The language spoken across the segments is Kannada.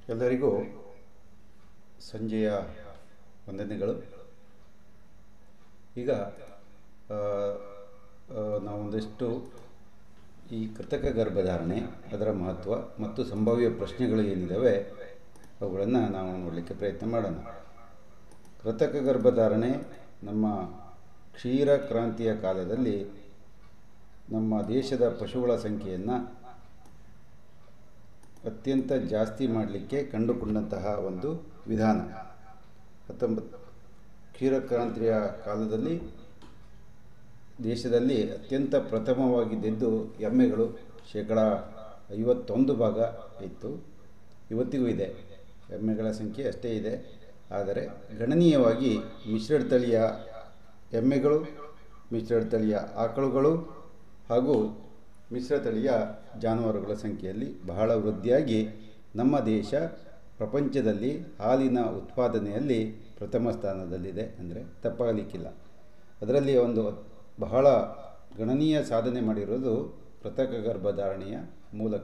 ಎಲ್ಲರಿಗೂ ಸಂಜೆಯ ವಂದನೆಗಳು ಈಗ ಆ, ಆ, ನಾವೊಂದಿಷ್ಟು ಈ ಕೃತಕ ಗರ್ಭಧಾರಣೆ ಅದರ ಮಹತ್ವ ಮತ್ತು ಸಂಭಾವ್ಯ ಪ್ರಶ್ನೆಗಳು ಏನಿದ್ದಾವೆ ಅವುಗಳನ್ನು ನಾವು ನೋಡಲಿಕ್ಕೆ ಪ್ರಯತ್ನ ಮಾಡೋಣ ಕೃತಕ ಗರ್ಭಧಾರಣೆ ನಮ್ಮ ಕ್ಷೀರ ಕ್ರಾಂತಿಯ ಕಾಲದಲ್ಲಿ ನಮ್ಮ ದೇಶದ ಪಶುಗಳ ಸಂಖ್ಯೆಯನ್ನು ಅತ್ಯಂತ ಜಾಸ್ತಿ ಮಾಡಲಿಕ್ಕೆ ಕಂಡುಕೊಂಡಂತಹ ಒಂದು ವಿಧಾನ ಹತ್ತೊಂಬತ್ತು ಕ್ಷೀರಕ್ರಾಂತಿಯ ಕಾಲದಲ್ಲಿ ದೇಶದಲ್ಲಿ ಅತ್ಯಂತ ಪ್ರಥಮವಾಗಿದ್ದದ್ದು ಎಮ್ಮೆಗಳು ಶೇಕಡ ಐವತ್ತೊಂದು ಭಾಗ ಇತ್ತು ಇವತ್ತಿಗೂ ಇದೆ ಎಮ್ಮೆಗಳ ಸಂಖ್ಯೆ ಅಷ್ಟೇ ಇದೆ ಆದರೆ ಗಣನೀಯವಾಗಿ ಮಿಶ್ರ ತಳಿಯ ಎಮ್ಮೆಗಳು ಮಿಶ್ರ ತಳಿಯ ಆಕಳುಗಳು ಹಾಗೂ ಮಿಶ್ರ ತಳಿಯ ಜಾನುವಾರುಗಳ ಸಂಖ್ಯೆಯಲ್ಲಿ ಬಹಳ ವೃದ್ಧಿಯಾಗಿ ನಮ್ಮ ದೇಶ ಪ್ರಪಂಚದಲ್ಲಿ ಹಾಲಿನ ಉತ್ಪಾದನೆಯಲ್ಲಿ ಪ್ರಥಮ ಸ್ಥಾನದಲ್ಲಿದೆ ಅಂದರೆ ತಪ್ಪಾಗಲಿಕ್ಕಿಲ್ಲ ಅದರಲ್ಲಿ ಒಂದು ಬಹಳ ಗಣನೀಯ ಸಾಧನೆ ಮಾಡಿರೋದು ಕೃತಕ ಗರ್ಭಧಾರಣೆಯ ಮೂಲಕ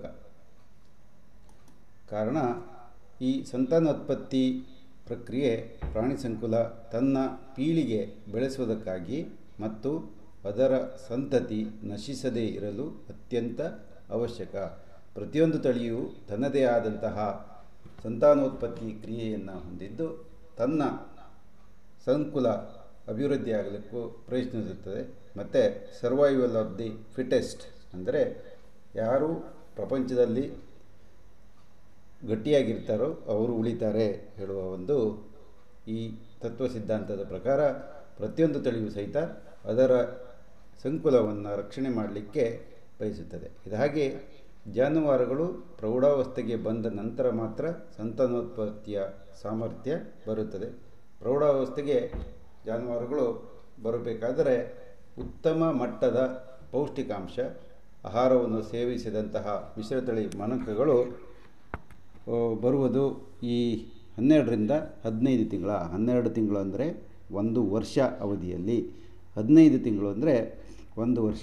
ಕಾರಣ ಈ ಸಂತಾನೋತ್ಪತ್ತಿ ಪ್ರಕ್ರಿಯೆ ಪ್ರಾಣಿ ಸಂಕುಲ ತನ್ನ ಪೀಳಿಗೆ ಬೆಳೆಸುವುದಕ್ಕಾಗಿ ಮತ್ತು ಅದರ ಸಂತತಿ ನಶಿಸದೇ ಇರಲು ಅತ್ಯಂತ ಅವಶ್ಯಕ ಪ್ರತಿಯೊಂದು ತಳಿಯು ತನ್ನದೇ ಆದಂತಹ ಸಂತಾನೋತ್ಪತ್ತಿ ಕ್ರಿಯೆಯನ್ನು ಹೊಂದಿದ್ದು ತನ್ನ ಸಂಕುಲ ಅಭಿವೃದ್ಧಿಯಾಗಲಿಕ್ಕೂ ಪ್ರಯತ್ನಿಸುತ್ತದೆ ಮತ್ತು ಸರ್ವೈವಲ್ ಆಫ್ ದಿ ಫಿಟೆಸ್ಟ್ ಅಂದರೆ ಯಾರು ಪ್ರಪಂಚದಲ್ಲಿ ಗಟ್ಟಿಯಾಗಿರ್ತಾರೋ ಅವರು ಉಳಿತಾರೆ ಹೇಳುವ ಒಂದು ಈ ತತ್ವ ಸಿದ್ಧಾಂತದ ಪ್ರಕಾರ ಪ್ರತಿಯೊಂದು ತಳಿಯೂ ಸಹಿತ ಅದರ ಸಂಕುಲವನ್ನು ರಕ್ಷಣೆ ಮಾಡಲಿಕ್ಕೆ ಬಯಸುತ್ತದೆ ಇದಾಗೆ ಜಾನುವಾರುಗಳು ಪ್ರೌಢಾವಸ್ಥೆಗೆ ಬಂದ ನಂತರ ಮಾತ್ರ ಸಂತಾನೋತ್ಪತ್ತಿಯ ಸಾಮರ್ಥ್ಯ ಬರುತ್ತದೆ ಪ್ರೌಢಾವಸ್ಥೆಗೆ ಜಾನುವಾರುಗಳು ಬರಬೇಕಾದರೆ ಉತ್ತಮ ಮಟ್ಟದ ಪೌಷ್ಟಿಕಾಂಶ ಆಹಾರವನ್ನು ಸೇವಿಸಿದಂತಹ ಮಿಶ್ರತಳಿ ಮನಕಗಳು ಆ, ಬರುವುದು ಈ ಹನ್ನೆರಡರಿಂದ ಹದಿನೈದು ತಿಂಗಳ ಹನ್ನೆರಡು ತಿಂಗಳು ಅಂದರೆ ಒಂದು ವರ್ಷ ಅವಧಿಯಲ್ಲಿ ಹದಿನೈದು ತಿಂಗಳು ಅಂದರೆ ಒಂದು ವರ್ಷ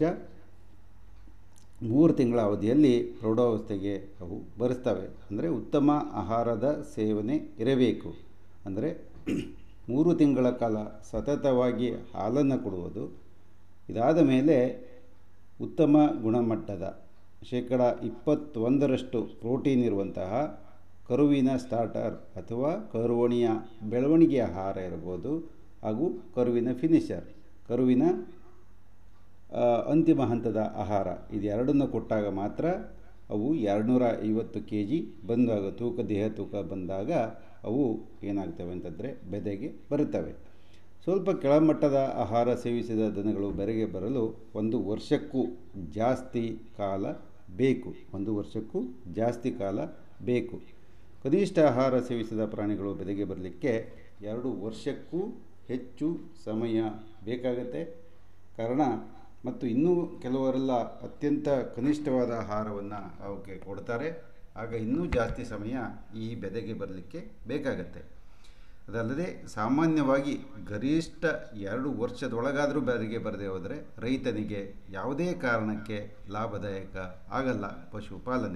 ಮೂರು ತಿಂಗಳ ಅವಧಿಯಲ್ಲಿ ಪ್ರೌಢಾವಸ್ಥೆಗೆ ಅವು ಬರೆಸ್ತವೆ ಅಂದರೆ ಉತ್ತಮ ಆಹಾರದ ಸೇವನೆ ಇರಬೇಕು ಅಂದರೆ ಮೂರು ತಿಂಗಳ ಕಾಲ ಸತತವಾಗಿ ಹಾಲನ್ನು ಕೊಡುವುದು ಇದಾದ ಮೇಲೆ ಉತ್ತಮ ಗುಣಮಟ್ಟದ ಶೇಕಡ ಇಪ್ಪತ್ತೊಂದರಷ್ಟು ಪ್ರೋಟೀನ್ ಇರುವಂತಹ ಕರುವಿನ ಸ್ಟಾರ್ಟರ್ ಅಥವಾ ಕರುವಣಿಯ ಬೆಳವಣಿಗೆ ಆಹಾರ ಇರ್ಬೋದು ಹಾಗೂ ಕರುವಿನ ಫಿನಿಷರ್ ಕರುವಿನ ಆ, ಅಂತಿಮ ಹಂತದ ಆಹಾರ ಇದೆರಡನ್ನು ಕೊಟ್ಟಾಗ ಮಾತ್ರ ಅವು ಎರಡುನೂರ ಐವತ್ತು ಕೆ ಜಿ ಬಂದಾಗ ತೂಕ ದೇಹ ತೂಕ ಬಂದಾಗ ಅವು ಏನಾಗ್ತವೆ ಅಂತಂದರೆ ಬೆದೆಗೆ ಬರುತ್ತವೆ ಸ್ವಲ್ಪ ಕೆಳಮಟ್ಟದ ಆಹಾರ ಸೇವಿಸಿದ ದನಗಳು ಬೆರೆಗೆ ಬರಲು ಒಂದು ವರ್ಷಕ್ಕೂ ಜಾಸ್ತಿ ಕಾಲ ಬೇಕು ಒಂದು ವರ್ಷಕ್ಕೂ ಜಾಸ್ತಿ ಕಾಲ ಬೇಕು ಕನಿಷ್ಠ ಆಹಾರ ಸೇವಿಸಿದ ಪ್ರಾಣಿಗಳು ಬೆದೆಗೆ ಬರಲಿಕ್ಕೆ ಎರಡು ವರ್ಷಕ್ಕೂ ಹೆಚ್ಚು ಸಮಯ ಬೇಕಾಗತ್ತೆ ಕಾರಣ ಮತ್ತು ಇನ್ನೂ ಕೆಲವರೆಲ್ಲ ಅತ್ಯಂತ ಕನಿಷ್ಠವಾದ ಆಹಾರವನ್ನು ಅವಕ್ಕೆ ಕೊಡ್ತಾರೆ ಆಗ ಇನ್ನೂ ಜಾಸ್ತಿ ಸಮಯ ಈ ಬೆದೆಗೆ ಬರಲಿಕ್ಕೆ ಬೇಕಾಗತ್ತೆ ಅದಲ್ಲದೆ ಸಾಮಾನ್ಯವಾಗಿ ಗರಿಷ್ಠ ಎರಡು ವರ್ಷದೊಳಗಾದರೂ ಬೆದೆಗೆ ಬರದೇ ಹೋದರೆ ರೈತನಿಗೆ ಯಾವುದೇ ಕಾರಣಕ್ಕೆ ಲಾಭದಾಯಕ ಆಗಲ್ಲ ಪಶುಪಾಲನೆ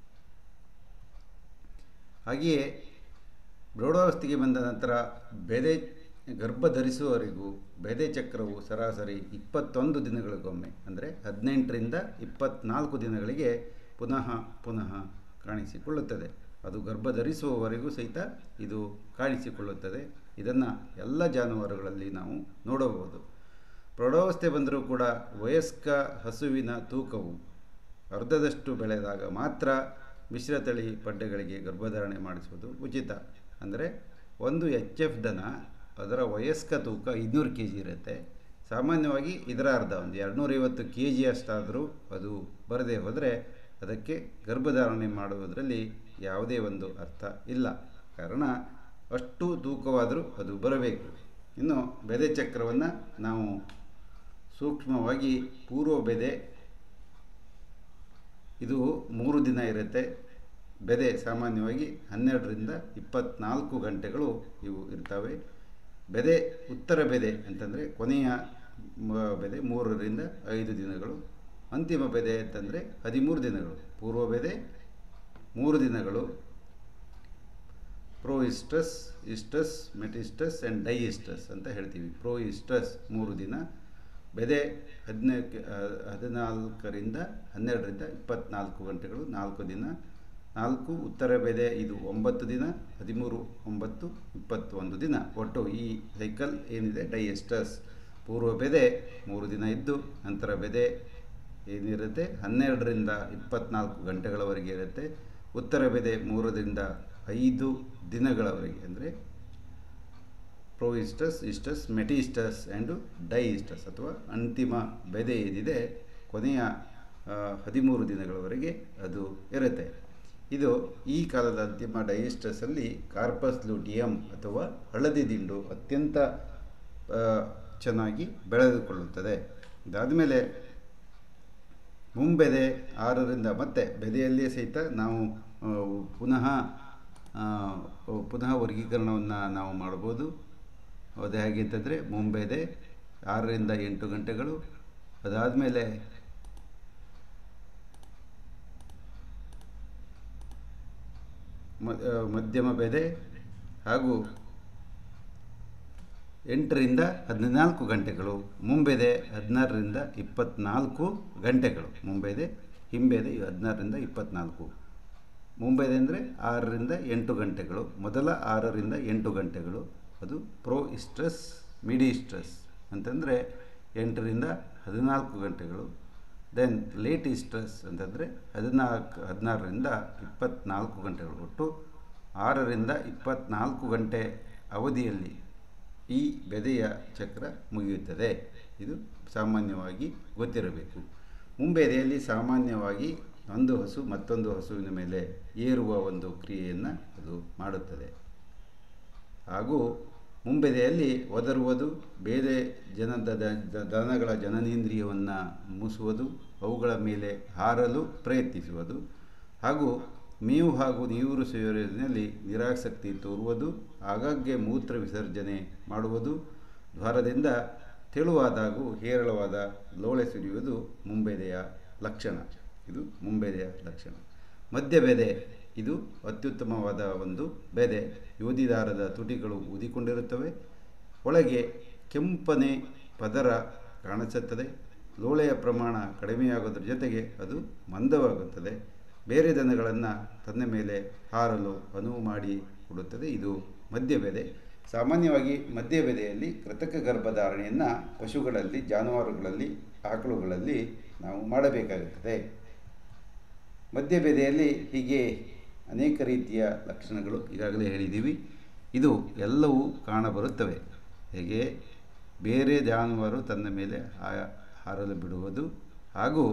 ಹಾಗೆಯೇ ಪ್ರೌಢಾವಸ್ಥೆಗೆ ಬಂದ ನಂತರ ಬೆದೆ ಗರ್ಭ ಧರಿಸುವವರೆಗೂ ಬೆದೆ ಚಕ್ರವು ಸರಾಸರಿ ಇಪ್ಪತ್ತೊಂದು ದಿನಗಳಿಗೊಮ್ಮೆ ಅಂದರೆ ಹದಿನೆಂಟರಿಂದ ಇಪ್ಪತ್ತ್ನಾಲ್ಕು ದಿನಗಳಿಗೆ ಪುನಃ ಪುನಃ ಕಾಣಿಸಿಕೊಳ್ಳುತ್ತದೆ ಅದು ಗರ್ಭ ಧರಿಸುವವರೆಗೂ ಸಹಿತ ಇದು ಕಾಣಿಸಿಕೊಳ್ಳುತ್ತದೆ ಇದನ್ನು ಎಲ್ಲ ಜಾನುವಾರುಗಳಲ್ಲಿ ನಾವು ನೋಡಬಹುದು ಪ್ರೌಢಾವಸ್ಥೆ ಬಂದರೂ ಕೂಡ ವಯಸ್ಕ ಹಸುವಿನ ತೂಕವು ಅರ್ಧದಷ್ಟು ಬೆಳೆದಾಗ ಮಾತ್ರ ಮಿಶ್ರತಳಿ ಪಡ್ಡೆಗಳಿಗೆ ಗರ್ಭಧಾರಣೆ ಮಾಡಿಸುವುದು ಉಚಿತ ಅಂದರೆ ಒಂದು ಎಚ್ ಎಫ್ ದನ ಅದರ ವಯಸ್ಕ ತೂಕ ಐದುನೂರು ಕೆ ಜಿ ಇರುತ್ತೆ ಸಾಮಾನ್ಯವಾಗಿ ಇದರ ಅರ್ಧ ಒಂದು ಎರಡುನೂರೈವತ್ತು ಕೆ ಜಿ ಅಷ್ಟಾದರೂ ಅದು ಬರದೇ ಹೋದರೆ ಅದಕ್ಕೆ ಗರ್ಭಧಾರಣೆ ಮಾಡುವುದರಲ್ಲಿ ಯಾವುದೇ ಒಂದು ಅರ್ಥ ಇಲ್ಲ ಕಾರಣ ಅಷ್ಟು ತೂಕವಾದರೂ ಅದು ಬರಬೇಕು ಇನ್ನು ಬೆದೆ ಚಕ್ರವನ್ನು ನಾವು ಸೂಕ್ಷ್ಮವಾಗಿ ಪೂರ್ವ ಬೆದೆ ಇದು ಮೂರು ದಿನ ಇರುತ್ತೆ ಬೆದೆ ಸಾಮಾನ್ಯವಾಗಿ ಹನ್ನೆರಡರಿಂದ ಇಪ್ಪತ್ತ್ನಾಲ್ಕು ಗಂಟೆಗಳು ಇವು ಇರ್ತವೆ ಬೆದೆ ಉತ್ತರ ಬೆದೆ ಅಂತಂದರೆ ಕೊನೆಯ ಮ- ಬೆದೆ ಮೂರರಿಂದ ಐದು ದಿನಗಳು ಅಂತಿಮ ಬೆದೆ ಅಂತಂದರೆ ಹದಿಮೂರು ದಿನಗಳು ಪೂರ್ವ ಬೆದೆ ಮೂರು ದಿನಗಳು ಪ್ರೋ ಇಸ್ಟಸ್ ಇಸ್ಟಸ್ ಮೆಟಿಸ್ಟಸ್ ಆ್ಯಂಡ್ ಡೈಇಸ್ಟಸ್ ಅಂತ ಹೇಳ್ತೀವಿ ಪ್ರೋ ಇಸ್ಟಸ್ ಮೂರು ದಿನ ಬೆದೆ ಹದಿನೈದು ಹದಿನಾಲ್ಕರಿಂದ ಹನ್ನೆರಡರಿಂದ ಇಪ್ಪತ್ತ್ನಾಲ್ಕು ಗಂಟೆಗಳು ನಾಲ್ಕು ದಿನ ನಾಲ್ಕು ಉತ್ತರ ಬೆದೆ ಇದು ಒಂಬತ್ತು ದಿನ ಹದಿಮೂರು ಒಂಬತ್ತು ಇಪ್ಪತ್ತೊಂದು ದಿನ ಒಟ್ಟು ಈ ಸೈಕಲ್ ಏನಿದೆ ಡೈಎಸ್ಟಸ್ ಪೂರ್ವ ಬೆದೆ ಮೂರು ದಿನ ಇದ್ದು ನಂತರ ಬೆದೆ ಏನಿರುತ್ತೆ ಹನ್ನೆರಡರಿಂದ ಇಪ್ಪತ್ತ್ನಾಲ್ಕು ಗಂಟೆಗಳವರೆಗೆ ಇರುತ್ತೆ ಉತ್ತರ ಬೆದೆ ಮೂರರಿಂದ ಐದು ದಿನಗಳವರೆಗೆ ಅಂದರೆ ಪ್ರೋಯಿಸ್ಟಸ್ ಇಸ್ಟಸ್ ಮೆಟಿಸ್ಟಸ್ ಆ್ಯಂಡು ಡೈಇಸ್ಟಸ್ ಅಥವಾ ಅಂತಿಮ ಬೆದೆ ಏನಿದೆ ಕೊನೆಯ ಹದಿಮೂರು ದಿನಗಳವರೆಗೆ ಅದು ಇರುತ್ತೆ ಇದು ಈ ಕಾಲದ ಅಂತಿಮ ಡೈಸ್ಟಸಲ್ಲಿ ಕಾರ್ಪಸ್ ಲೂಟಿಯಂ ಅಥವಾ ಹಳದಿ ದಿಂಡು ಅತ್ಯಂತ ಚೆನ್ನಾಗಿ ಬೆಳೆದುಕೊಳ್ಳುತ್ತದೆ ಇದಾದಮೇಲೆ ಮುಂಬೆದೆ ಆರರಿಂದ ಮತ್ತೆ ಬೆದೆಯಲ್ಲಿಯೇ ಸಹಿತ ನಾವು ಪುನಃ ಪುನಃ ವರ್ಗೀಕರಣವನ್ನು ನಾವು ಮಾಡ್ಬೋದು ಅದು ಹೇಗೆ ಅಂತಂದರೆ ಮುಂಬೆದೆ ಆರರಿಂದ ಎಂಟು ಗಂಟೆಗಳು ಅದಾದಮೇಲೆ ಮಧ್ಯಮ ಬೆದೆ ಹಾಗೂ ಎಂಟರಿಂದ ಹದಿನಾಲ್ಕು ಗಂಟೆಗಳು ಮುಂಬೆದೆ ಹದಿನಾರರಿಂದ ಇಪ್ಪತ್ತ್ನಾಲ್ಕು ಗಂಟೆಗಳು ಮುಂಬೆದೆ ಹಿಂಬೆದೆ ಹದಿನಾರರಿಂದ ಇಪ್ಪತ್ತ್ನಾಲ್ಕು ಮುಂಬೈದೆ ಅಂದರೆ ಆರರಿಂದ ಎಂಟು ಗಂಟೆಗಳು ಮೊದಲ ಆರರಿಂದ ಎಂಟು ಗಂಟೆಗಳು ಅದು ಪ್ರೋ ಇಸ್ಟ್ರೆಸ್ ಮಿಡಿ ಸ್ಟ್ರೆಸ್ ಅಂತಂದರೆ ಎಂಟರಿಂದ ಹದಿನಾಲ್ಕು ಗಂಟೆಗಳು ದೆನ್ ಲೇಟ್ ಇಸ್ಟ್ರೆಸ್ ಅಂತಂದರೆ ಹದಿನಾಲ್ಕು ಹದಿನಾರರಿಂದ ಇಪ್ಪತ್ತ್ನಾಲ್ಕು ಗಂಟೆಗಳು ಒಟ್ಟು ಆರರಿಂದ ಇಪ್ಪತ್ತ್ನಾಲ್ಕು ಗಂಟೆ ಅವಧಿಯಲ್ಲಿ ಈ ಬೆದೆಯ ಚಕ್ರ ಮುಗಿಯುತ್ತದೆ ಇದು ಸಾಮಾನ್ಯವಾಗಿ ಗೊತ್ತಿರಬೇಕು ಮುಂಬೆದೆಯಲ್ಲಿ ಸಾಮಾನ್ಯವಾಗಿ ಒಂದು ಹಸು ಮತ್ತೊಂದು ಹಸುವಿನ ಮೇಲೆ ಏರುವ ಒಂದು ಕ್ರಿಯೆಯನ್ನು ಅದು ಮಾಡುತ್ತದೆ ಹಾಗೂ ಮುಂಬೆದೆಯಲ್ಲಿ ಒದರುವುದು ಬೇರೆ ಜನದ ದನಗಳ ಜನನೇಂದ್ರಿಯವನ್ನು ಮೂಸುವುದು ಅವುಗಳ ಮೇಲೆ ಹಾರಲು ಪ್ರಯತ್ನಿಸುವುದು ಹಾಗೂ ಮೇವು ಹಾಗೂ ನೀರು ಸೇವನೆಯಲ್ಲಿ ನಿರಾಸಕ್ತಿ ತೋರುವುದು ಆಗಾಗ್ಗೆ ಮೂತ್ರ ವಿಸರ್ಜನೆ ಮಾಡುವುದು ದ್ವಾರದಿಂದ ತೆಳುವಾದಾಗೂ ಹೇರಳವಾದ ಲೋಳೆ ಸುರಿಯುವುದು ಮುಂಬೆದೆಯ ಲಕ್ಷಣ ಇದು ಮುಂಬೆದೆಯ ಲಕ್ಷಣ ಮಧ್ಯಬೆದೆ ಇದು ಅತ್ಯುತ್ತಮವಾದ ಒಂದು ಬೆದೆ ಯೋಧಿದಾರದ ತುಟಿಗಳು ಊದಿಕೊಂಡಿರುತ್ತವೆ ಒಳಗೆ ಕೆಂಪನೆ ಪದರ ಕಾಣಿಸುತ್ತದೆ ಲೋಳೆಯ ಪ್ರಮಾಣ ಕಡಿಮೆಯಾಗೋದ್ರ ಜೊತೆಗೆ ಅದು ಮಂದವಾಗುತ್ತದೆ ಬೇರೆ ದನಗಳನ್ನು ತನ್ನ ಮೇಲೆ ಹಾರಲು ಅನುವು ಮಾಡಿ ಕೊಡುತ್ತದೆ ಇದು ಮಧ್ಯಬೆದೆ ಸಾಮಾನ್ಯವಾಗಿ ಮಧ್ಯಬೆದೆಯಲ್ಲಿ ಕೃತಕ ಗರ್ಭಧಾರಣೆಯನ್ನು ಪಶುಗಳಲ್ಲಿ ಜಾನುವಾರುಗಳಲ್ಲಿ ಆಕಳುಗಳಲ್ಲಿ ನಾವು ಮಾಡಬೇಕಾಗುತ್ತದೆ ಮಧ್ಯಬೆದೆಯಲ್ಲಿ ಹೀಗೆ ಅನೇಕ ರೀತಿಯ ಲಕ್ಷಣಗಳು ಈಗಾಗಲೇ ಹೇಳಿದ್ದೀವಿ ಇದು ಎಲ್ಲವೂ ಕಾಣಬರುತ್ತವೆ ಹೇಗೆ ಬೇರೆ ಜಾನುವಾರು ತನ್ನ ಮೇಲೆ ಹಾರಲು ಬಿಡುವುದು ಹಾಗೂ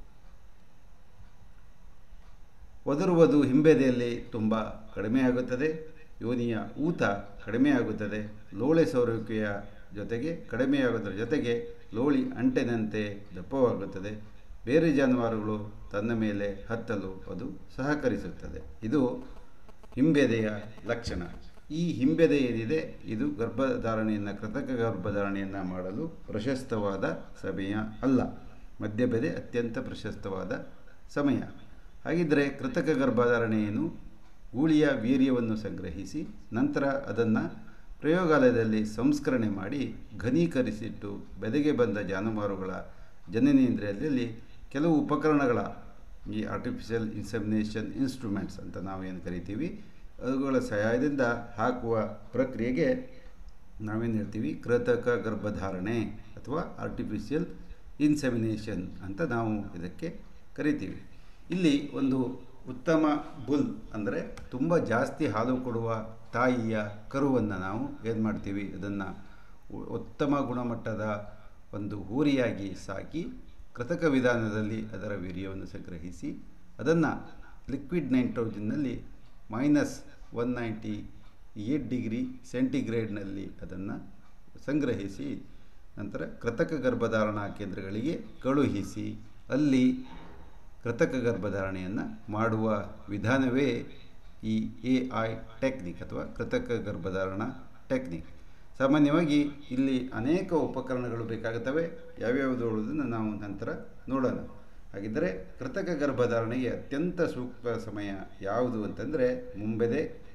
ಒದರುವುದು ಹಿಂಬೆದೆಯಲ್ಲಿ ತುಂಬ ಕಡಿಮೆಯಾಗುತ್ತದೆ ಯೋನಿಯ ಊತ ಕಡಿಮೆಯಾಗುತ್ತದೆ ಲೋಳೆ ಸೋರುವಿಕೆಯ ಜೊತೆಗೆ ಕಡಿಮೆಯಾಗೋದ್ರ ಜೊತೆಗೆ ಲೋಳಿ ಅಂಟೆನಂತೆ ದಪ್ಪವಾಗುತ್ತದೆ ಬೇರೆ ಜಾನುವಾರುಗಳು ತನ್ನ ಮೇಲೆ ಹತ್ತಲು ಅದು ಸಹಕರಿಸುತ್ತದೆ ಇದು ಹಿಂಬೆದೆಯ ಲಕ್ಷಣ ಈ ಹಿಂಬೆದೆ ಏನಿದೆ ಇದು ಗರ್ಭಧಾರಣೆಯನ್ನು ಕೃತಕ ಗರ್ಭಧಾರಣೆಯನ್ನು ಮಾಡಲು ಪ್ರಶಸ್ತವಾದ ಸಮಯ ಅಲ್ಲ ಮಧ್ಯಬೆದೆ ಅತ್ಯಂತ ಪ್ರಶಸ್ತವಾದ ಸಮಯ ಹಾಗಿದ್ದರೆ ಕೃತಕ ಗರ್ಭಧಾರಣೆಯನ್ನು ಗೂಳಿಯ ವೀರ್ಯವನ್ನು ಸಂಗ್ರಹಿಸಿ ನಂತರ ಅದನ್ನು ಪ್ರಯೋಗಾಲಯದಲ್ಲಿ ಸಂಸ್ಕರಣೆ ಮಾಡಿ ಘನೀಕರಿಸಿಟ್ಟು ಬೆದೆಗೆ ಬಂದ ಜಾನುವಾರುಗಳ ಜನನೇಂದ್ರಿಯದಲ್ಲಿ ಕೆಲವು ಉಪಕರಣಗಳ ಈ ಆರ್ಟಿಫಿಷಿಯಲ್ ಇನ್ಸೆಮಿನೇಷನ್ ಇನ್ಸ್ಟ್ರೂಮೆಂಟ್ಸ್ ಅಂತ ನಾವೇನು ಕರಿತೀವಿ ಅವುಗಳ ಸಹಾಯದಿಂದ ಹಾಕುವ ಪ್ರಕ್ರಿಯೆಗೆ ನಾವೇನು ಹೇಳ್ತೀವಿ ಕೃತಕ ಗರ್ಭಧಾರಣೆ ಅಥವಾ ಆರ್ಟಿಫಿಷಿಯಲ್ ಇನ್ಸೆಮಿನೇಷನ್ ಅಂತ ನಾವು ಇದಕ್ಕೆ ಕರಿತೀವಿ ಇಲ್ಲಿ ಒಂದು ಉತ್ತಮ ಬುಲ್ ಅಂದರೆ ತುಂಬ ಜಾಸ್ತಿ ಹಾಲು ಕೊಡುವ ತಾಯಿಯ ಕರುವನ್ನು ನಾವು ಏನು ಮಾಡ್ತೀವಿ ಅದನ್ನು ಉತ್ತಮ ಗುಣಮಟ್ಟದ ಒಂದು ಹೋರಿಯಾಗಿ ಸಾಕಿ ಕೃತಕ ವಿಧಾನದಲ್ಲಿ ಅದರ ವೀರ್ಯವನ್ನು ಸಂಗ್ರಹಿಸಿ ಅದನ್ನು ಲಿಕ್ವಿಡ್ ನೈಟ್ರೋಜನ್ನಲ್ಲಿ minus one ninety eight degree ಸೆಂಟಿಗ್ರೇಡ್ನಲ್ಲಿ ಅದನ್ನು ಸಂಗ್ರಹಿಸಿ ನಂತರ ಕೃತಕ ಗರ್ಭಧಾರಣಾ ಕೇಂದ್ರಗಳಿಗೆ ಕಳುಹಿಸಿ ಅಲ್ಲಿ ಕೃತಕ ಗರ್ಭಧಾರಣೆಯನ್ನು ಮಾಡುವ ವಿಧಾನವೇ ಈ ಎ ಐ ಟೆಕ್ನಿಕ್ ಅಥವಾ ಕೃತಕ ಗರ್ಭಧಾರಣಾ ಟೆಕ್ನಿಕ್ ಸಾಮಾನ್ಯವಾಗಿ ಇಲ್ಲಿ ಅನೇಕ ಉಪಕರಣಗಳು ಬೇಕಾಗುತ್ತವೆ ಯಾವ್ಯಾವುದು ಹೇಳೋದನ್ನು ನಾವು ನಂತರ ನೋಡೋಣ ಹಾಗಿದ್ದರೆ ಕೃತಕ ಗರ್ಭಧಾರಣೆಗೆ ಅತ್ಯಂತ ಸೂಕ್ತ ಸಮಯ ಯಾವುದು ಅಂತಂದರೆ ಮುಂಬೆದೆ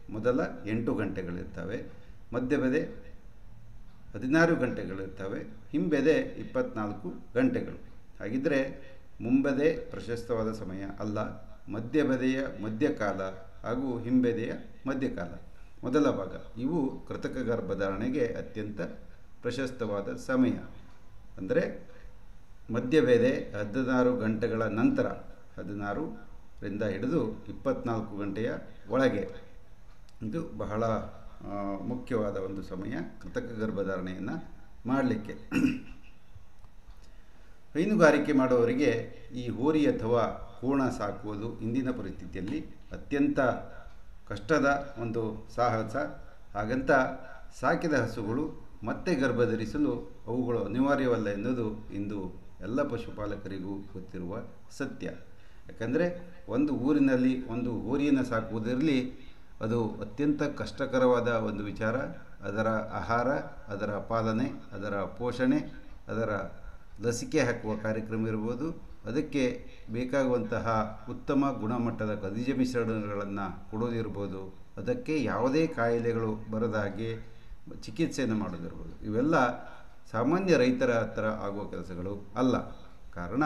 ಮೊದಲ ಎಂಟು ಗಂಟೆಗಳಿರ್ತವೆ ಮಧ್ಯಬೆದೆ ಹದಿನಾರು ಗಂಟೆಗಳಿರ್ತವೆ ಹಿಂಬೆದೆ ಇಪ್ಪತ್ನಾಲ್ಕು ಗಂಟೆಗಳು ಹಾಗಿದ್ದರೆ ಮುಂಬೆದೆ ಪ್ರಶಸ್ತವಾದ ಸಮಯ ಅಲ್ಲ ಮಧ್ಯಬೆದೆಯ ಮಧ್ಯಕಾಲ ಹಾಗೂ ಹಿಂಬೆದೆಯ ಮಧ್ಯಕಾಲ ಮೊದಲ ಭಾಗ ಇವು ಕೃತಕ ಗರ್ಭಧಾರಣೆಗೆ ಅತ್ಯಂತ ಪ್ರಶಸ್ತವಾದ ಸಮಯ ಅಂದರೆ ಮಧ್ಯಬೇದೆ ಹದಿನಾರು ಗಂಟೆಗಳ ನಂತರ ಹದಿನಾರರಿಂದ ಹಿಡಿದು ಇಪ್ಪತ್ನಾಲ್ಕು ಗಂಟೆಯ ಒಳಗೆ ಇದು ಬಹಳ ಆ, ಮುಖ್ಯವಾದ ಒಂದು ಸಮಯ ಕೃತಕ ಗರ್ಭಧಾರಣೆಯನ್ನು ಮಾಡಲಿಕ್ಕೆ ಹೈನುಗಾರಿಕೆ ಮಾಡುವವರಿಗೆ ಈ ಹೋರಿ ಅಥವಾ ಕೋಣ ಸಾಕುವುದು ಇಂದಿನ ಪರಿಸ್ಥಿತಿಯಲ್ಲಿ ಅತ್ಯಂತ ಕಷ್ಟದ ಒಂದು ಸಾಹಸ ಹಾಗಂತ ಸಾಕಿದ ಹಸುಗಳು ಮತ್ತೆ ಗರ್ಭಧರಿಸಲು ಅವುಗಳು ಅನಿವಾರ್ಯವಲ್ಲ ಎನ್ನುವುದು ಇಂದು ಎಲ್ಲ ಪಶುಪಾಲಕರಿಗೂ ಗೊತ್ತಿರುವ ಸತ್ಯ ಯಾಕಂದರೆ ಒಂದು ಊರಿನಲ್ಲಿ ಒಂದು ಹೋರಿಯನ್ನು ಸಾಕುವುದರಲ್ಲಿ ಅದು ಅತ್ಯಂತ ಕಷ್ಟಕರವಾದ ಒಂದು ವಿಚಾರ ಅದರ ಆಹಾರ ಅದರ ಪಾಲನೆ ಅದರ ಪೋಷಣೆ ಅದರ ಲಸಿಕೆ ಹಾಕುವ ಕಾರ್ಯಕ್ರಮ ಇರ್ಬೋದು ಅದಕ್ಕೆ ಬೇಕಾಗುವಂತಹ ಉತ್ತಮ ಗುಣಮಟ್ಟದ ಖನಿಜ ಮಿಶ್ರಣಗಳನ್ನು ಕೊಡೋದಿರ್ಬೋದು ಅದಕ್ಕೆ ಯಾವುದೇ ಕಾಯಿಲೆಗಳು ಬರದ ಹಾಗೆ ಚಿಕಿತ್ಸೆಯನ್ನು ಮಾಡೋದಿರ್ಬೋದು ಇವೆಲ್ಲ ಸಾಮಾನ್ಯ ರೈತರ ಹತ್ರ ಆಗುವ ಕೆಲಸಗಳು ಅಲ್ಲ ಕಾರಣ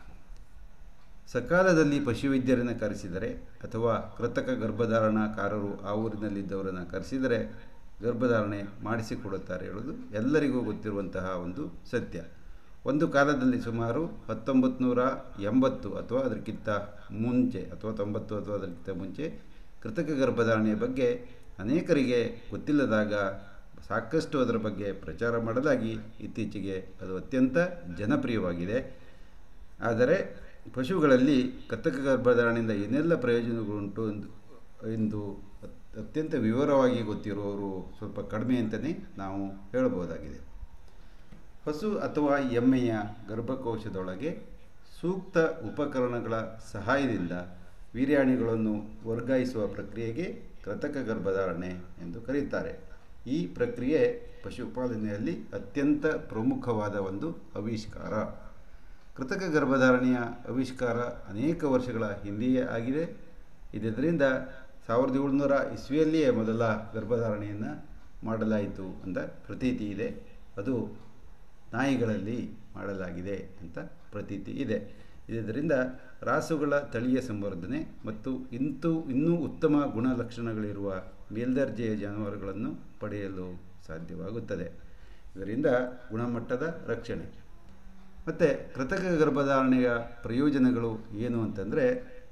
ಸಕಾಲದಲ್ಲಿ ಪಶುವೈದ್ಯರನ್ನು ಕರೆಸಿದರೆ ಅಥವಾ ಕೃತಕ ಗರ್ಭಧಾರಣಕಾರರು ಆ ಊರಿನಲ್ಲಿದ್ದವರನ್ನು ಕರೆಸಿದರೆ ಗರ್ಭಧಾರಣೆ ಮಾಡಿಸಿಕೊಡುತ್ತಾರೆ ಹೇಳೋದು ಎಲ್ಲರಿಗೂ ಗೊತ್ತಿರುವಂತಹ ಒಂದು ಸತ್ಯ ಒಂದು ಕಾಲದಲ್ಲಿ ಸುಮಾರು ಹತ್ತೊಂಬತ್ತು ನೂರ ಎಂಬತ್ತು ಅಥವಾ ಅದಕ್ಕಿಂತ ಮುಂಚೆ ಅಥವಾ ತೊಂಬತ್ತು ಅಥವಾ ಅದಕ್ಕಿಂತ ಮುಂಚೆ ಕೃತಕ ಗರ್ಭಧಾರಣೆಯ ಬಗ್ಗೆ ಅನೇಕರಿಗೆ ಗೊತ್ತಿಲ್ಲದಾಗ ಸಾಕಷ್ಟು ಅದರ ಬಗ್ಗೆ ಪ್ರಚಾರ ಮಾಡಲಾಗಿ ಇತ್ತೀಚೆಗೆ ಅದು ಅತ್ಯಂತ ಜನಪ್ರಿಯವಾಗಿದೆ ಆದರೆ ಪಶುಗಳಲ್ಲಿ ಕೃತಕ ಗರ್ಭಧಾರಣೆಯಿಂದ ಏನೆಲ್ಲ ಪ್ರಯೋಜನಗಳುಂಟು ಎಂದು ಎಂದು ಅತ್- ಅತ್ಯಂತ ವಿವರವಾಗಿ ಗೊತ್ತಿರುವವರು ಸ್ವಲ್ಪ ಕಡಿಮೆ ಅಂತಲೇ ನಾವು ಹೇಳಬಹುದಾಗಿದೆ ಹಸು ಅಥವಾ ಎಮ್ಮೆಯ ಗರ್ಭಕೋಶದೊಳಗೆ ಸೂಕ್ತ ಉಪಕರಣಗಳ ಸಹಾಯದಿಂದ ವೀರ್ಯಾಣುಗಳನ್ನು ವರ್ಗಾಯಿಸುವ ಪ್ರಕ್ರಿಯೆಗೆ ಕೃತಕ ಗರ್ಭಧಾರಣೆ ಎಂದು ಕರೆಯುತ್ತಾರೆ ಈ ಪ್ರಕ್ರಿಯೆ ಪಶುಪಾಲನೆಯಲ್ಲಿ ಅತ್ಯಂತ ಪ್ರಮುಖವಾದ ಒಂದು ಆವಿಷ್ಕಾರ ಕೃತಕ ಗರ್ಭಧಾರಣೆಯ ಆವಿಷ್ಕಾರ ಅನೇಕ ವರ್ಷಗಳ ಹಿಂದೆಯೇ ಆಗಿದೆ ಇದರಿಂದ ಸಾವಿರದ ಏಳುನೂರ ಇಸ್ವಿಯಲ್ಲಿಯೇ ಮೊದಲ ಗರ್ಭಧಾರಣೆಯನ್ನು ಮಾಡಲಾಯಿತು ಅಂತ ಪ್ರತೀತಿ ಇದೆ ಅದು ನಾಯಿಗಳಲ್ಲಿ ಮಾಡಲಾಗಿದೆ ಅಂತ ಪ್ರತೀತಿ ಇದೆ ಇದರಿಂದ ರಾಸುಗಳ ತಳಿಯ ಸಂವರ್ಧನೆ ಮತ್ತು ಇಂತು ಇನ್ನೂ ಉತ್ತಮ ಗುಣಲಕ್ಷಣಗಳಿರುವ ಮೇಲ್ದರ್ಜೆಯ ಜಾನುವಾರುಗಳನ್ನು ಪಡೆಯಲು ಸಾಧ್ಯವಾಗುತ್ತದೆ ಇದರಿಂದ ಗುಣಮಟ್ಟದ ರಕ್ಷಣೆ ಮತ್ತು ಕೃತಕ ಗರ್ಭಧಾರಣೆಯ ಪ್ರಯೋಜನಗಳು ಏನು ಅಂತಂದರೆ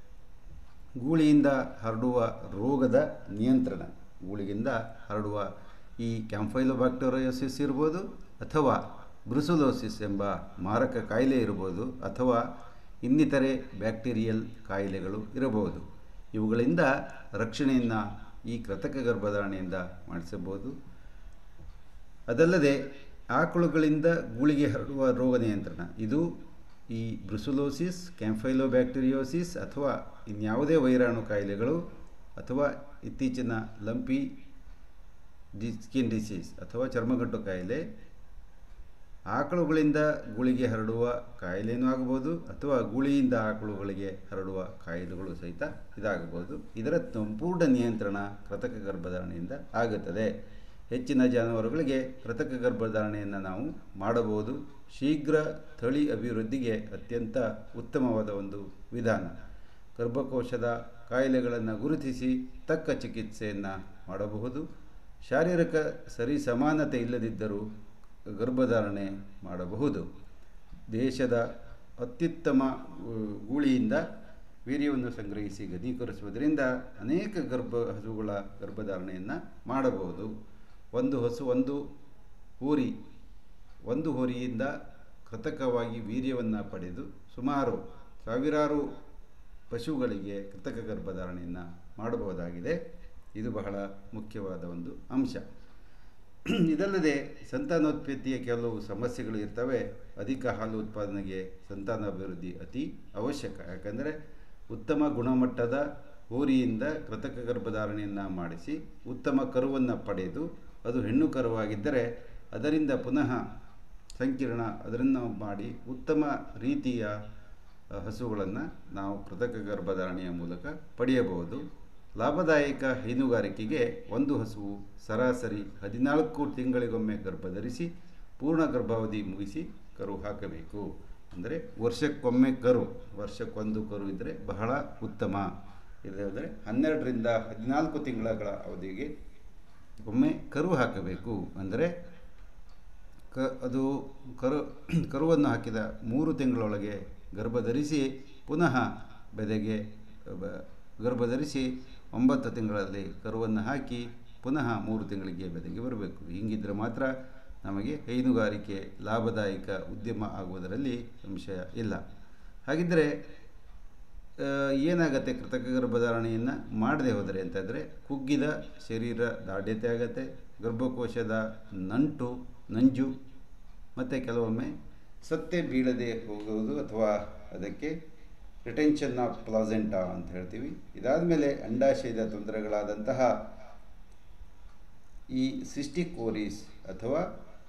ಗೂಳಿಯಿಂದ ಹರಡುವ ರೋಗದ ನಿಯಂತ್ರಣ ಗೂಳಿಗಿಂದ ಹರಡುವ ಈ ಕ್ಯಾಂಫೈಲೋಬ್ಯಾಕ್ಟೋರಿಯೋಸಿಸ್ ಇರ್ಬೋದು ಅಥವಾ ಬ್ರುಸುಲೋಸಿಸ್ ಎಂಬ ಮಾರಕ ಕಾಯಿಲೆ ಇರ್ಬೋದು ಅಥವಾ ಇನ್ನಿತರೆ ಬ್ಯಾಕ್ಟೀರಿಯಲ್ ಕಾಯಿಲೆಗಳು ಇರಬಹುದು ಇವುಗಳಿಂದ ರಕ್ಷಣೆಯನ್ನು ಈ ಕೃತಕ ಗರ್ಭಧಾರಣೆಯಿಂದ ಮಾಡಿಸಬಹುದು ಅದಲ್ಲದೆ ಆಕಳುಗಳಿಂದ ಗೂಳಿಗೆ ಹರಡುವ ರೋಗ ನಿಯಂತ್ರಣ ಇದು ಈ ಬ್ರುಸುಲೋಸಿಸ್ ಕ್ಯಾಂಫೈಲೋಬ್ಯಾಕ್ಟೀರಿಯೋಸಿಸ್ ಅಥವಾ ಇನ್ಯಾವುದೇ ವೈರಾಣು ಕಾಯಿಲೆಗಳು ಅಥವಾ ಇತ್ತೀಚಿನ ಲಂಪಿ ಡಿ ಸ್ಕಿನ್ ಡಿಸೀಸ್ ಅಥವಾ ಚರ್ಮಗಂಟು ಕಾಯಿಲೆ ಆಕಳುಗಳಿಂದ ಗೂಳಿಗೆ ಹರಡುವ ಕಾಯಿಲೆಯೂ ಆಗಬಹುದು ಅಥವಾ ಗೂಳಿಯಿಂದ ಆಕಳುಗಳಿಗೆ ಹರಡುವ ಕಾಯಿಲೆಗಳು ಸಹಿತ ಇದಾಗಬಹುದು ಇದರ ಸಂಪೂರ್ಣ ನಿಯಂತ್ರಣ ಕೃತಕ ಗರ್ಭಧಾರಣೆಯಿಂದ ಆಗುತ್ತದೆ ಹೆಚ್ಚಿನ ಜಾನುವಾರುಗಳಿಗೆ ಕೃತಕ ಗರ್ಭಧಾರಣೆಯನ್ನು ನಾವು ಮಾಡಬಹುದು ಶೀಘ್ರ ತಳಿ ಅಭಿವೃದ್ಧಿಗೆ ಅತ್ಯಂತ ಉತ್ತಮವಾದ ಒಂದು ವಿಧಾನ ಗರ್ಭಕೋಶದ ಕಾಯಿಲೆಗಳನ್ನು ಗುರುತಿಸಿ ತಕ್ಕ ಚಿಕಿತ್ಸೆಯನ್ನು ಮಾಡಬಹುದು ಶಾರೀರಿಕ ಸರಿ ಸಮಾನತೆ ಇಲ್ಲದಿದ್ದರೂ ಗರ್ಭಧಾರಣೆ ಮಾಡಬಹುದು ದೇಶದ ಅತ್ಯುತ್ತಮ ಉ, ಗೂಳಿಯಿಂದ ವೀರ್ಯವನ್ನು ಸಂಗ್ರಹಿಸಿ ಘನೀಕರಿಸುವುದರಿಂದ ಅನೇಕ ಗರ್ಭ ಹಸುಗಳ ಗರ್ಭಧಾರಣೆಯನ್ನು ಮಾಡಬಹುದು ಒಂದು ಹಸು ಒಂದು ಹೋರಿ ಒಂದು ಹೋರಿಯಿಂದ ಕೃತಕವಾಗಿ ವೀರ್ಯವನ್ನು ಪಡೆದು ಸುಮಾರು ಸಾವಿರಾರು ಪಶುಗಳಿಗೆ ಕೃತಕ ಗರ್ಭಧಾರಣೆಯನ್ನು ಮಾಡಬಹುದಾಗಿದೆ ಇದು ಬಹಳ ಮುಖ್ಯವಾದ ಒಂದು ಅಂಶ ಇದಲ್ಲದೆ ಸಂತಾನೋತ್ಪತ್ತಿಯ ಕೆಲವು ಸಮಸ್ಯೆಗಳು ಇರ್ತವೆ ಅಧಿಕ ಹಾಲು ಉತ್ಪಾದನೆಗೆ ಸಂತಾನಾಭಿವೃದ್ಧಿ ಅತಿ ಅವಶ್ಯಕ ಯಾಕಂದರೆ ಉತ್ತಮ ಗುಣಮಟ್ಟದ ಹೋರಿಯಿಂದ ಕೃತಕ ಗರ್ಭಧಾರಣೆಯನ್ನು ಮಾಡಿಸಿ ಉತ್ತಮ ಕರುವನ್ನು ಪಡೆದು ಅದು ಹೆಣ್ಣು ಕರುವಾಗಿದ್ದರೆ ಅದರಿಂದ ಪುನಃ ಸಂಕೀರ್ಣ ಅದನ್ನು ಮಾಡಿ ಉತ್ತಮ ರೀತಿಯ ಹಸುಗಳನ್ನು ನಾವು ಕೃತಕ ಗರ್ಭಧಾರಣೆಯ ಮೂಲಕ ಪಡೆಯಬಹುದು ಲಾಭದಾಯಕ ಹೈನುಗಾರಿಕೆಗೆ ಒಂದು ಹಸುವು ಸರಾಸರಿ ಹದಿನಾಲ್ಕು ತಿಂಗಳಿಗೊಮ್ಮೆ ಗರ್ಭಧರಿಸಿ ಪೂರ್ಣ ಗರ್ಭಾವಧಿ ಮುಗಿಸಿ ಕರು ಹಾಕಬೇಕು ಅಂದರೆ ವರ್ಷಕ್ಕೊಮ್ಮೆ ಕರು ವರ್ಷಕ್ಕೊಂದು ಕರು ಇದ್ದರೆ ಬಹಳ ಉತ್ತಮ ಇಲ್ಲದ್ರೆ ಹನ್ನೆರಡರಿಂದ ಹದಿನಾಲ್ಕು ತಿಂಗಳ ಅವಧಿಗೆ ಒಮ್ಮೆ ಕರು ಹಾಕಬೇಕು ಅಂದರೆ ಕ ಅದು ಕರು ಕರುವನ್ನು ಹಾಕಿದ ಮೂರು ತಿಂಗಳೊಳಗೆ ಗರ್ಭಧರಿಸಿ ಪುನಃ ಬೆದೆಗೆ ಬ- ಗರ್ಭಧರಿಸಿ ಒಂಬತ್ತು ತಿಂಗಳಲ್ಲಿ ಕರುವನ್ನು ಹಾಕಿ ಪುನಃ ಮೂರು ತಿಂಗಳಿಗೆ ಬೆದೆಗೆ ಬರಬೇಕು ಹೀಗಿದ್ದರೆ ಮಾತ್ರ ನಮಗೆ ಹೈನುಗಾರಿಕೆ ಲಾಭದಾಯಕ ಉದ್ಯಮ ಆಗುವುದರಲ್ಲಿ ಸಂಶಯ ಇಲ್ಲ ಹಾಗಿದ್ದರೆ ಆ, ಏನಾಗತ್ತೆ ಕೃತಕ ಗರ್ಭಧಾರಣೆಯನ್ನು ಮಾಡದೆ ಹೋದರೆ ಅಂತಂದರೆ ಕುಗ್ಗಿದ ಶರೀರ ದಾಢ್ಯತೆ ಆಗತ್ತೆ ಗರ್ಭಕೋಶದ ನಂಟು ನಂಜು ಮತ್ತು ಕೆಲವೊಮ್ಮೆ ಸತ್ತೆ ಬೀಳದೆ ಹೋಗುವುದು ಅಥವಾ ಅದಕ್ಕೆ ರಿಟೆನ್ಷನ್ ಆಫ್ ಪ್ಲಾಸೆಂಟಾ ಅಂತ ಹೇಳ್ತೀವಿ ಇದಾದ ಮೇಲೆ ಅಂಡಾಶಯದ ತೊಂದರೆಗಳಾದಂತಹ ಈ ಸಿಸ್ಟಿಕ್ ಓರೀಸ್ ಅಥವಾ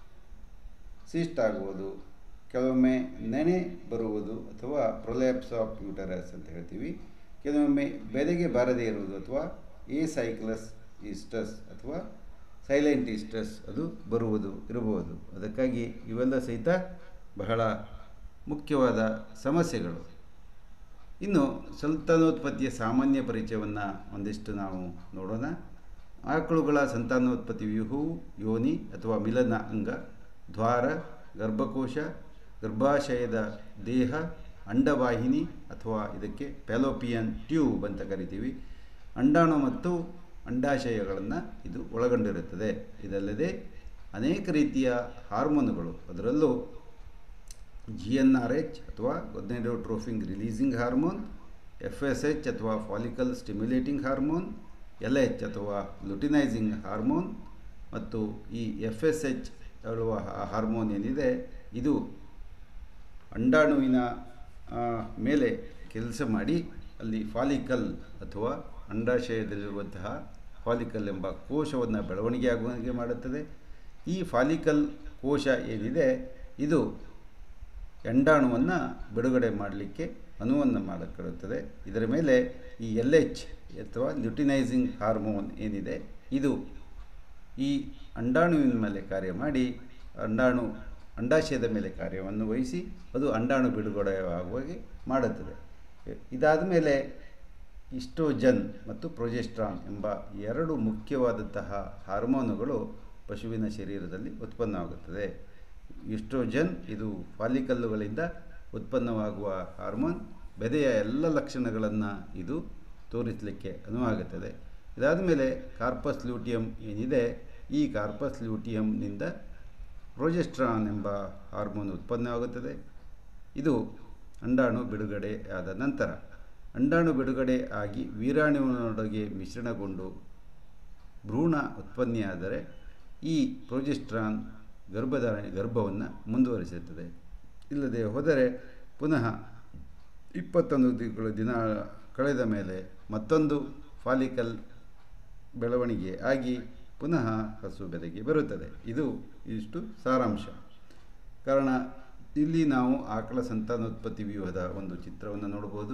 ಸಿಸ್ಟ್ ಆಗುವುದು ಕೆಲವೊಮ್ಮೆ ನೆನೆ ಬರುವುದು ಅಥವಾ ಪ್ರೊಲ್ಯಾಪ್ಸ್ ಆಫ್ ಯೂಟರಸ್ ಅಂತ ಹೇಳ್ತೀವಿ ಕೆಲವೊಮ್ಮೆ ಬೆಲೆಗೆ ಬಾರದೇ ಇರುವುದು ಅಥವಾ ಎ ಸೈಕ್ಲಸ್ ಈಸ್ಟಸ್ ಅಥವಾ ಸೈಲೆಂಟ್ ಈಸ್ಟಸ್ ಅದು ಬರುವುದು ಇರಬಹುದು ಅದಕ್ಕಾಗಿ ಇವೆಲ್ಲ ಸಹಿತ ಬಹಳ ಮುಖ್ಯವಾದ ಸಮಸ್ಯೆಗಳು ಇನ್ನು ಸಂತಾನೋತ್ಪತ್ತಿಯ ಸಾಮಾನ್ಯ ಪರಿಚಯವನ್ನು ಒಂದಿಷ್ಟು ನಾವು ನೋಡೋಣ ಆಕಳುಗಳ ಸಂತಾನೋತ್ಪತ್ತಿ ವ್ಯೂಹವು ಯೋನಿ ಅಥವಾ ಮಿಲನ ಅಂಗ ದ್ವಾರ ಗರ್ಭಕೋಶ ಗರ್ಭಾಶಯದ ದೇಹ ಅಂಡವಾಹಿನಿ ಅಥವಾ ಇದಕ್ಕೆ ಪ್ಯಾಲೋಪಿಯನ್ ಟ್ಯೂಬ್ ಅಂತ ಕರಿತೀವಿ ಅಂಡಾಣು ಮತ್ತು ಅಂಡಾಶಯಗಳನ್ನು ಇದು ಒಳಗೊಂಡಿರುತ್ತದೆ ಇದಲ್ಲದೆ ಅನೇಕ ರೀತಿಯ ಹಾರ್ಮೋನುಗಳು ಅದರಲ್ಲೂ ಜಿ ಎನ್ ಆರ್ ಎಚ್ ಅಥವಾ gonadotrophin releasing hormone F S H ಅಥವಾ follicle stimulating hormone L H ಅಥವಾ ಲುಟಿನೈಸಿಂಗ್ ಹಾರ್ಮೋನ್ ಮತ್ತು ಈ ಎಫ್ ಎಸ್ ಎಚ್ ಹೇಳುವ ಹಾ- ಹಾರ್ಮೋನ್ ಏನಿದೆ ಇದು ಅಂಡಾಣುವಿನ ಆ, ಮೇಲೆ ಕೆಲಸ ಮಾಡಿ ಅಲ್ಲಿ ಫಾಲಿಕಲ್ ಅಥವಾ ಅಂಡಾಶಯದಲ್ಲಿರುವಂತಹ ಫಾಲಿಕಲ್ ಎಂಬ ಕೋಶವನ್ನು ಬೆಳವಣಿಗೆ ಆಗುವಂತೆ ಮಾಡುತ್ತದೆ ಈ ಫಾಲಿಕಲ್ ಕೋಶ ಏನಿದೆ ಇದು ಎಂಡಾಣುವನ್ನು ಬಿಡುಗಡೆ ಮಾಡಲಿಕ್ಕೆ ಅನುವನ್ನು ಮಾಡಿಕೊಡುತ್ತದೆ ಇದರ ಮೇಲೆ ಈ ಎಲ್ ಎಚ್ ಅಥವಾ ಲ್ಯುಟಿನೈಸಿಂಗ್ ಹಾರ್ಮೋನ್ ಏನಿದೆ ಇದು ಈ ಅಂಡಾಣುವಿನ ಮೇಲೆ ಕಾರ್ಯ ಮಾಡಿ ಅಂಡಾಣು ಅಂಡಾಶಯದ ಮೇಲೆ ಕಾರ್ಯವನ್ನು ವಹಿಸಿ ಅದು ಅಂಡಾಣು ಬಿಡುಗಡೆ ಆಗುವಾಗೆ ಮಾಡುತ್ತದೆ ಇದಾದ ಮೇಲೆ ಇಸ್ಟ್ರೋಜನ್ ಮತ್ತು ಪ್ರೊಜೆಸ್ಟ್ರಾನ್ ಎಂಬ ಎರಡು ಮುಖ್ಯವಾದಂತಹ ಹಾರ್ಮೋನುಗಳು ಪಶುವಿನ ಶರೀರದಲ್ಲಿ ಉತ್ಪನ್ನವಾಗುತ್ತದೆ ಇಸ್ಟ್ರೋಜನ್ ಇದು ಫಾಲಿಕಲ್ಲುಗಳಿಂದ ಉತ್ಪನ್ನವಾಗುವ ಹಾರ್ಮೋನ್ ಬೆದೆಯ ಎಲ್ಲ ಲಕ್ಷಣಗಳನ್ನು ಇದು ತೋರಿಸಲಿಕ್ಕೆ ಅನುವಾಗುತ್ತದೆ ಇದಾದ ಮೇಲೆ ಕಾರ್ಪಸ್ ಲ್ಯೂಟಿಯಂ ಏನಿದೆ ಈ ಕಾರ್ಪಸ್ ಲ್ಯೂಟಿಯಂನಿಂದ ಪ್ರೊಜೆಸ್ಟ್ರಾನ್ ಎಂಬ ಹಾರ್ಮೋನ್ ಉತ್ಪನ್ನವಾಗುತ್ತದೆ ಇದು ಅಂಡಾಣು ಬಿಡುಗಡೆ ಆದ ನಂತರ ಅಂಡಾಣು ಬಿಡುಗಡೆ ಆಗಿ ವೀರಾಣುವಿನೊಳಗೆ ಮಿಶ್ರಣಗೊಂಡು ಭ್ರೂಣ ಉತ್ಪತ್ತಿಯಾದರೆ ಈ ಪ್ರೊಜೆಸ್ಟ್ರಾನ್ ಗರ್ಭಧಾರಣೆ ಗರ್ಭವನ್ನು ಮುಂದುವರಿಸುತ್ತದೆ ಇಲ್ಲದೆ ಹೋದರೆ ಪುನಃ ಇಪ್ಪತ್ತೊಂದು ದಿನಗಳು ದಿನ ಕಳೆದ ಮೇಲೆ ಮತ್ತೊಂದು ಫಾಲಿಕಲ್ ಬೆಳವಣಿಗೆ ಆಗಿ ಪುನಃ ಹಸು ಬೆದೆಗೆ ಬರುತ್ತದೆ ಇದು ಇಷ್ಟು ಸಾರಾಂಶ ಕಾರಣ ಇಲ್ಲಿ ನಾವು ಆಕಳ ಸಂತಾನೋತ್ಪತ್ತಿ ವ್ಯೂಹದ ಒಂದು ಚಿತ್ರವನ್ನು ನೋಡ್ಬೋದು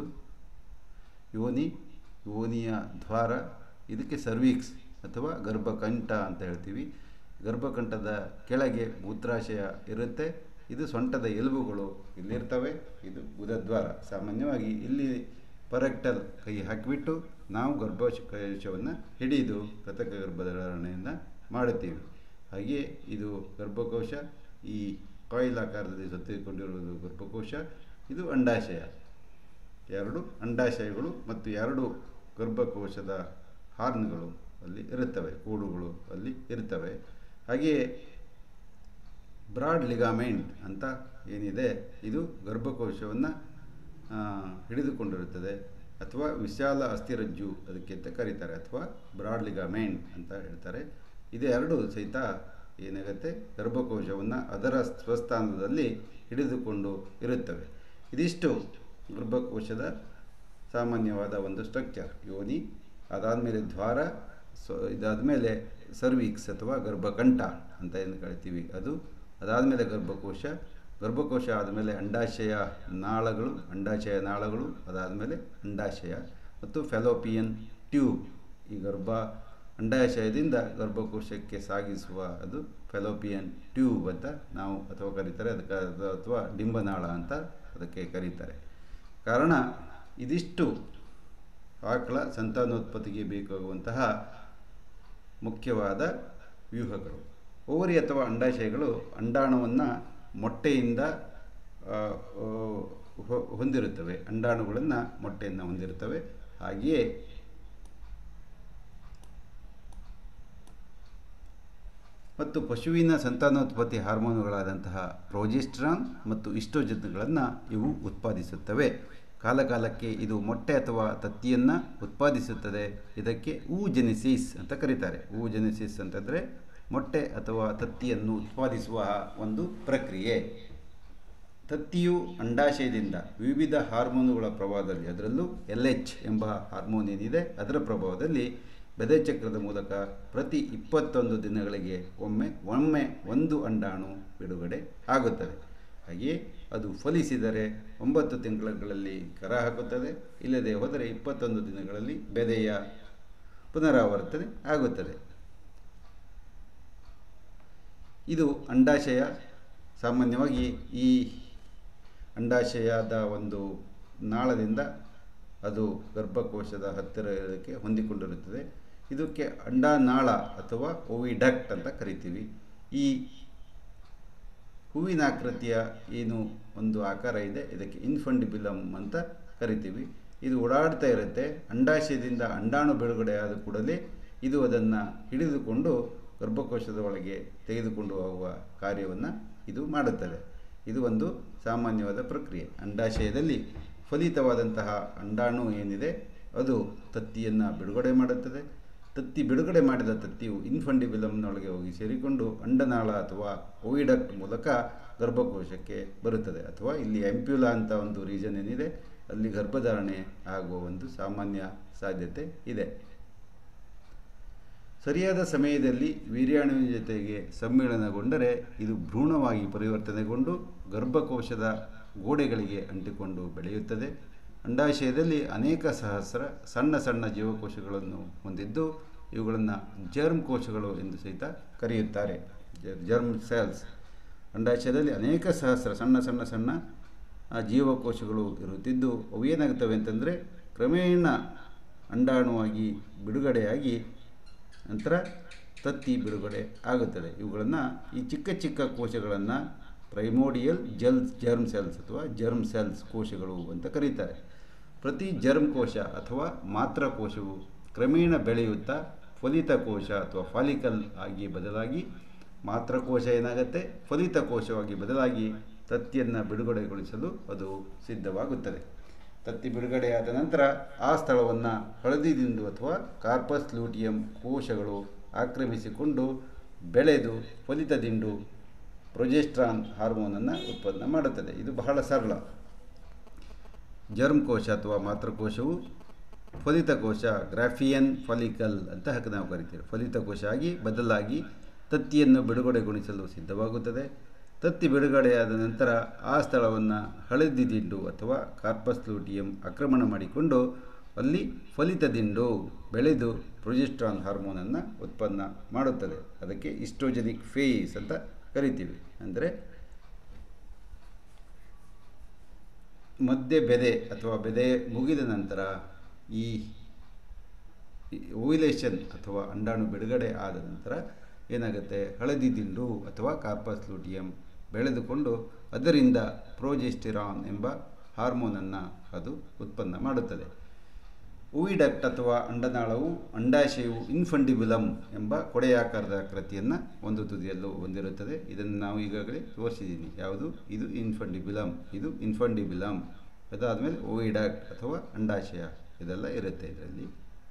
ಯೋನಿ ಯೋನಿಯ ದ್ವಾರ ಇದಕ್ಕೆ ಸರ್ವೀಕ್ಸ್ ಅಥವಾ ಗರ್ಭಕಂಠ ಅಂತ ಹೇಳ್ತೀವಿ ಗರ್ಭಕಂಠದ ಕೆಳಗೆ ಮೂತ್ರಾಶಯ ಇರುತ್ತೆ ಇದು ಸೊಂಟದ ಎಲುಬುಗಳು ಇಲ್ಲಿರ್ತವೆ ಇದು ಗುದದ್ವಾರ ಸಾಮಾನ್ಯವಾಗಿ ಇಲ್ಲಿ ಪರೆಕ್ಟಲ್ ಕೈ ಹಾಕಿಬಿಟ್ಟು ನಾವು ಗರ್ಭಕೋಶವನ್ನು ಹಿಡಿದು ಕೃತಕ ಗರ್ಭಧಾರಣೆಯನ್ನು ಮಾಡುತ್ತೀವಿ ಹಾಗೆಯೇ ಇದು ಗರ್ಭಕೋಶ ಈ ಕಾಯಿಲ್ ಆಕಾರದಲ್ಲಿ ಸುತ್ತಿಕೊಂಡಿರುವುದು ಗರ್ಭಕೋಶ ಇದು ಅಂಡಾಶಯ ಎರಡು ಅಂಡಾಶಯಗಳು ಮತ್ತು ಎರಡು ಗರ್ಭಕೋಶದ ಹಾರ್ನ್ಗಳು ಅಲ್ಲಿ ಇರುತ್ತವೆ ಕೂಡುಗಳು ಅಲ್ಲಿ ಇರ್ತವೆ ಹಾಗೆಯೇ ಬ್ರಾಡ್ ಲಿಗಾಮೆಂಟ್ ಅಂತ ಏನಿದೆ ಇದು ಗರ್ಭಕೋಶವನ್ನು ಹಿಡಿದುಕೊಂಡಿರುತ್ತದೆ ಅಥವಾ ವಿಶಾಲ ಅಸ್ಥಿರಜ್ಜು ಅದಕ್ಕೆ ಅಂತ ಕರೀತಾರೆ ಅಥವಾ ಬ್ರಾಡ್ ಲಿಗಾಮೆಂಟ್ ಅಂತ ಹೇಳ್ತಾರೆ ಇದು ಎರಡು ಸಹಿತ ಏನಾಗುತ್ತೆ ಗರ್ಭಕೋಶವನ್ನು ಅದರ ಸ್ವಸ್ಥಾನದಲ್ಲಿ ಹಿಡಿದುಕೊಂಡು ಇರುತ್ತವೆ ಇದಿಷ್ಟು ಗರ್ಭಕೋಶದ ಸಾಮಾನ್ಯವಾದ ಒಂದು ಸ್ಟ್ರಕ್ಚರ್ ಯೋನಿ ಅದಾದಮೇಲೆ ದ್ವಾರ ಸೊ ಇದಾದಮೇಲೆ ಸರ್ವಿಕ್ಸ್ ಅಥವಾ ಗರ್ಭಕಂಠ ಅಂತ ಏನು ಕರಿತೀವಿ ಅದು ಅದಾದಮೇಲೆ ಗರ್ಭಕೋಶ ಗರ್ಭಕೋಶ ಆದಮೇಲೆ ಅಂಡಾಶಯ ನಾಳಗಳು ಅಂಡಾಶಯ ನಾಳಗಳು ಅದಾದಮೇಲೆ ಅಂಡಾಶಯ ಮತ್ತು ಫೆಲೋಪಿಯನ್ ಟ್ಯೂಬ್ ಈ ಗರ್ಭ ಅಂಡಾಶಯದಿಂದ ಗರ್ಭಕೋಶಕ್ಕೆ ಸಾಗಿಸುವ ಅದು ಫೆಲೋಪಿಯನ್ ಟ್ಯೂಬ್ ಅಂತ ನಾವು ಅಥವಾ ಕರೀತಾರೆ ಅದಕ್ಕೆ ಅದು ಅಥವಾ ಡಿಂಬನಾಳ ಅಂತ ಅದಕ್ಕೆ ಕರೀತಾರೆ ಕಾರಣ ಇದಿಷ್ಟು ಆಕಳ ಸಂತಾನೋತ್ಪತ್ತಿಗೆ ಬೇಕಾಗುವಂತಹ ಮುಖ್ಯವಾದ ವ್ಯೂಹಗಳು ಓವರಿ ಅಥವಾ ಅಂಡಾಶಯಗಳು ಅಂಡಾಣುವನ್ನು ಮೊಟ್ಟೆಯಿಂದ ಆ, ಆ, ಹೊ- ಹೊಂದಿರುತ್ತವೆ ಅಂಡಾಣುಗಳನ್ನು ಮೊಟ್ಟೆಯನ್ನು ಹೊಂದಿರುತ್ತವೆ ಹಾಗೆಯೇ ಮತ್ತು ಪಶುವಿನ ಸಂತಾನೋತ್ಪತ್ತಿ ಹಾರ್ಮೋನುಗಳಾದಂತಹ ಪ್ರೋಜೆಸ್ಟ್ರಾನ್ ಮತ್ತು ಇಸ್ಟ್ರೋಜನ್ಗಳನ್ನು ಇವು ಉತ್ಪಾದಿಸುತ್ತವೆ ಕಾಲಕಾಲಕ್ಕೆ ಇದು ಮೊಟ್ಟೆ ಅಥವಾ ತತ್ತಿಯನ್ನು ಉತ್ಪಾದಿಸುತ್ತದೆ ಇದಕ್ಕೆ ಊಜೆನಿಸಿಸ್ ಅಂತ ಕರೀತಾರೆ ಊಜೆನಿಸಿಸ್ ಅಂತಂದರೆ ಮೊಟ್ಟೆ ಅಥವಾ ತತ್ತಿಯನ್ನು ಉತ್ಪಾದಿಸುವ ಒಂದು ಪ್ರಕ್ರಿಯೆ ತತ್ತಿಯು ಅಂಡಾಶಯದಿಂದ ವಿವಿಧ ಹಾರ್ಮೋನುಗಳ ಪ್ರಭಾವದಲ್ಲಿ ಅದರಲ್ಲೂ ಎಲ್ ಎಚ್ ಎಂಬ ಹಾರ್ಮೋನ್ ಏನಿದೆ ಅದರ ಪ್ರಭಾವದಲ್ಲಿ ಬೆದೆ ಚಕ್ರದ ಮೂಲಕ ಪ್ರತಿ ಇಪ್ಪತ್ತೊಂದು ದಿನಗಳಿಗೆ ಒಮ್ಮೆ ಒಮ್ಮೆ ಒಂದು ಅಂಡಾಣು ಬಿಡುಗಡೆ ಆಗುತ್ತದೆ ಹಾಗೆಯೇ ಅದು ಫಲಿಸಿದರೆ ಒಂಬತ್ತು ತಿಂಗಳುಗಳಲ್ಲಿ ಕರ ಹಾಕುತ್ತದೆ ಇಲ್ಲದೆ ಹೋದರೆ ಇಪ್ಪತ್ತೊಂದು ದಿನಗಳಲ್ಲಿ ಬೆದೆಯ ಪುನರಾವರ್ತನೆ ಆಗುತ್ತದೆ ಇದು ಅಂಡಾಶಯ ಸಾಮಾನ್ಯವಾಗಿ ಈ ಅಂಡಾಶಯದ ಒಂದು ನಾಳದಿಂದ ಅದು ಗರ್ಭಕೋಶದ ಹತ್ತಿರ ಇರೋದಕ್ಕೆ ಹೊಂದಿಕೊಂಡಿರುತ್ತದೆ ಇದಕ್ಕೆ ಅಂಡನಾಳ ಅಥವಾ ಓವಿಡಕ್ಟ್ ಅಂತ ಕರಿತೀವಿ ಈ ಹೂವಿನಾಕೃತಿಯ ಏನು ಒಂದು ಆಕಾರ ಇದೆ ಇದಕ್ಕೆ ಇನ್ಫಂಡಿಬಿಲಮ್ ಅಂತ ಕರಿತೀವಿ ಇದು ಓಡಾಡ್ತಾ ಇರುತ್ತೆ ಅಂಡಾಶಯದಿಂದ ಅಂಡಾಣು ಬಿಡುಗಡೆ ಆದ ಕೂಡಲೇ ಇದು ಅದನ್ನು ಹಿಡಿದುಕೊಂಡು ಗರ್ಭಕೋಶದ ಒಳಗೆ ತೆಗೆದುಕೊಂಡು ಹೋಗುವ ಕಾರ್ಯವನ್ನು ಇದು ಮಾಡುತ್ತದೆ ಇದು ಒಂದು ಸಾಮಾನ್ಯವಾದ ಪ್ರಕ್ರಿಯೆ ಅಂಡಾಶಯದಲ್ಲಿ ಫಲಿತವಾದಂತಹ ಅಂಡಾಣು ಏನಿದೆ ಅದು ತತ್ತಿಯನ್ನು ಬಿಡುಗಡೆ ಮಾಡುತ್ತದೆ ತತ್ತಿ ಬಿಡುಗಡೆ ಮಾಡಿದ ತತ್ತಿಯು ಇನ್ಫಂಡಿಬಿಲಮ್ನೊಳಗೆ ಹೋಗಿ ಸೇರಿಕೊಂಡು ಅಂಡನಾಳ ಅಥವಾ ಓಯಿಡಕ್ಟ್ ಮೂಲಕ ಗರ್ಭಕೋಶಕ್ಕೆ ಬರುತ್ತದೆ ಅಥವಾ ಇಲ್ಲಿ ಎಂಪ್ಯುಲಾ ಅಂತ ಒಂದು ರೀಜನ್ ಏನಿದೆ ಅಲ್ಲಿ ಗರ್ಭಧಾರಣೆ ಆಗುವ ಒಂದು ಸಾಮಾನ್ಯ ಸಾಧ್ಯತೆ ಇದೆ ಸರಿಯಾದ ಸಮಯದಲ್ಲಿ ವೀರ್ಯಾಣುವಿನ ಜೊತೆಗೆ ಸಮ್ಮಿಳನಗೊಂಡರೆ ಇದು ಭ್ರೂಣವಾಗಿ ಪರಿವರ್ತನೆಗೊಂಡು ಗರ್ಭಕೋಶದ ಗೋಡೆಗಳಿಗೆ ಅಂಟಿಕೊಂಡು ಬೆಳೆಯುತ್ತದೆ ಅಂಡಾಶಯದಲ್ಲಿ ಅನೇಕ ಸಹಸ್ರ ಸಣ್ಣ ಸಣ್ಣ ಜೀವಕೋಶಗಳನ್ನು ಹೊಂದಿದ್ದು ಇವುಗಳನ್ನು ಜರ್ಮ್ ಕೋಶಗಳು ಎಂದು ಸಹಿತ ಕರೆಯುತ್ತಾರೆ ಜರ್ಮ್ ಸೆಲ್ಸ್ ಅಂಡಾಶಯದಲ್ಲಿ ಅನೇಕ ಸಹಸ್ರ ಸಣ್ಣ ಸಣ್ಣ ಸಣ್ಣ ಆ, ಜೀವಕೋಶಗಳು ಇರುತ್ತಿದ್ದು ಅವು ಏನಾಗುತ್ತವೆ ಅಂತಂದರೆ ಕ್ರಮೇಣ ಅಂಡಾಣುವಾಗಿ ಬಿಡುಗಡೆಯಾಗಿ ನಂತರ ತತ್ತಿ ಬಿಡುಗಡೆ ಆಗುತ್ತದೆ ಇವುಗಳನ್ನು ಈ ಚಿಕ್ಕ ಚಿಕ್ಕ ಕೋಶಗಳನ್ನು ಪ್ರೈಮೋಡಿಯಲ್ ಜೆಲ್ಸ್ ಜರ್ಮ್ ಸೆಲ್ಸ್ ಅಥವಾ ಜರ್ಮ್ ಸೆಲ್ಸ್ ಕೋಶಗಳು ಅಂತ ಕರೀತಾರೆ ಪ್ರತಿ ಜರ್ಮ್ ಕೋಶ ಅಥವಾ ಮಾತ್ರ ಕೋಶವು ಕ್ರಮೇಣ ಬೆಳೆಯುತ್ತಾ ಫಲಿತ ಕೋಶ ಅಥವಾ ಫಾಲಿಕಲ್ ಆಗಿ ಬದಲಾಗಿ ಮಾತ್ರ ಕೋಶ ಏನಾಗುತ್ತೆ ಫಲಿತ ಕೋಶವಾಗಿ ಬದಲಾಗಿ ತತ್ತಿಯನ್ನು ಬಿಡುಗಡೆಗೊಳಿಸಲು ಅದು ಸಿದ್ಧವಾಗುತ್ತದೆ ತತ್ತಿ ಬಿಡುಗಡೆಯಾದ ನಂತರ ಆ ಸ್ಥಳವನ್ನು ಹಳದಿ ದಿಂಡು ಅಥವಾ ಕಾರ್ಪಸ್ ಲೂಟಿಯಂ ಕೋಶಗಳು ಆಕ್ರಮಿಸಿಕೊಂಡು ಬೆಳೆದು ಫಲಿತ ದಿಂಡು ಪ್ರೊಜೆಸ್ಟ್ರಾನ್ ಹಾರ್ಮೋನನ್ನು ಉತ್ಪನ್ನ ಮಾಡುತ್ತದೆ ಇದು ಬಹಳ ಸರಳ ಜರ್ಮ್ ಕೋಶ ಅಥವಾ ಮಾತೃಕೋಶವು ಫಲಿತ ಕೋಶ ಗ್ರಾಫಿಯನ್ ಫಾಲಿಕಲ್ ಅಂತ ಹಾಕಿ ನಾವು ಕರಿತೀವಿ ಫಲಿತ ಕೋಶ ಆಗಿ ಬದಲಾಗಿ ತತ್ತಿಯನ್ನು ಬಿಡುಗಡೆಗೊಳಿಸಲು ಸಿದ್ಧವಾಗುತ್ತದೆ ತತ್ತಿ ಬಿಡುಗಡೆಯಾದ ನಂತರ ಆ ಸ್ಥಳವನ್ನು ಹಳದಿ ದಿಂಡು ಅಥವಾ ಕಾರ್ಪಸ್ ಲೂಟಿಯಂ ಆಕ್ರಮಣ ಮಾಡಿಕೊಂಡು ಅಲ್ಲಿ ಫಲಿತ ದಿಂಡು ಬೆಳೆದು ಪ್ರೊಜೆಸ್ಟ್ರಾನ್ ಹಾರ್ಮೋನನ್ನು ಉತ್ಪನ್ನ ಮಾಡುತ್ತದೆ ಅದಕ್ಕೆ ಇಸ್ಟ್ರೋಜೆನಿಕ್ ಫೇಸ್ ಅಂತ ಕರಿತೀವಿ ಅಂದರೆ ಮಧ್ಯೆ ಬೆದೆ ಅಥವಾ ಬೆದೆ ಮುಗಿದ ನಂತರ ಈ ಓವಿಲೇಷನ್ ಅಥವಾ ಅಂಡಾಣು ಬಿಡುಗಡೆ ಆದ ನಂತರ ಏನಾಗುತ್ತೆ ಹಳದಿ ದಿಂಡು ಅಥವಾ ಕಾರ್ಪಸ್ ಲೂಟಿಯಂ ಬೆಳೆದುಕೊಂಡು ಅದರಿಂದ ಪ್ರೋಜೆಸ್ಟಿರಾನ್ ಎಂಬ ಹಾರ್ಮೋನನ್ನು ಅದು ಉತ್ಪನ್ನ ಮಾಡುತ್ತದೆ ಉಯಿಡಕ್ಟ್ ಅಥವಾ ಅಂಡನಾಳವು ಅಂಡಾಶಯವು ಇನ್ಫಂಡಿಬುಲಮ್ ಎಂಬ ಕೊಡೆಯಾಕಾರದ ಕೃತಿಯನ್ನು ಒಂದು ತುದಿಯಲ್ಲೂ ಹೊಂದಿರುತ್ತದೆ ಇದನ್ನು ನಾವು ಈಗಾಗಲೇ ತೋರಿಸಿದ್ದೀನಿ ಯಾವುದು ಇದು ಇನ್ಫಂಡಿಬುಲಮ್ ಇದು ಇನ್ಫಂಡಿಬುಲಮ್ ಅದಾದಮೇಲೆ ಓಯಿಡಕ್ಟ್ ಅಥವಾ ಅಂಡಾಶಯ ಇದೆಲ್ಲ ಇರುತ್ತೆ ಇದರಲ್ಲಿ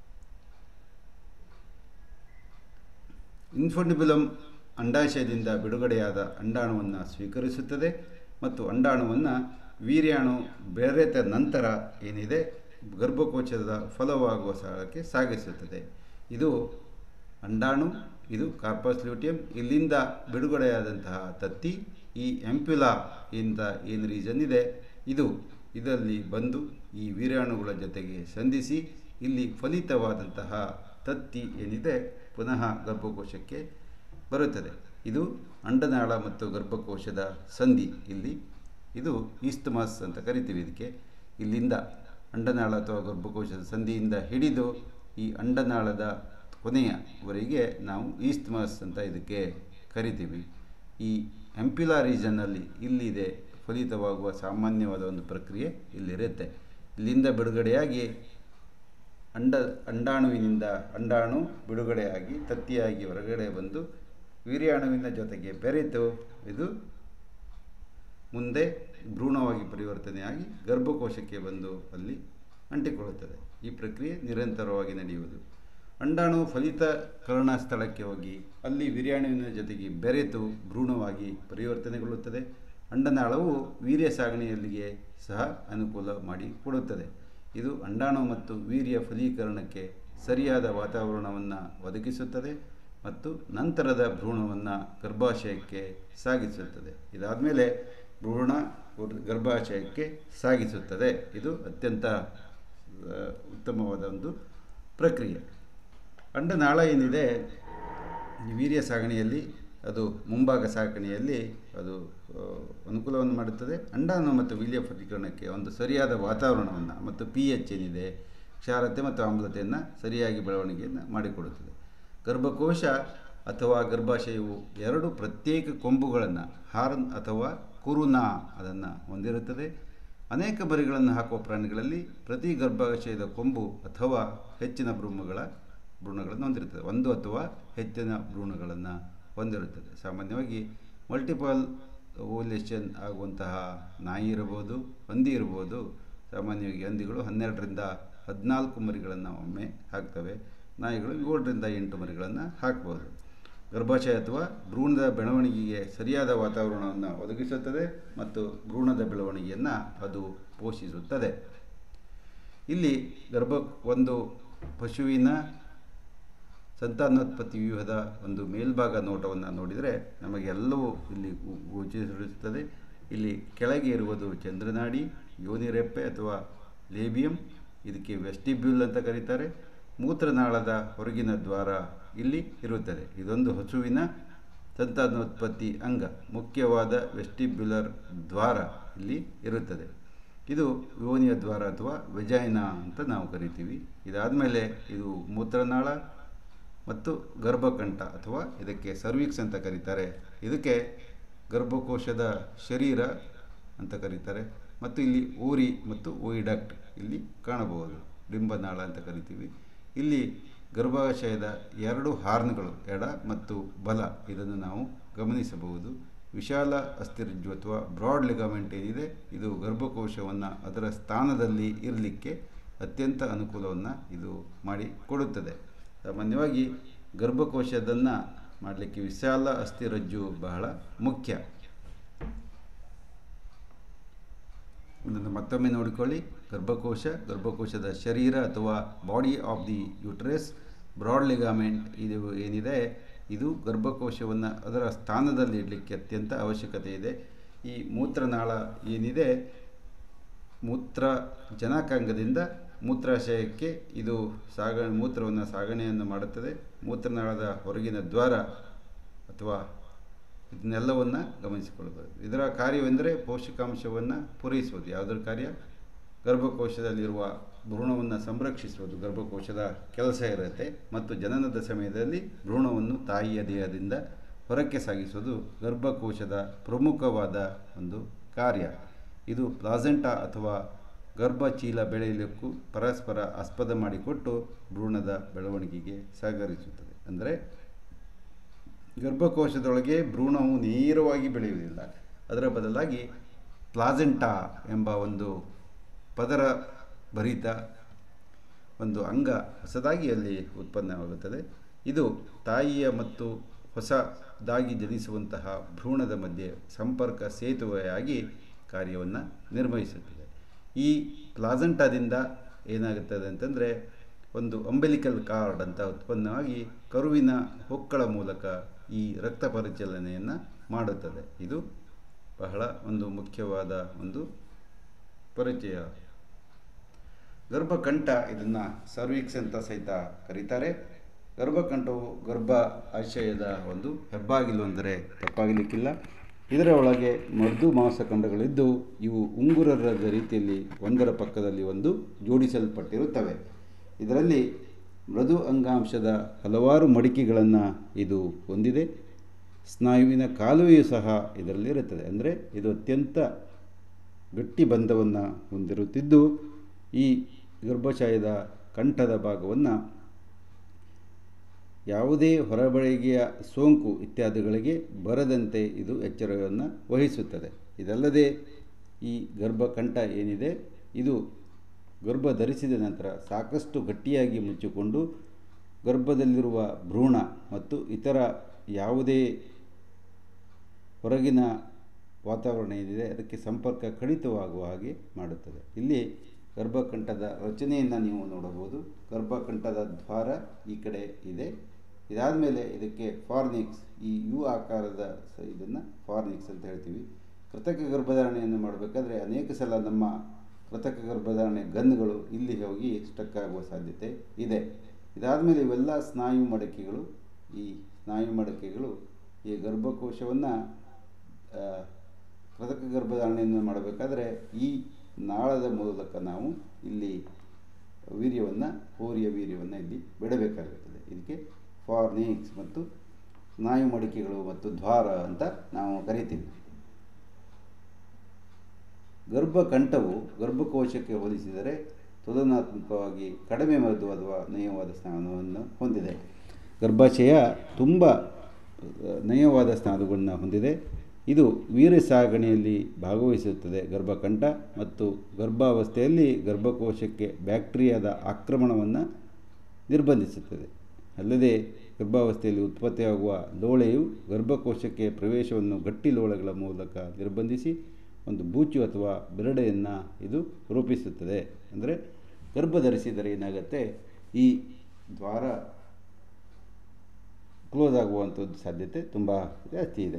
ಇನ್ಫಂಡಿಬುಲಮ್ ಅಂಡಾಶಯದಿಂದ ಬಿಡುಗಡೆಯಾದ ಅಂಡಾಣುವನ್ನು ಸ್ವೀಕರಿಸುತ್ತದೆ ಮತ್ತು ಅಂಡಾಣುವನ್ನು ವೀರ್ಯಾಣು ಬೆರೆತ ನಂತರ ಏನಿದೆ ಗರ್ಭಕೋಶದ ಫಲವಾಗುವ ಸ್ಥಳಕ್ಕೆ ಸಾಗಿಸುತ್ತದೆ ಇದು ಅಂಡಾಣು ಇದು ಕಾರ್ಪಸ್ ಲ್ಯೂಟಿಯಂ ಇಲ್ಲಿಂದ ಬಿಡುಗಡೆಯಾದಂತಹ ತತ್ತಿ ಈ ಎಂಪ್ಯುಲಾ ಇಂದ ಏನು ರೀಸನ್ ಇದೆ ಇದು ಇದರಲ್ಲಿ ಬಂದು ಈ ವೀರ್ಯಾಣುಗಳ ಜೊತೆಗೆ ಸಂಧಿಸಿ ಇಲ್ಲಿ ಫಲಿತವಾದಂತಹ ತತ್ತಿ ಏನಿದೆ ಪುನಃ ಗರ್ಭಕೋಶಕ್ಕೆ ಬರುತ್ತದೆ ಇದು ಅಂಡನಾಳ ಮತ್ತು ಗರ್ಭಕೋಶದ ಸಂಧಿ ಇಲ್ಲಿ ಇದು ಈಸ್ತಮಾಸ್ ಅಂತ ಕರಿತೀವಿ ಇದಕ್ಕೆ ಇಲ್ಲಿಂದ ಅಂಡನಾಳ ಅಥವಾ ಗರ್ಭಕೋಶದ ಸಂಧಿಯಿಂದ ಹಿಡಿದು ಈ ಅಂಡನಾಳದ ಕೊನೆಯವರೆಗೆ ನಾವು ಈಸ್ತಮಾಸ್ ಅಂತ ಇದಕ್ಕೆ ಕರಿತೀವಿ ಈ ಎಂಪ್ಯುಲಾ ರೀಜನ್ನಲ್ಲಿ ಇಲ್ಲಿದೆ ಫಲಿತವಾಗುವ ಸಾಮಾನ್ಯವಾದ ಒಂದು ಪ್ರಕ್ರಿಯೆ ಇಲ್ಲಿರುತ್ತೆ ಇಲ್ಲಿಂದ ಬಿಡುಗಡೆಯಾಗಿ ಅಂಡ ಅಂಡಾಣುವಿನಿಂದ ಅಂಡಾಣು ಬಿಡುಗಡೆಯಾಗಿ ತತ್ತಿಯಾಗಿ ಹೊರಗಡೆ ಬಂದು ವೀರ್ಯಾಣುವಿನ ಜೊತೆಗೆ ಬೆರೆತು ಇದು ಮುಂದೆ ಭ್ರೂಣವಾಗಿ ಪರಿವರ್ತನೆಯಾಗಿ ಗರ್ಭಕೋಶಕ್ಕೆ ಬಂದು ಅಲ್ಲಿ ಅಂಟಿಕೊಳ್ಳುತ್ತದೆ ಈ ಪ್ರಕ್ರಿಯೆ ನಿರಂತರವಾಗಿ ನಡೆಯುವುದು ಅಂಡಾಣು ಫಲಿತಕರಣ ಸ್ಥಳಕ್ಕೆ ಹೋಗಿ ಅಲ್ಲಿ ವೀರ್ಯಾಣುವಿನ ಜೊತೆಗೆ ಬೆರೆತು ಭ್ರೂಣವಾಗಿ ಪರಿವರ್ತನೆಗೊಳ್ಳುತ್ತದೆ ಅಂಡನಾಳವು ವೀರ್ಯ ಸಾಗಣೆಯಲ್ಲಿಗೆ ಸಹ ಅನುಕೂಲ ಮಾಡಿಕೊಡುತ್ತದೆ ಇದು ಅಂಡಾಣು ಮತ್ತು ವೀರ್ಯ ಫಲೀಕರಣಕ್ಕೆ ಸರಿಯಾದ ವಾತಾವರಣವನ್ನು ಒದಗಿಸುತ್ತದೆ ಮತ್ತು ನಂತರದ ಭ್ರೂಣವನ್ನು ಗರ್ಭಾಶಯಕ್ಕೆ ಸಾಗಿಸುತ್ತದೆ ಇದಾದ ಮೇಲೆ ಭ್ರೂಣ ಗರ್ಭಾಶಯಕ್ಕೆ ಸಾಗಿಸುತ್ತದೆ ಇದು ಅತ್ಯಂತ ಆ, ಉತ್ತಮವಾದ ಒಂದು ಪ್ರಕ್ರಿಯೆ ಅಂಡನಾಳ ಏನಿದೆ ಈ ವೀರ್ಯ ಸಾಗಣೆಯಲ್ಲಿ ಅದು ಮುಂಭಾಗ ಸಾಗಣೆಯಲ್ಲಿ ಅದು ಆ, ಅನುಕೂಲವನ್ನು ಮಾಡುತ್ತದೆ ಅಂಡಾಣು ಮತ್ತು ವೀರ್ಯ ಫಲೀಕರಣಕ್ಕೆ ಒಂದು ಸರಿಯಾದ ವಾತಾವರಣವನ್ನು ಮತ್ತು ಪಿ ಎಚ್ ಏನಿದೆ ಕ್ಷಾರತೆ ಮತ್ತು ಆಮ್ಲತೆಯನ್ನು ಸರಿಯಾಗಿ ಬೆಳವಣಿಗೆಯನ್ನು ಮಾಡಿಕೊಡುತ್ತದೆ ಗರ್ಭಕೋಶ ಅಥವಾ ಗರ್ಭಾಶಯವು ಎರಡು ಪ್ರತ್ಯೇಕ ಕೊಂಬುಗಳನ್ನು ಹಾರ್ನ್ ಅಥವಾ ಕುರುನಾ ಅದನ್ನು ಹೊಂದಿರುತ್ತದೆ ಅನೇಕ ಮರಿಗಳನ್ನು ಹಾಕುವ ಪ್ರಾಣಿಗಳಲ್ಲಿ ಪ್ರತಿ ಗರ್ಭಾಶಯದ ಕೊಂಬು ಅಥವಾ ಹೆಚ್ಚಿನ ಭ್ರೂಣಗಳ ಭ್ರೂಣಗಳನ್ನು ಹೊಂದಿರುತ್ತದೆ ಒಂದು ಅಥವಾ ಹೆಚ್ಚಿನ ಭ್ರೂಣಗಳನ್ನು ಹೊಂದಿರುತ್ತದೆ ಸಾಮಾನ್ಯವಾಗಿ ಮಲ್ಟಿಪಲ್ ಓವ್ಯುಲೇಷನ್ ಆಗುವಂತಹ ನಾಯಿ ಇರಬಹುದು ಹಂದಿ ಇರಬಹುದು ಸಾಮಾನ್ಯವಾಗಿ ಹಂದಿಗಳು ಹನ್ನೆರಡರಿಂದ ಹದಿನಾಲ್ಕು ಮರಿಗಳನ್ನು ಒಮ್ಮೆ ಹಾಕ್ತವೆ ನಾಯಿಗಳು ಏಳರಿಂದ ಎಂಟು ಮರಿಗಳನ್ನು ಹಾಕ್ಬೋದು ಗರ್ಭಾಶಯ ಅಥವಾ ಭ್ರೂಣದ ಬೆಳವಣಿಗೆಗೆ ಸರಿಯಾದ ವಾತಾವರಣವನ್ನು ಒದಗಿಸುತ್ತದೆ ಮತ್ತು ಭ್ರೂಣದ ಬೆಳವಣಿಗೆಯನ್ನು ಅದು ಪೋಷಿಸುತ್ತದೆ ಇಲ್ಲಿ ಗರ್ಭ ಒಂದು ಪಶುವಿನ ಸಂತಾನೋತ್ಪತ್ತಿ ವ್ಯೂಹದ ಒಂದು ಮೇಲ್ಭಾಗ ನೋಟವನ್ನು ನೋಡಿದರೆ ನಮಗೆ ಎಲ್ಲವೂ ಇಲ್ಲಿ ಗೋ- ಗೋಚರಿಸುತ್ತದೆ ಇಲ್ಲಿ ಕೆಳಗೆ ಇರುವುದು ಚಂದ್ರನಾಡಿ ಯೋನಿರೆಪ್ಪೆ ಅಥವಾ ಲೇಬಿಯಂ ಇದಕ್ಕೆ ವೆಸ್ಟಿಬ್ಯೂಲ್ ಅಂತ ಕರೀತಾರೆ ಮೂತ್ರನಾಳದ ಹೊರಗಿನ ದ್ವಾರ ಇಲ್ಲಿ ಇರುತ್ತದೆ ಇದೊಂದು ಹಸುವಿನ ಸಂತಾನೋತ್ಪತ್ತಿ ಅಂಗ ಮುಖ್ಯವಾದ ವೆಸ್ಟಿಬ್ಯುಲರ್ ದ್ವಾರ ಇಲ್ಲಿ ಇರುತ್ತದೆ ಇದು ಯೋನಿಯ ದ್ವಾರ ಅಥವಾ ವೆಜೈನಾ ಅಂತ ನಾವು ಕರಿತೀವಿ ಇದಾದಮೇಲೆ ಇದು ಮೂತ್ರನಾಳ ಮತ್ತು ಗರ್ಭಕಂಠ ಅಥವಾ ಇದಕ್ಕೆ ಸರ್ವಿಕ್ಸ್ ಅಂತ ಕರೀತಾರೆ ಇದಕ್ಕೆ ಗರ್ಭಕೋಶದ ಶರೀರ ಅಂತ ಕರೀತಾರೆ ಮತ್ತು ಇಲ್ಲಿ ಓರಿ ಮತ್ತು ಓಯಿಡಕ್ಟ್ ಇಲ್ಲಿ ಕಾಣಬಹುದು ಡಿಂಬನಾಳ ಅಂತ ಕರಿತೀವಿ ಇಲ್ಲಿ ಗರ್ಭಾಶಯದ ಎರಡು ಹಾರ್ನ್ಗಳು ಎಡ ಮತ್ತು ಬಲ ಇದನ್ನು ನಾವು ಗಮನಿಸಬಹುದು ವಿಶಾಲ ಅಸ್ಥಿರಜ್ಜು ಅಥವಾ ಬ್ರಾಡ್ ಲಿಗಮೆಂಟ್ ಏನಿದೆ ಇದು ಗರ್ಭಕೋಶವನ್ನು ಅದರ ಸ್ಥಾನದಲ್ಲಿ ಇರಲಿಕ್ಕೆ ಅತ್ಯಂತ ಅನುಕೂಲವನ್ನು ಇದು ಮಾಡಿ ಕೊಡುತ್ತದೆ ಸಾಮಾನ್ಯವಾಗಿ ಗರ್ಭಕೋಶದನ್ನು ಮಾಡಲಿಕ್ಕೆ ವಿಶಾಲ ಅಸ್ಥಿರಜ್ಜು ಬಹಳ ಮುಖ್ಯ ಇದನ್ನು ಮತ್ತೊಮ್ಮೆ ನೋಡಿಕೊಳ್ಳಿ ಗರ್ಭಕೋಶ ಗರ್ಭಕೋಶದ ಶರೀರ ಅಥವಾ body of the uterus broad ligament ಇದು ಏನಿದೆ ಇದು ಗರ್ಭಕೋಶವನ್ನು ಅದರ ಸ್ಥಾನದಲ್ಲಿ ಇಡಲಿಕ್ಕೆ ಅತ್ಯಂತ ಅವಶ್ಯಕತೆ ಇದೆ ಈ ಮೂತ್ರನಾಳ ಏನಿದೆ ಮೂತ್ರ ಜನಕಾಂಗದಿಂದ ಮೂತ್ರಾಶಯಕ್ಕೆ ಇದು ಸಾಗ ಮೂತ್ರವನ್ನು ಸಾಗಣೆಯನ್ನು ಮಾಡುತ್ತದೆ ಮೂತ್ರನಾಳದ ಹೊರಗಿನ ದ್ವಾರ ಅಥವಾ ಇದನ್ನೆಲ್ಲವನ್ನು ಗಮನಿಸಿಕೊಳ್ಳಬಹುದು ಇದರ ಕಾರ್ಯವೆಂದರೆ ಪೌಷ್ಟಿಕಾಂಶವನ್ನು ಪೂರೈಸುವುದು ಯಾವುದರ ಕಾರ್ಯ ಗರ್ಭಕೋಶದಲ್ಲಿರುವ ಭ್ರೂಣವನ್ನು ಸಂರಕ್ಷಿಸುವುದು ಗರ್ಭಕೋಶದ ಕೆಲಸ ಇರುತ್ತೆ ಮತ್ತು ಜನನದ ಸಮಯದಲ್ಲಿ ಭ್ರೂಣವನ್ನು ತಾಯಿಯ ದೇಹದಿಂದ ಹೊರಕ್ಕೆ ಸಾಗಿಸುವುದು ಗರ್ಭಕೋಶದ ಪ್ರಮುಖವಾದ ಒಂದು ಕಾರ್ಯ ಇದು ಪ್ಲಾಸೆಂಟಾ ಅಥವಾ ಗರ್ಭಚೀಲ ಬೆಳೆಯಲಿಕ್ಕೂ ಪರಸ್ಪರ ಆಸ್ಪದ ಮಾಡಿಕೊಟ್ಟು ಭ್ರೂಣದ ಬೆಳವಣಿಗೆಗೆ ಸಹಕರಿಸುತ್ತದೆ ಅಂದರೆ ಗರ್ಭಕೋಶದೊಳಗೆ ಭ್ರೂಣವು ನೇರವಾಗಿ ಬೆಳೆಯುವುದಿಲ್ಲ ಅದರ ಬದಲಾಗಿ ಪ್ಲಾಸೆಂಟಾ ಎಂಬ ಒಂದು ಪದರ ಭರಿತ ಒಂದು ಅಂಗ ಹೊಸದಾಗಿ ಅಲ್ಲಿ ಉತ್ಪನ್ನವಾಗುತ್ತದೆ ಇದು ತಾಯಿಯ ಮತ್ತು ಹೊಸದಾಗಿ ಜನಿಸುವಂತಹ ಭ್ರೂಣದ ಮಧ್ಯೆ ಸಂಪರ್ಕ ಸೇತುವೆಯಾಗಿ ಕಾರ್ಯವನ್ನು ನಿರ್ವಹಿಸುತ್ತದೆ ಈ ಪ್ಲಾಸೆಂಟಾದಿಂದ ಏನಾಗುತ್ತದೆ ಅಂತಂದರೆ ಒಂದು ಅಂಬೆಲಿಕಲ್ ಕಾರ್ಡ್ ಅಂತ ಉತ್ಪನ್ನವಾಗಿ ಕರುವಿನ ಹೊಕ್ಕಳ ಮೂಲಕ ಈ ರಕ್ತ ಪರಿಚಲನೆಯನ್ನು ಮಾಡುತ್ತದೆ ಇದು ಬಹಳ ಒಂದು ಮುಖ್ಯವಾದ ಒಂದು ಪರಿಚಯ ಗರ್ಭಕಂಠ ಇದನ್ನು ಸರ್ವಿಕ್ಸ್ ಅಂತ ಸಹಿತ ಕರೀತಾರೆ ಗರ್ಭಕಂಠವು ಗರ್ಭ ಆಶಯದ ಒಂದು ಹೆಬ್ಬಾಗಿಲು ಅಂದರೆ ತಪ್ಪಾಗಲಿಕ್ಕಿಲ್ಲ ಇದರ ಒಳಗೆ ಮೃದು ಮಾಂಸಖಂಡಗಳಿದ್ದು ಇವು ಉಂಗುರದ ರೀತಿಯಲ್ಲಿ ಒಂದರ ಪಕ್ಕದಲ್ಲಿ ಒಂದು ಜೋಡಿಸಲ್ಪಟ್ಟಿರುತ್ತವೆ ಇದರಲ್ಲಿ ಮೃದು ಅಂಗಾಂಶದ ಹಲವಾರು ಮಡಿಕೆಗಳನ್ನು ಇದು ಹೊಂದಿದೆ ಸ್ನಾಯುವಿನ ಕಾಲುವೆಯು ಸಹ ಇದರಲ್ಲಿ ಇರುತ್ತದೆ ಅಂದರೆ ಇದು ಅತ್ಯಂತ ಗಟ್ಟಿ ಬಂಧವನ್ನು ಹೊಂದಿರುತ್ತಿದ್ದು ಈ ಗರ್ಭಾಶಯದ ಕಂಠದ ಭಾಗವನ್ನು ಯಾವುದೇ ಹೊರಬಳಿಗೆಯ ಸೋಂಕು ಇತ್ಯಾದಿಗಳಿಗೆ ಬರದಂತೆ ಇದು ಎಚ್ಚರವನ್ನು ವಹಿಸುತ್ತದೆ ಇದಲ್ಲದೆ ಈ ಗರ್ಭಕಂಠ ಏನಿದೆ ಇದು ಗರ್ಭ ಧರಿಸಿದ ನಂತರ ಸಾಕಷ್ಟು ಗಟ್ಟಿಯಾಗಿ ಮುಚ್ಚಿಕೊಂಡು ಗರ್ಭದಲ್ಲಿರುವ ಭ್ರೂಣ ಮತ್ತು ಇತರ ಯಾವುದೇ ಹೊರಗಿನ ವಾತಾವರಣ ಏನಿದೆ ಅದಕ್ಕೆ ಸಂಪರ್ಕ ಕಡಿತವಾಗುವ ಹಾಗೆ ಮಾಡುತ್ತದೆ ಇಲ್ಲಿ ಗರ್ಭಕಂಠದ ರಚನೆಯನ್ನು ನೀವು ನೋಡಬಹುದು ಗರ್ಭಕಂಠದ ದ್ವಾರ ಈ ಕಡೆ ಇದೆ ಇದಾದ ಮೇಲೆ ಇದಕ್ಕೆ ಫಾರ್ನಿಕ್ಸ್ ಈ ಯು ಆಕಾರದ ಸ ಇದನ್ನು ಫಾರ್ನಿಕ್ಸ್ ಅಂತ ಹೇಳ್ತೀವಿ ಕೃತಕ ಗರ್ಭಧಾರಣೆಯನ್ನು ಮಾಡಬೇಕಾದ್ರೆ ಅನೇಕ ಸಲ ನಮ್ಮ ಕೃತಕ ಗರ್ಭಧಾರಣೆ ಗನ್ಗಳು ಇಲ್ಲಿ ಹೋಗಿ ಸ್ಟಕ್ ಆಗುವ ಸಾಧ್ಯತೆ ಇದೆ ಇದಾದ ಮೇಲೆ ಇವೆಲ್ಲ ಸ್ನಾಯು ಮಡಕೆಗಳು ಈ ಸ್ನಾಯು ಮಡಕೆಗಳು ಈ ಗರ್ಭಕೋಶವನ್ನು ಕೃತಕ ಗರ್ಭಧಾರಣೆಯನ್ನು ಮಾಡಬೇಕಾದ್ರೆ ಈ ನಾಳದ ಮೂಲಕ ನಾವು ಇಲ್ಲಿ ವೀರ್ಯವನ್ನು ಹೋರಿಯ ವೀರ್ಯವನ್ನು ಇಲ್ಲಿ ಬಿಡಬೇಕಾಗುತ್ತದೆ ಇದಕ್ಕೆ ಫಾರ್ನಿಕ್ಸ್ ಮತ್ತು ಸ್ನಾಯು ಮಡಿಕೆಗಳು ಮತ್ತು ದ್ವಾರ ಅಂತ ನಾವು ಕರಿತೀವಿ ಗರ್ಭಕಂಠವು ಗರ್ಭಕೋಶಕ್ಕೆ ಹೋಲಿಸಿದರೆ ತುಲನಾತ್ಮಕವಾಗಿ ಕಡಿಮೆ ಮೃದು ಅಥವಾ ನಯವಾದ ಸ್ನಾನವನ್ನು ಹೊಂದಿದೆ ಗರ್ಭಾಶಯ ತುಂಬ ನಯವಾದ ಸ್ನಾನಗಳನ್ನು ಹೊಂದಿದೆ ಇದು ವೀರ್ಯ ಸಾಗಣೆಯಲ್ಲಿ ಭಾಗವಹಿಸುತ್ತದೆ ಗರ್ಭಕಂಠ ಮತ್ತು ಗರ್ಭಾವಸ್ಥೆಯಲ್ಲಿ ಗರ್ಭಕೋಶಕ್ಕೆ ಬ್ಯಾಕ್ಟೀರಿಯಾದ ಆಕ್ರಮಣವನ್ನು ನಿರ್ಬಂಧಿಸುತ್ತದೆ ಅಲ್ಲದೆ ಗರ್ಭಾವಸ್ಥೆಯಲ್ಲಿ ಉತ್ಪತ್ತಿಯಾಗುವ ಲೋಳೆಯು ಗರ್ಭಕೋಶಕ್ಕೆ ಪ್ರವೇಶವನ್ನು ಗಟ್ಟಿ ಲೋಳೆಗಳ ಮೂಲಕ ನಿರ್ಬಂಧಿಸಿ ಒಂದು ಬೂಚು ಅಥವಾ ಬೆರಡೆಯನ್ನು ಇದು ರೂಪಿಸುತ್ತದೆ ಅಂದರೆ ಗರ್ಭ ಧರಿಸಿದರೆ ಏನಾಗುತ್ತೆ ಈ ದ್ವಾರ ಕ್ಲೋಸ್ ಆಗುವಂಥದ್ದು ಸಾಧ್ಯತೆ ತುಂಬ ಜಾಸ್ತಿ ಇದೆ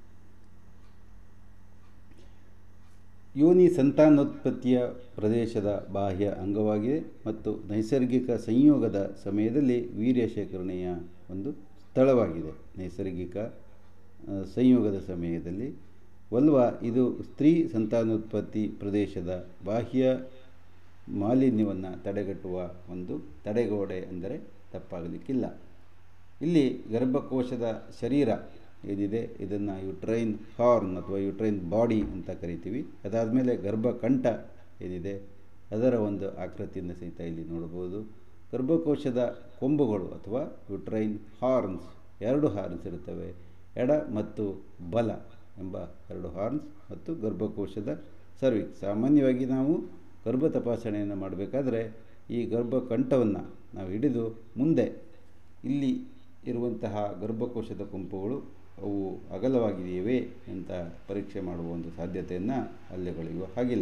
ಯೋನಿ ಸಂತಾನೋತ್ಪತ್ತಿಯ ಪ್ರದೇಶದ ಬಾಹ್ಯ ಅಂಗವಾಗಿದೆ ಮತ್ತು ನೈಸರ್ಗಿಕ ಸಂಯೋಗದ ಸಮಯದಲ್ಲಿ ವೀರ್ಯ ಶೇಖರಣೆಯ ಒಂದು ಸ್ಥಳವಾಗಿದೆ ನೈಸರ್ಗಿಕ ಸಂಯೋಗದ ಸಮಯದಲ್ಲಿ ವಲ್ವ ಇದು ಸ್ತ್ರೀ ಸಂತಾನೋತ್ಪತ್ತಿ ಪ್ರದೇಶದ ಬಾಹ್ಯ ಮಾಲಿನ್ಯವನ್ನು ತಡೆಗಟ್ಟುವ ಒಂದು ತಡೆಗೋಡೆ ಅಂದರೆ ತಪ್ಪಾಗಲಿಕ್ಕಿಲ್ಲ ಇಲ್ಲಿ ಗರ್ಭಕೋಶದ ಶರೀರ ಏನಿದೆ ಇದನ್ನು ಯುಟ್ರೈನ್ ಹಾರ್ನ್ ಅಥವಾ ಯುಟ್ರೈನ್ ಬಾಡಿ ಅಂತ ಕರಿತೀವಿ ಅದಾದಮೇಲೆ ಗರ್ಭಕಂಠ ಏನಿದೆ ಅದರ ಒಂದು ಆಕೃತಿಯನ್ನು ಸಹಿತ ಇಲ್ಲಿ ನೋಡ್ಬೋದು ಗರ್ಭಕೋಶದ ಕೊಂಬುಗಳು ಅಥವಾ ಯುಟ್ರೈನ್ ಹಾರ್ನ್ಸ್ ಎರಡು ಹಾರ್ನ್ಸ್ ಇರುತ್ತವೆ ಎಡ ಮತ್ತು ಬಲ ಎಂಬ ಎರಡು ಹಾರ್ನ್ಸ್ ಮತ್ತು ಗರ್ಭಕೋಶದ ಸರ್ವಿಕ್ಸ್ ಸಾಮಾನ್ಯವಾಗಿ ನಾವು ಗರ್ಭ ತಪಾಸಣೆಯನ್ನು ಮಾಡಬೇಕಾದ್ರೆ ಈ ಗರ್ಭಕಂಠವನ್ನು ನಾವು ಹಿಡಿದು ಮುಂದೆ ಇಲ್ಲಿ ಇರುವಂತಹ ಗರ್ಭಕೋಶದ ಕೊಂಪುಗಳು ಅವು ಅಗಲವಾಗಿದೆಯೇ ಅಂತ ಪರೀಕ್ಷೆ ಮಾಡುವ ಒಂದು ಸಾಧ್ಯತೆಯನ್ನು ಅಲ್ಲಿಗಳಿಗೂ ಹಾಗಿಲ್ಲ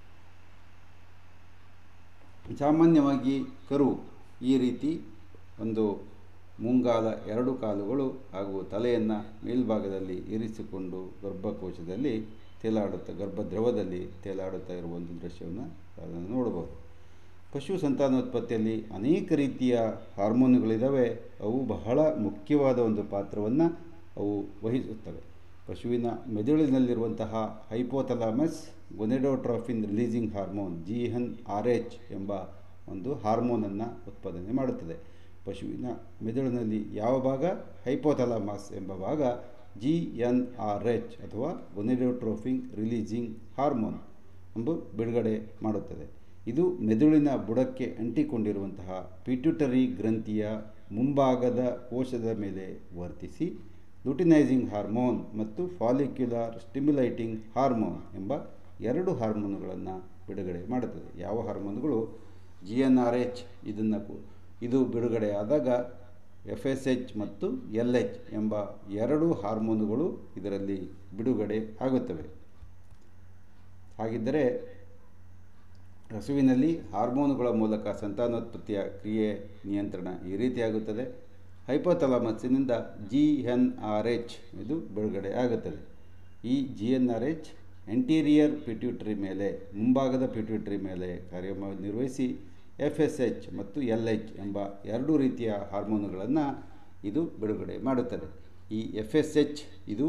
ಸಾಮಾನ್ಯವಾಗಿ ಕರು ಈ ರೀತಿ ಒಂದು ಮುಂಗಾಲ ಎರಡು ಕಾಲುಗಳು ಹಾಗೂ ತಲೆಯನ್ನು ಮೇಲ್ಭಾಗದಲ್ಲಿ ಇರಿಸಿಕೊಂಡು ಗರ್ಭಕೋಶದಲ್ಲಿ ತೇಲಾಡುತ್ತಾ ಗರ್ಭದ್ರವದಲ್ಲಿ ತೇಲಾಡುತ್ತಾ ಇರುವ ಒಂದು ದೃಶ್ಯವನ್ನು ಅದನ್ನು ನೋಡಬಹುದು ಪಶು ಸಂತಾನೋತ್ಪತ್ತಿಯಲ್ಲಿ ಅನೇಕ ರೀತಿಯ ಹಾರ್ಮೋನುಗಳಿದ್ದಾವೆ ಅವು ಬಹಳ ಮುಖ್ಯವಾದ ಒಂದು ಪಾತ್ರವನ್ನು ಅವು ವಹಿಸುತ್ತವೆ ಪಶುವಿನ ಮೆದುಳಿನಲ್ಲಿರುವಂತಹ hypothalamus gonadotrophin releasing hormone G N R H ಎಂಬ ಒಂದು ಹಾರ್ಮೋನನ್ನು ಉತ್ಪಾದನೆ ಮಾಡುತ್ತದೆ ಪಶುವಿನ ಮೆದುಳಿನಲ್ಲಿ ಯಾವ ಭಾಗ ಹೈಪೋಥಲಾಮಸ್ ಎಂಬ ಭಾಗ ಜಿ ಎನ್ ಆರ್ ಎಚ್ ಅಥವಾ ಗೊನೆಡೋಟ್ರೋಫಿಂಗ್ ರಿಲೀಸಿಂಗ್ ಹಾರ್ಮೋನ್ ಎಂಬ ಬಿಡುಗಡೆ ಮಾಡುತ್ತದೆ ಇದು ಮೆದುಳಿನ ಬುಡಕ್ಕೆ ಅಂಟಿಕೊಂಡಿರುವಂತಹ ಪಿಟ್ಯುಟರಿ ಗ್ರಂಥಿಯ ಮುಂಭಾಗದ ಕೋಶದ ಮೇಲೆ ವರ್ತಿಸಿ ಲುಟಿನೈಸಿಂಗ್ ಹಾರ್ಮೋನ್ ಮತ್ತು ಫಾಲಿಕ್ಯುಲಾರ್ ಸ್ಟಿಮ್ಯುಲೈಟಿಂಗ್ ಹಾರ್ಮೋನ್ ಎಂಬ ಎರಡು ಹಾರ್ಮೋನುಗಳನ್ನು ಬಿಡುಗಡೆ ಮಾಡುತ್ತದೆ ಯಾವ ಹಾರ್ಮೋನ್ಗಳು ಜಿ ಎನ್ ಆರ್ ಎಚ್ ಇದನ್ನು ಇದು ಬಿಡುಗಡೆ ಆದಾಗ ಎಫ್ ಎಸ್ ಎಚ್ ಮತ್ತು ಎಲ್ ಎಚ್ ಎಂಬ ಎರಡು ಹಾರ್ಮೋನುಗಳು ಇದರಲ್ಲಿ ಬಿಡುಗಡೆ ಆಗುತ್ತವೆ ಹಾಗಿದ್ದರೆ ಹಸುವಿನಲ್ಲಿ ಹಾರ್ಮೋನುಗಳ ಮೂಲಕ ಸಂತಾನೋತ್ಪತ್ತಿಯ ಕ್ರಿಯೆ ನಿಯಂತ್ರಣ ಈ ರೀತಿಯಾಗುತ್ತದೆ ಹೈಪೋಥಲಾಮಸ್ಸಿನಿಂದ ಜಿ ಎನ್ ಆರ್ ಎಚ್ ಇದು ಬಿಡುಗಡೆ ಆಗುತ್ತದೆ ಈ G N R H anterior pituitary ಮೇಲೆ ಮುಂಭಾಗದ ಪಿಟ್ಯೂಟರಿ ಮೇಲೆ ಕಾರ್ಯನಿರ್ವಹಿಸಿ ಎಫ್ ಎಸ್ ಎಚ್ ಮತ್ತು ಎಲ್ ಎಚ್ ಎಂಬ ಎರಡೂ ರೀತಿಯ ಹಾರ್ಮೋನುಗಳನ್ನು ಇದು ಬಿಡುಗಡೆ ಮಾಡುತ್ತದೆ ಈ ಎಫ್ ಎಸ್ ಎಚ್ ಇದು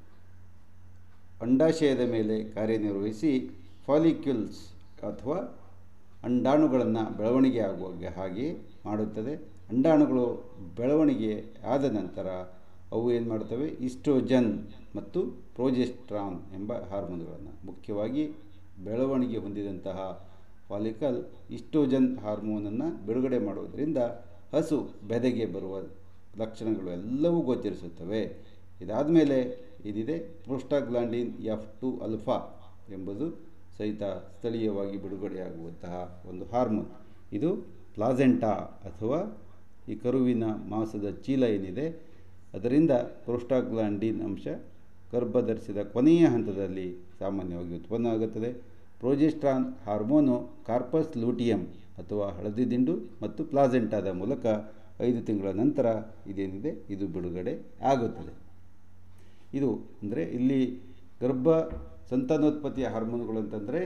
ಅಂಡಾಶಯದ ಮೇಲೆ ಕಾರ್ಯನಿರ್ವಹಿಸಿ ಫಾಲಿಕ್ಯುಲ್ಸ್ ಅಥವಾ ಅಂಡಾಣುಗಳನ್ನು ಬೆಳವಣಿಗೆ ಆಗುವ ಹಾಗೆ ಮಾಡುತ್ತದೆ ಅಂಡಾಣುಗಳು ಬೆಳವಣಿಗೆ ಆದ ನಂತರ ಅವು ಏನು ಮಾಡ್ತವೆ ಇಸ್ಟ್ರೋಜನ್ ಮತ್ತು ಪ್ರೋಜೆಸ್ಟ್ರಾನ್ ಎಂಬ ಹಾರ್ಮೋನ್ಗಳನ್ನು ಮುಖ್ಯವಾಗಿ ಬೆಳವಣಿಗೆ ಹೊಂದಿದಂತಹ ಫಾಲಿಕಲ್ ಇಸ್ಟ್ರೋಜನ್ ಹಾರ್ಮೋನನ್ನು ಬಿಡುಗಡೆ ಮಾಡುವುದರಿಂದ ಹಸು ಬೆದೆಗೆ ಬರುವ ಲಕ್ಷಣಗಳು ಎಲ್ಲವೂ ಗೋಚರಿಸುತ್ತವೆ ಇದಾದ ಮೇಲೆ ಇದಿದೆ ಪ್ರೋಸ್ಟಾಗ್ಲಾಂಡಿನ್ ಎಫ್ ಟು ಅಲ್ಫಾ ಎಂಬುದು ಸಹಿತ ಸ್ಥಳೀಯವಾಗಿ ಬಿಡುಗಡೆಯಾಗುವಂತಹ ಒಂದು ಹಾರ್ಮೋನ್ ಇದು ಪ್ಲಾಸೆಂಟಾ ಅಥವಾ ಈ ಕರುವಿನ ಮಾಂಸದ ಚೀಲ ಏನಿದೆ ಅದರಿಂದ ಪ್ರೋಸ್ಟಾಗ್ಲಾಂಡಿನ್ ಅಂಶ ಗರ್ಭಧರಿಸಿದ ಕೊನೆಯ ಹಂತದಲ್ಲಿ ಸಾಮಾನ್ಯವಾಗಿ ಉತ್ಪನ್ನ ಆಗುತ್ತದೆ ಪ್ರೋಜೆಸ್ಟ್ರಾನ್ ಹಾರ್ಮೋನು ಕಾರ್ಪಸ್ ಲೂಟಿಯಂ ಅಥವಾ ಹಳದಿ ದಿಂಡು ಮತ್ತು ಪ್ಲಾಸೆಂಟಾದ ಮೂಲಕ ಐದು ತಿಂಗಳ ನಂತರ ಇದೇನಿದೆ ಇದು ಬಿಡುಗಡೆ ಆಗುತ್ತದೆ ಇದು ಅಂದರೆ ಇಲ್ಲಿ ಗರ್ಭ ಸಂತಾನೋತ್ಪತ್ತಿಯ ಹಾರ್ಮೋನುಗಳು ಅಂತಂದರೆ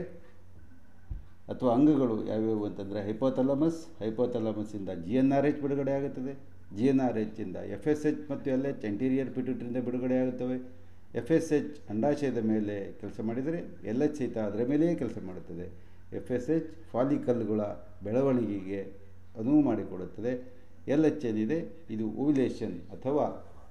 ಅಥವಾ ಅಂಗಗಳು ಯಾವ್ಯಾವು ಅಂತಂದರೆ ಹೈಪೋಥಲಮಸ್ ಹೈಪೋಥಲಮಸ್ಸಿಂದ ಜಿ ಎನ್ ಆರ್ ಎಚ್ ಬಿಡುಗಡೆ ಆಗುತ್ತದೆ ಜಿ ಎನ್ ಆರ್ ಎಚ್ಚಿಂದ ಎಫ್ ಎಸ್ ಎಚ್ ಮತ್ತು ಎಲ್ ಎಚ್ ಎಂಟೀರಿಯರ್ ಪಿಟ್ಯೂಟ್ರಿಂದ ಬಿಡುಗಡೆ ಆಗುತ್ತವೆ ಎಫ್ ಎಸ್ ಎಚ್ ಅಂಡಾಶಯದ ಮೇಲೆ ಕೆಲಸ ಮಾಡಿದರೆ ಎಲ್ ಎಚ್ ಸಹಿತ ಅದರ ಮೇಲೆಯೇ ಕೆಲಸ ಮಾಡುತ್ತದೆ ಎಫ್ ಎಸ್ ಎಚ್ ಫಾಲಿಕಲ್ಗಳ ಬೆಳವಣಿಗೆಗೆ ಅನುವು ಮಾಡಿಕೊಡುತ್ತದೆ ಎಲ್ ಎಚ್ ಏನಿದೆ ಇದು ಓವಿಲೇಷನ್ ಅಥವಾ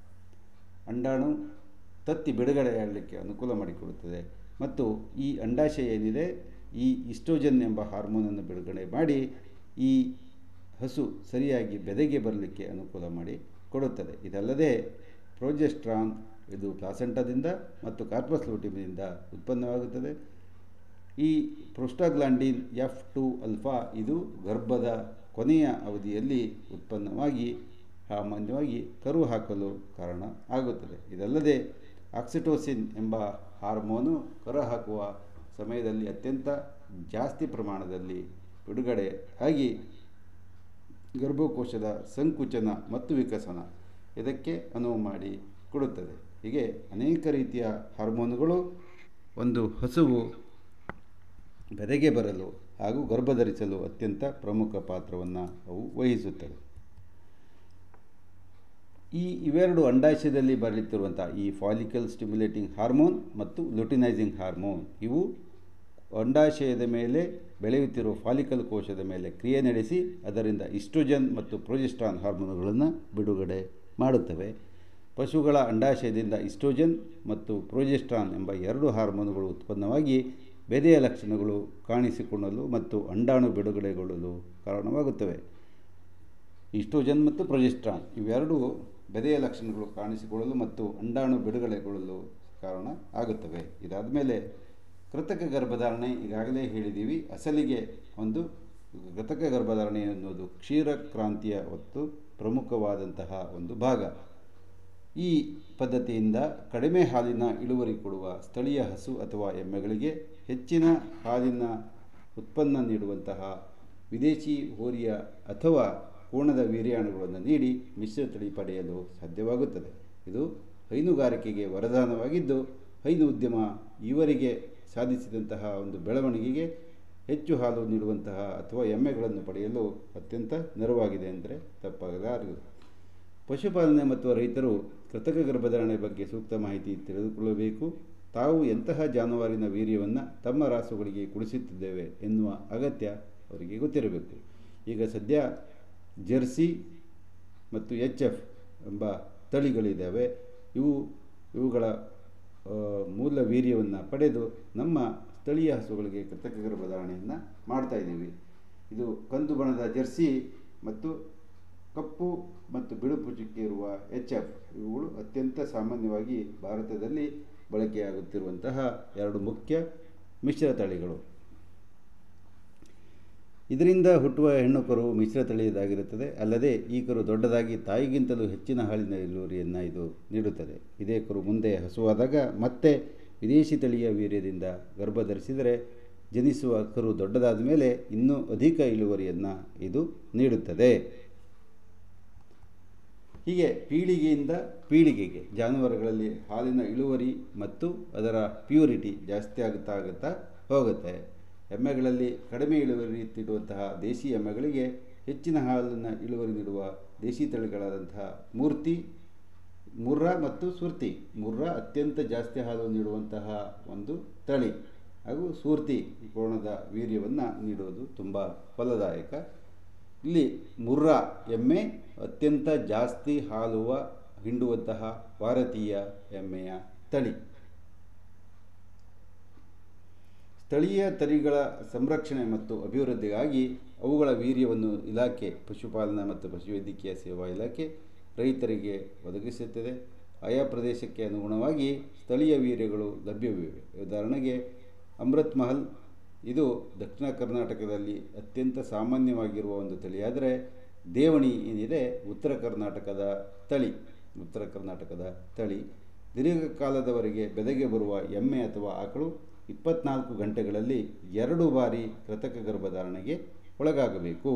ಅಂಡಾಣು ತತ್ತಿ ಬಿಡುಗಡೆಯಾಗಲಿಕ್ಕೆ ಅನುಕೂಲ ಮಾಡಿಕೊಡುತ್ತದೆ ಮತ್ತು ಈ ಅಂಡಾಶಯ ಏನಿದೆ ಈ ಇಸ್ಟ್ರೋಜನ್ ಎಂಬ ಹಾರ್ಮೋನನ್ನು ಬಿಡುಗಡೆ ಮಾಡಿ ಈ ಹಸು ಸರಿಯಾಗಿ ಬೆದೆಗೆ ಬರಲಿಕ್ಕೆ ಅನುಕೂಲ ಮಾಡಿ ಕೊಡುತ್ತದೆ ಇದಲ್ಲದೆ ಪ್ರೋಜೆಸ್ಟ್ರಾನ್ ಇದು ಪ್ಲಾಸೆಂಟಾದಿಂದ ಮತ್ತು ಕಾರ್ಪಸ್ ಲೂಟಿಮಿನಿಂದ ಉತ್ಪನ್ನವಾಗುತ್ತದೆ ಈ ಪ್ರೋಸ್ಟಾಗ್ಲಾಂಡಿನ್ ಎಫ್ ಟು ಅಲ್ಫಾ ಇದು ಗರ್ಭದ ಕೊನೆಯ ಅವಧಿಯಲ್ಲಿ ಉತ್ಪನ್ನವಾಗಿ ಸಾಮಾನ್ಯವಾಗಿ ಕರು ಹಾಕಲು ಕಾರಣ ಆಗುತ್ತದೆ ಇದಲ್ಲದೆ ಆಕ್ಸಿಟೋಸಿನ್ ಎಂಬ ಹಾರ್ಮೋನು ಕರು ಹಾಕುವ ಸಮಯದಲ್ಲಿ ಅತ್ಯಂತ ಜಾಸ್ತಿ ಪ್ರಮಾಣದಲ್ಲಿ ಬಿಡುಗಡೆ ಆಗಿ ಗರ್ಭಕೋಶದ ಸಂಕುಚನ ಮತ್ತು ವಿಕಸನ ಇದಕ್ಕೆ ಅನುವು ಮಾಡಿ ಕೊಡುತ್ತದೆ ಹೀಗೆ ಅನೇಕ ರೀತಿಯ ಹಾರ್ಮೋನುಗಳು ಒಂದು ಹಸುವು ಬೆದೆಗೆ ಬರಲು ಹಾಗೂ ಗರ್ಭಧರಿಸಲು ಅತ್ಯಂತ ಪ್ರಮುಖ ಪಾತ್ರವನ್ನು ಅವು ವಹಿಸುತ್ತವೆ ಈ ಇವೆರಡು ಅಂಡಾಶಯದಲ್ಲಿ ಬರಲಿತ್ತಿರುವಂಥ ಈ ಫಾಲಿಕಲ್ ಸ್ಟಿಮ್ಯುಲೇಟಿಂಗ್ ಹಾರ್ಮೋನ್ ಮತ್ತು ಲುಟಿನೈಸಿಂಗ್ ಹಾರ್ಮೋನ್ ಇವು ಅಂಡಾಶಯದ ಮೇಲೆ ಬೆಳೆಯುತ್ತಿರುವ ಫಾಲಿಕಲ್ ಕೋಶದ ಮೇಲೆ ಕ್ರಿಯೆ ನಡೆಸಿ ಅದರಿಂದ ಇಸ್ಟ್ರೋಜನ್ ಮತ್ತು ಪ್ರೊಜೆಸ್ಟ್ರಾನ್ ಹಾರ್ಮೋನುಗಳನ್ನು ಬಿಡುಗಡೆ ಮಾಡುತ್ತವೆ ಪಶುಗಳ ಅಂಡಾಶಯದಿಂದ ಇಸ್ಟ್ರೋಜನ್ ಮತ್ತು ಪ್ರೊಜೆಸ್ಟ್ರಾನ್ ಎಂಬ ಎರಡು ಹಾರ್ಮೋನುಗಳು ಉತ್ಪನ್ನವಾಗಿ ಬೆದೆಯ ಲಕ್ಷಣಗಳು ಕಾಣಿಸಿಕೊಳ್ಳಲು ಮತ್ತು ಅಂಡಾಣು ಬಿಡುಗಡೆಗೊಳ್ಳಲು ಕಾರಣವಾಗುತ್ತವೆ ಇಸ್ಟ್ರೋಜನ್ ಮತ್ತು ಪ್ರೊಜೆಸ್ಟ್ರಾನ್ ಇವೆರಡೂ ಬೆದೆಯ ಲಕ್ಷಣಗಳು ಕಾಣಿಸಿಕೊಳ್ಳಲು ಮತ್ತು ಅಂಡಾಣು ಬಿಡುಗಡೆಗೊಳ್ಳಲು ಕಾರಣ ಆಗುತ್ತವೆ ಇದಾದ ಮೇಲೆ ಕೃತಕ ಗರ್ಭಧಾರಣೆ ಈಗಾಗಲೇ ಹೇಳಿದ್ದೀವಿ ಅಸಲಿಗೆ ಒಂದು ಕೃತಕ ಗರ್ಭಧಾರಣೆ ಅನ್ನೋದು ಕ್ಷೀರ ಕ್ರಾಂತಿಯ ಹೊತ್ತು ಪ್ರಮುಖವಾದಂತಹ ಒಂದು ಭಾಗ ಈ ಪದ್ಧತಿಯಿಂದ ಕಡಿಮೆ ಹಾಲಿನ ಇಳುವರಿ ಕೊಡುವ ಸ್ಥಳೀಯ ಹಸು ಅಥವಾ ಎಮ್ಮೆಗಳಿಗೆ ಹೆಚ್ಚಿನ ಹಾಲಿನ ಉತ್ಪನ್ನ ನೀಡುವಂತಹ ವಿದೇಶಿ ಹೋರಿಯ ಅಥವಾ ಕೋಣದ ವೀರ್ಯಾಣುಗಳನ್ನು ನೀಡಿ ಮಿಶ್ರ ತಳಿ ಪಡೆಯಲು ಸಾಧ್ಯವಾಗುತ್ತದೆ ಇದು ಹೈನುಗಾರಿಕೆಗೆ ವರದಾನವಾಗಿದ್ದು ಹೈನು ಉದ್ಯಮ ಈವರೆಗೆ ಸಾಧಿಸಿದಂತಹ ಒಂದು ಬೆಳವಣಿಗೆಗೆ ಹೆಚ್ಚು ಹಾಲು ನೀಡುವಂತಹ ಅಥವಾ ಎಮ್ಮೆಗಳನ್ನು ಪಡೆಯಲು ಅತ್ಯಂತ ನೆರವಾಗಿದೆ ಅಂದರೆ ತಪ್ಪಾಗಲಾರದು ಪಶುಪಾಲನೆ ಮತ್ತು ರೈತರು ಕೃತಕ ಗರ್ಭಧಾರಣೆ ಬಗ್ಗೆ ಸೂಕ್ತ ಮಾಹಿತಿ ತಿಳಿದುಕೊಳ್ಳಬೇಕು ತಾವು ಎಂತಹ ಜಾನುವಾರಿನ ವೀರ್ಯವನ್ನು ತಮ್ಮ ರಾಸುಗಳಿಗೆ ಕುಡಿಸುತ್ತಿದ್ದೇವೆ ಎನ್ನುವ ಅಗತ್ಯ ಅವರಿಗೆ ಗೊತ್ತಿರಬೇಕು ಈಗ ಸದ್ಯ ಜೆರ್ಸಿ ಮತ್ತು ಎಚ್ ಎಫ್ ಎಂಬ ತಳಿಗಳಿದ್ದಾವೆ ಇವು ಇವುಗಳ ಮೂಲ ವೀರ್ಯವನ್ನು ಪಡೆದು ನಮ್ಮ ಸ್ಥಳೀಯ ಹಸುಗಳಿಗೆ ಕೃತಕ ಗರ್ಭಧಾರಣೆಯನ್ನು ಮಾಡ್ತಾಯಿದ್ದೀವಿ ಇದು ಕಂದು ಬಣ್ಣದ ಜೆರ್ಸಿ ಮತ್ತು ಕಪ್ಪು ಮತ್ತು ಬಿಳುಪು ಚುಕ್ಕೆ ಇರುವ ಎಚ್ ಎಫ್ ಇವುಗಳು ಅತ್ಯಂತ ಸಾಮಾನ್ಯವಾಗಿ ಭಾರತದಲ್ಲಿ ಬಳಕೆಯಾಗುತ್ತಿರುವಂತಹ ಎರಡು ಮುಖ್ಯ ಮಿಶ್ರ ತಳಿಗಳು ಇದರಿಂದ ಹುಟ್ಟುವ ಹೆಣ್ಣು ಕರು ಮಿಶ್ರ ತಳಿಯದಾಗಿರುತ್ತದೆ ಅಲ್ಲದೆ ಈ ಕರು ದೊಡ್ಡದಾಗಿ ತಾಯಿಗಿಂತಲೂ ಹೆಚ್ಚಿನ ಹಾಲಿನ ಇಳುವರಿಯನ್ನು ಇದು ನೀಡುತ್ತದೆ ಇದೇ ಕರು ಮುಂದೆ ಹಸುವಾದಾಗ ಮತ್ತೆ ವಿದೇಶಿ ತಳಿಯ ವೀರ್ಯದಿಂದ ಗರ್ಭ ಧರಿಸಿದರೆ ಜನಿಸುವ ಕರು ದೊಡ್ಡದಾದ ಮೇಲೆ ಇನ್ನೂ ಅಧಿಕ ಇಳುವರಿಯನ್ನು ಇದು ನೀಡುತ್ತದೆ ಹೀಗೆ ಪೀಳಿಗೆಯಿಂದ ಪೀಳಿಗೆಗೆ ಜಾನುವಾರುಗಳಲ್ಲಿ ಹಾಲಿನ ಇಳುವರಿ ಮತ್ತು ಅದರ ಪ್ಯೂರಿಟಿ ಜಾಸ್ತಿ ಆಗುತ್ತಾ ಆಗುತ್ತಾ ಹೋಗುತ್ತೆ ಎಮ್ಮೆಗಳಲ್ಲಿ ಕಡಿಮೆ ಇಳುವರಿ ನೀಡುವಂತಹ ದೇಶಿ ಎಮ್ಮೆಗಳಿಗೆ ಹೆಚ್ಚಿನ ಹಾಲನ್ನು ಇಳುವರಿ ನೀಡುವ ದೇಶಿ ತಳಿಗಳಾದಂತಹ ಮೂರ್ತಿ ಮುರ್ರಾ ಮತ್ತು ಸುರ್ತಿ ಮುರ್ರಾ ಅತ್ಯಂತ ಜಾಸ್ತಿ ಹಾಲು ನೀಡುವಂತಹ ಒಂದು ತಳಿ ಹಾಗೂ ಸೂರ್ತಿ ಕೋಣದ ವೀರ್ಯವನ್ನು ನೀಡುವುದು ತುಂಬ ಫಲದಾಯಕ ಇಲ್ಲಿ ಮುರ್ರಾ ಎಮ್ಮೆ ಅತ್ಯಂತ ಜಾಸ್ತಿ ಹಾಲುವ ಹಿಂಡುವಂತಹ ಭಾರತೀಯ ಎಮ್ಮೆಯ ತಳಿ ಸ್ಥಳೀಯ ತಳಿಗಳ ಸಂರಕ್ಷಣೆ ಮತ್ತು ಅಭಿವೃದ್ಧಿಗಾಗಿ ಅವುಗಳ ವೀರ್ಯವನ್ನು ಇಲಾಖೆ ಪಶುಪಾಲನಾ ಮತ್ತು ಪಶುವೈದ್ಯಕೀಯ ಸೇವಾ ಇಲಾಖೆ ರೈತರಿಗೆ ಒದಗಿಸುತ್ತದೆ ಆಯಾ ಪ್ರದೇಶಕ್ಕೆ ಅನುಗುಣವಾಗಿ ಸ್ಥಳೀಯ ವೀರ್ಯಗಳು ಲಭ್ಯವಿವೆ ಉದಾಹರಣೆಗೆ ಅಮೃತ್ ಮಹಲ್ ಇದು ದಕ್ಷಿಣ ಕರ್ನಾಟಕದಲ್ಲಿ ಅತ್ಯಂತ ಸಾಮಾನ್ಯವಾಗಿರುವ ಒಂದು ತಳಿಯಾದರೆ ದೇವಣಿ ಏನಿದೆ ಉತ್ತರ ಕರ್ನಾಟಕದ ತಳಿ ಉತ್ತರ ಕರ್ನಾಟಕದ ತಳಿ ದೀರ್ಘಕಾಲದವರೆಗೆ ಬೆದೆಗೆ ಬರುವ ಎಮ್ಮೆ ಅಥವಾ ಆಕಳು ಇಪ್ಪತ್ನಾಲ್ಕು ಗಂಟೆಗಳಲ್ಲಿ ಎರಡು ಬಾರಿ ಕೃತಕ ಗರ್ಭಧಾರಣೆಗೆ ಒಳಗಾಗಬೇಕು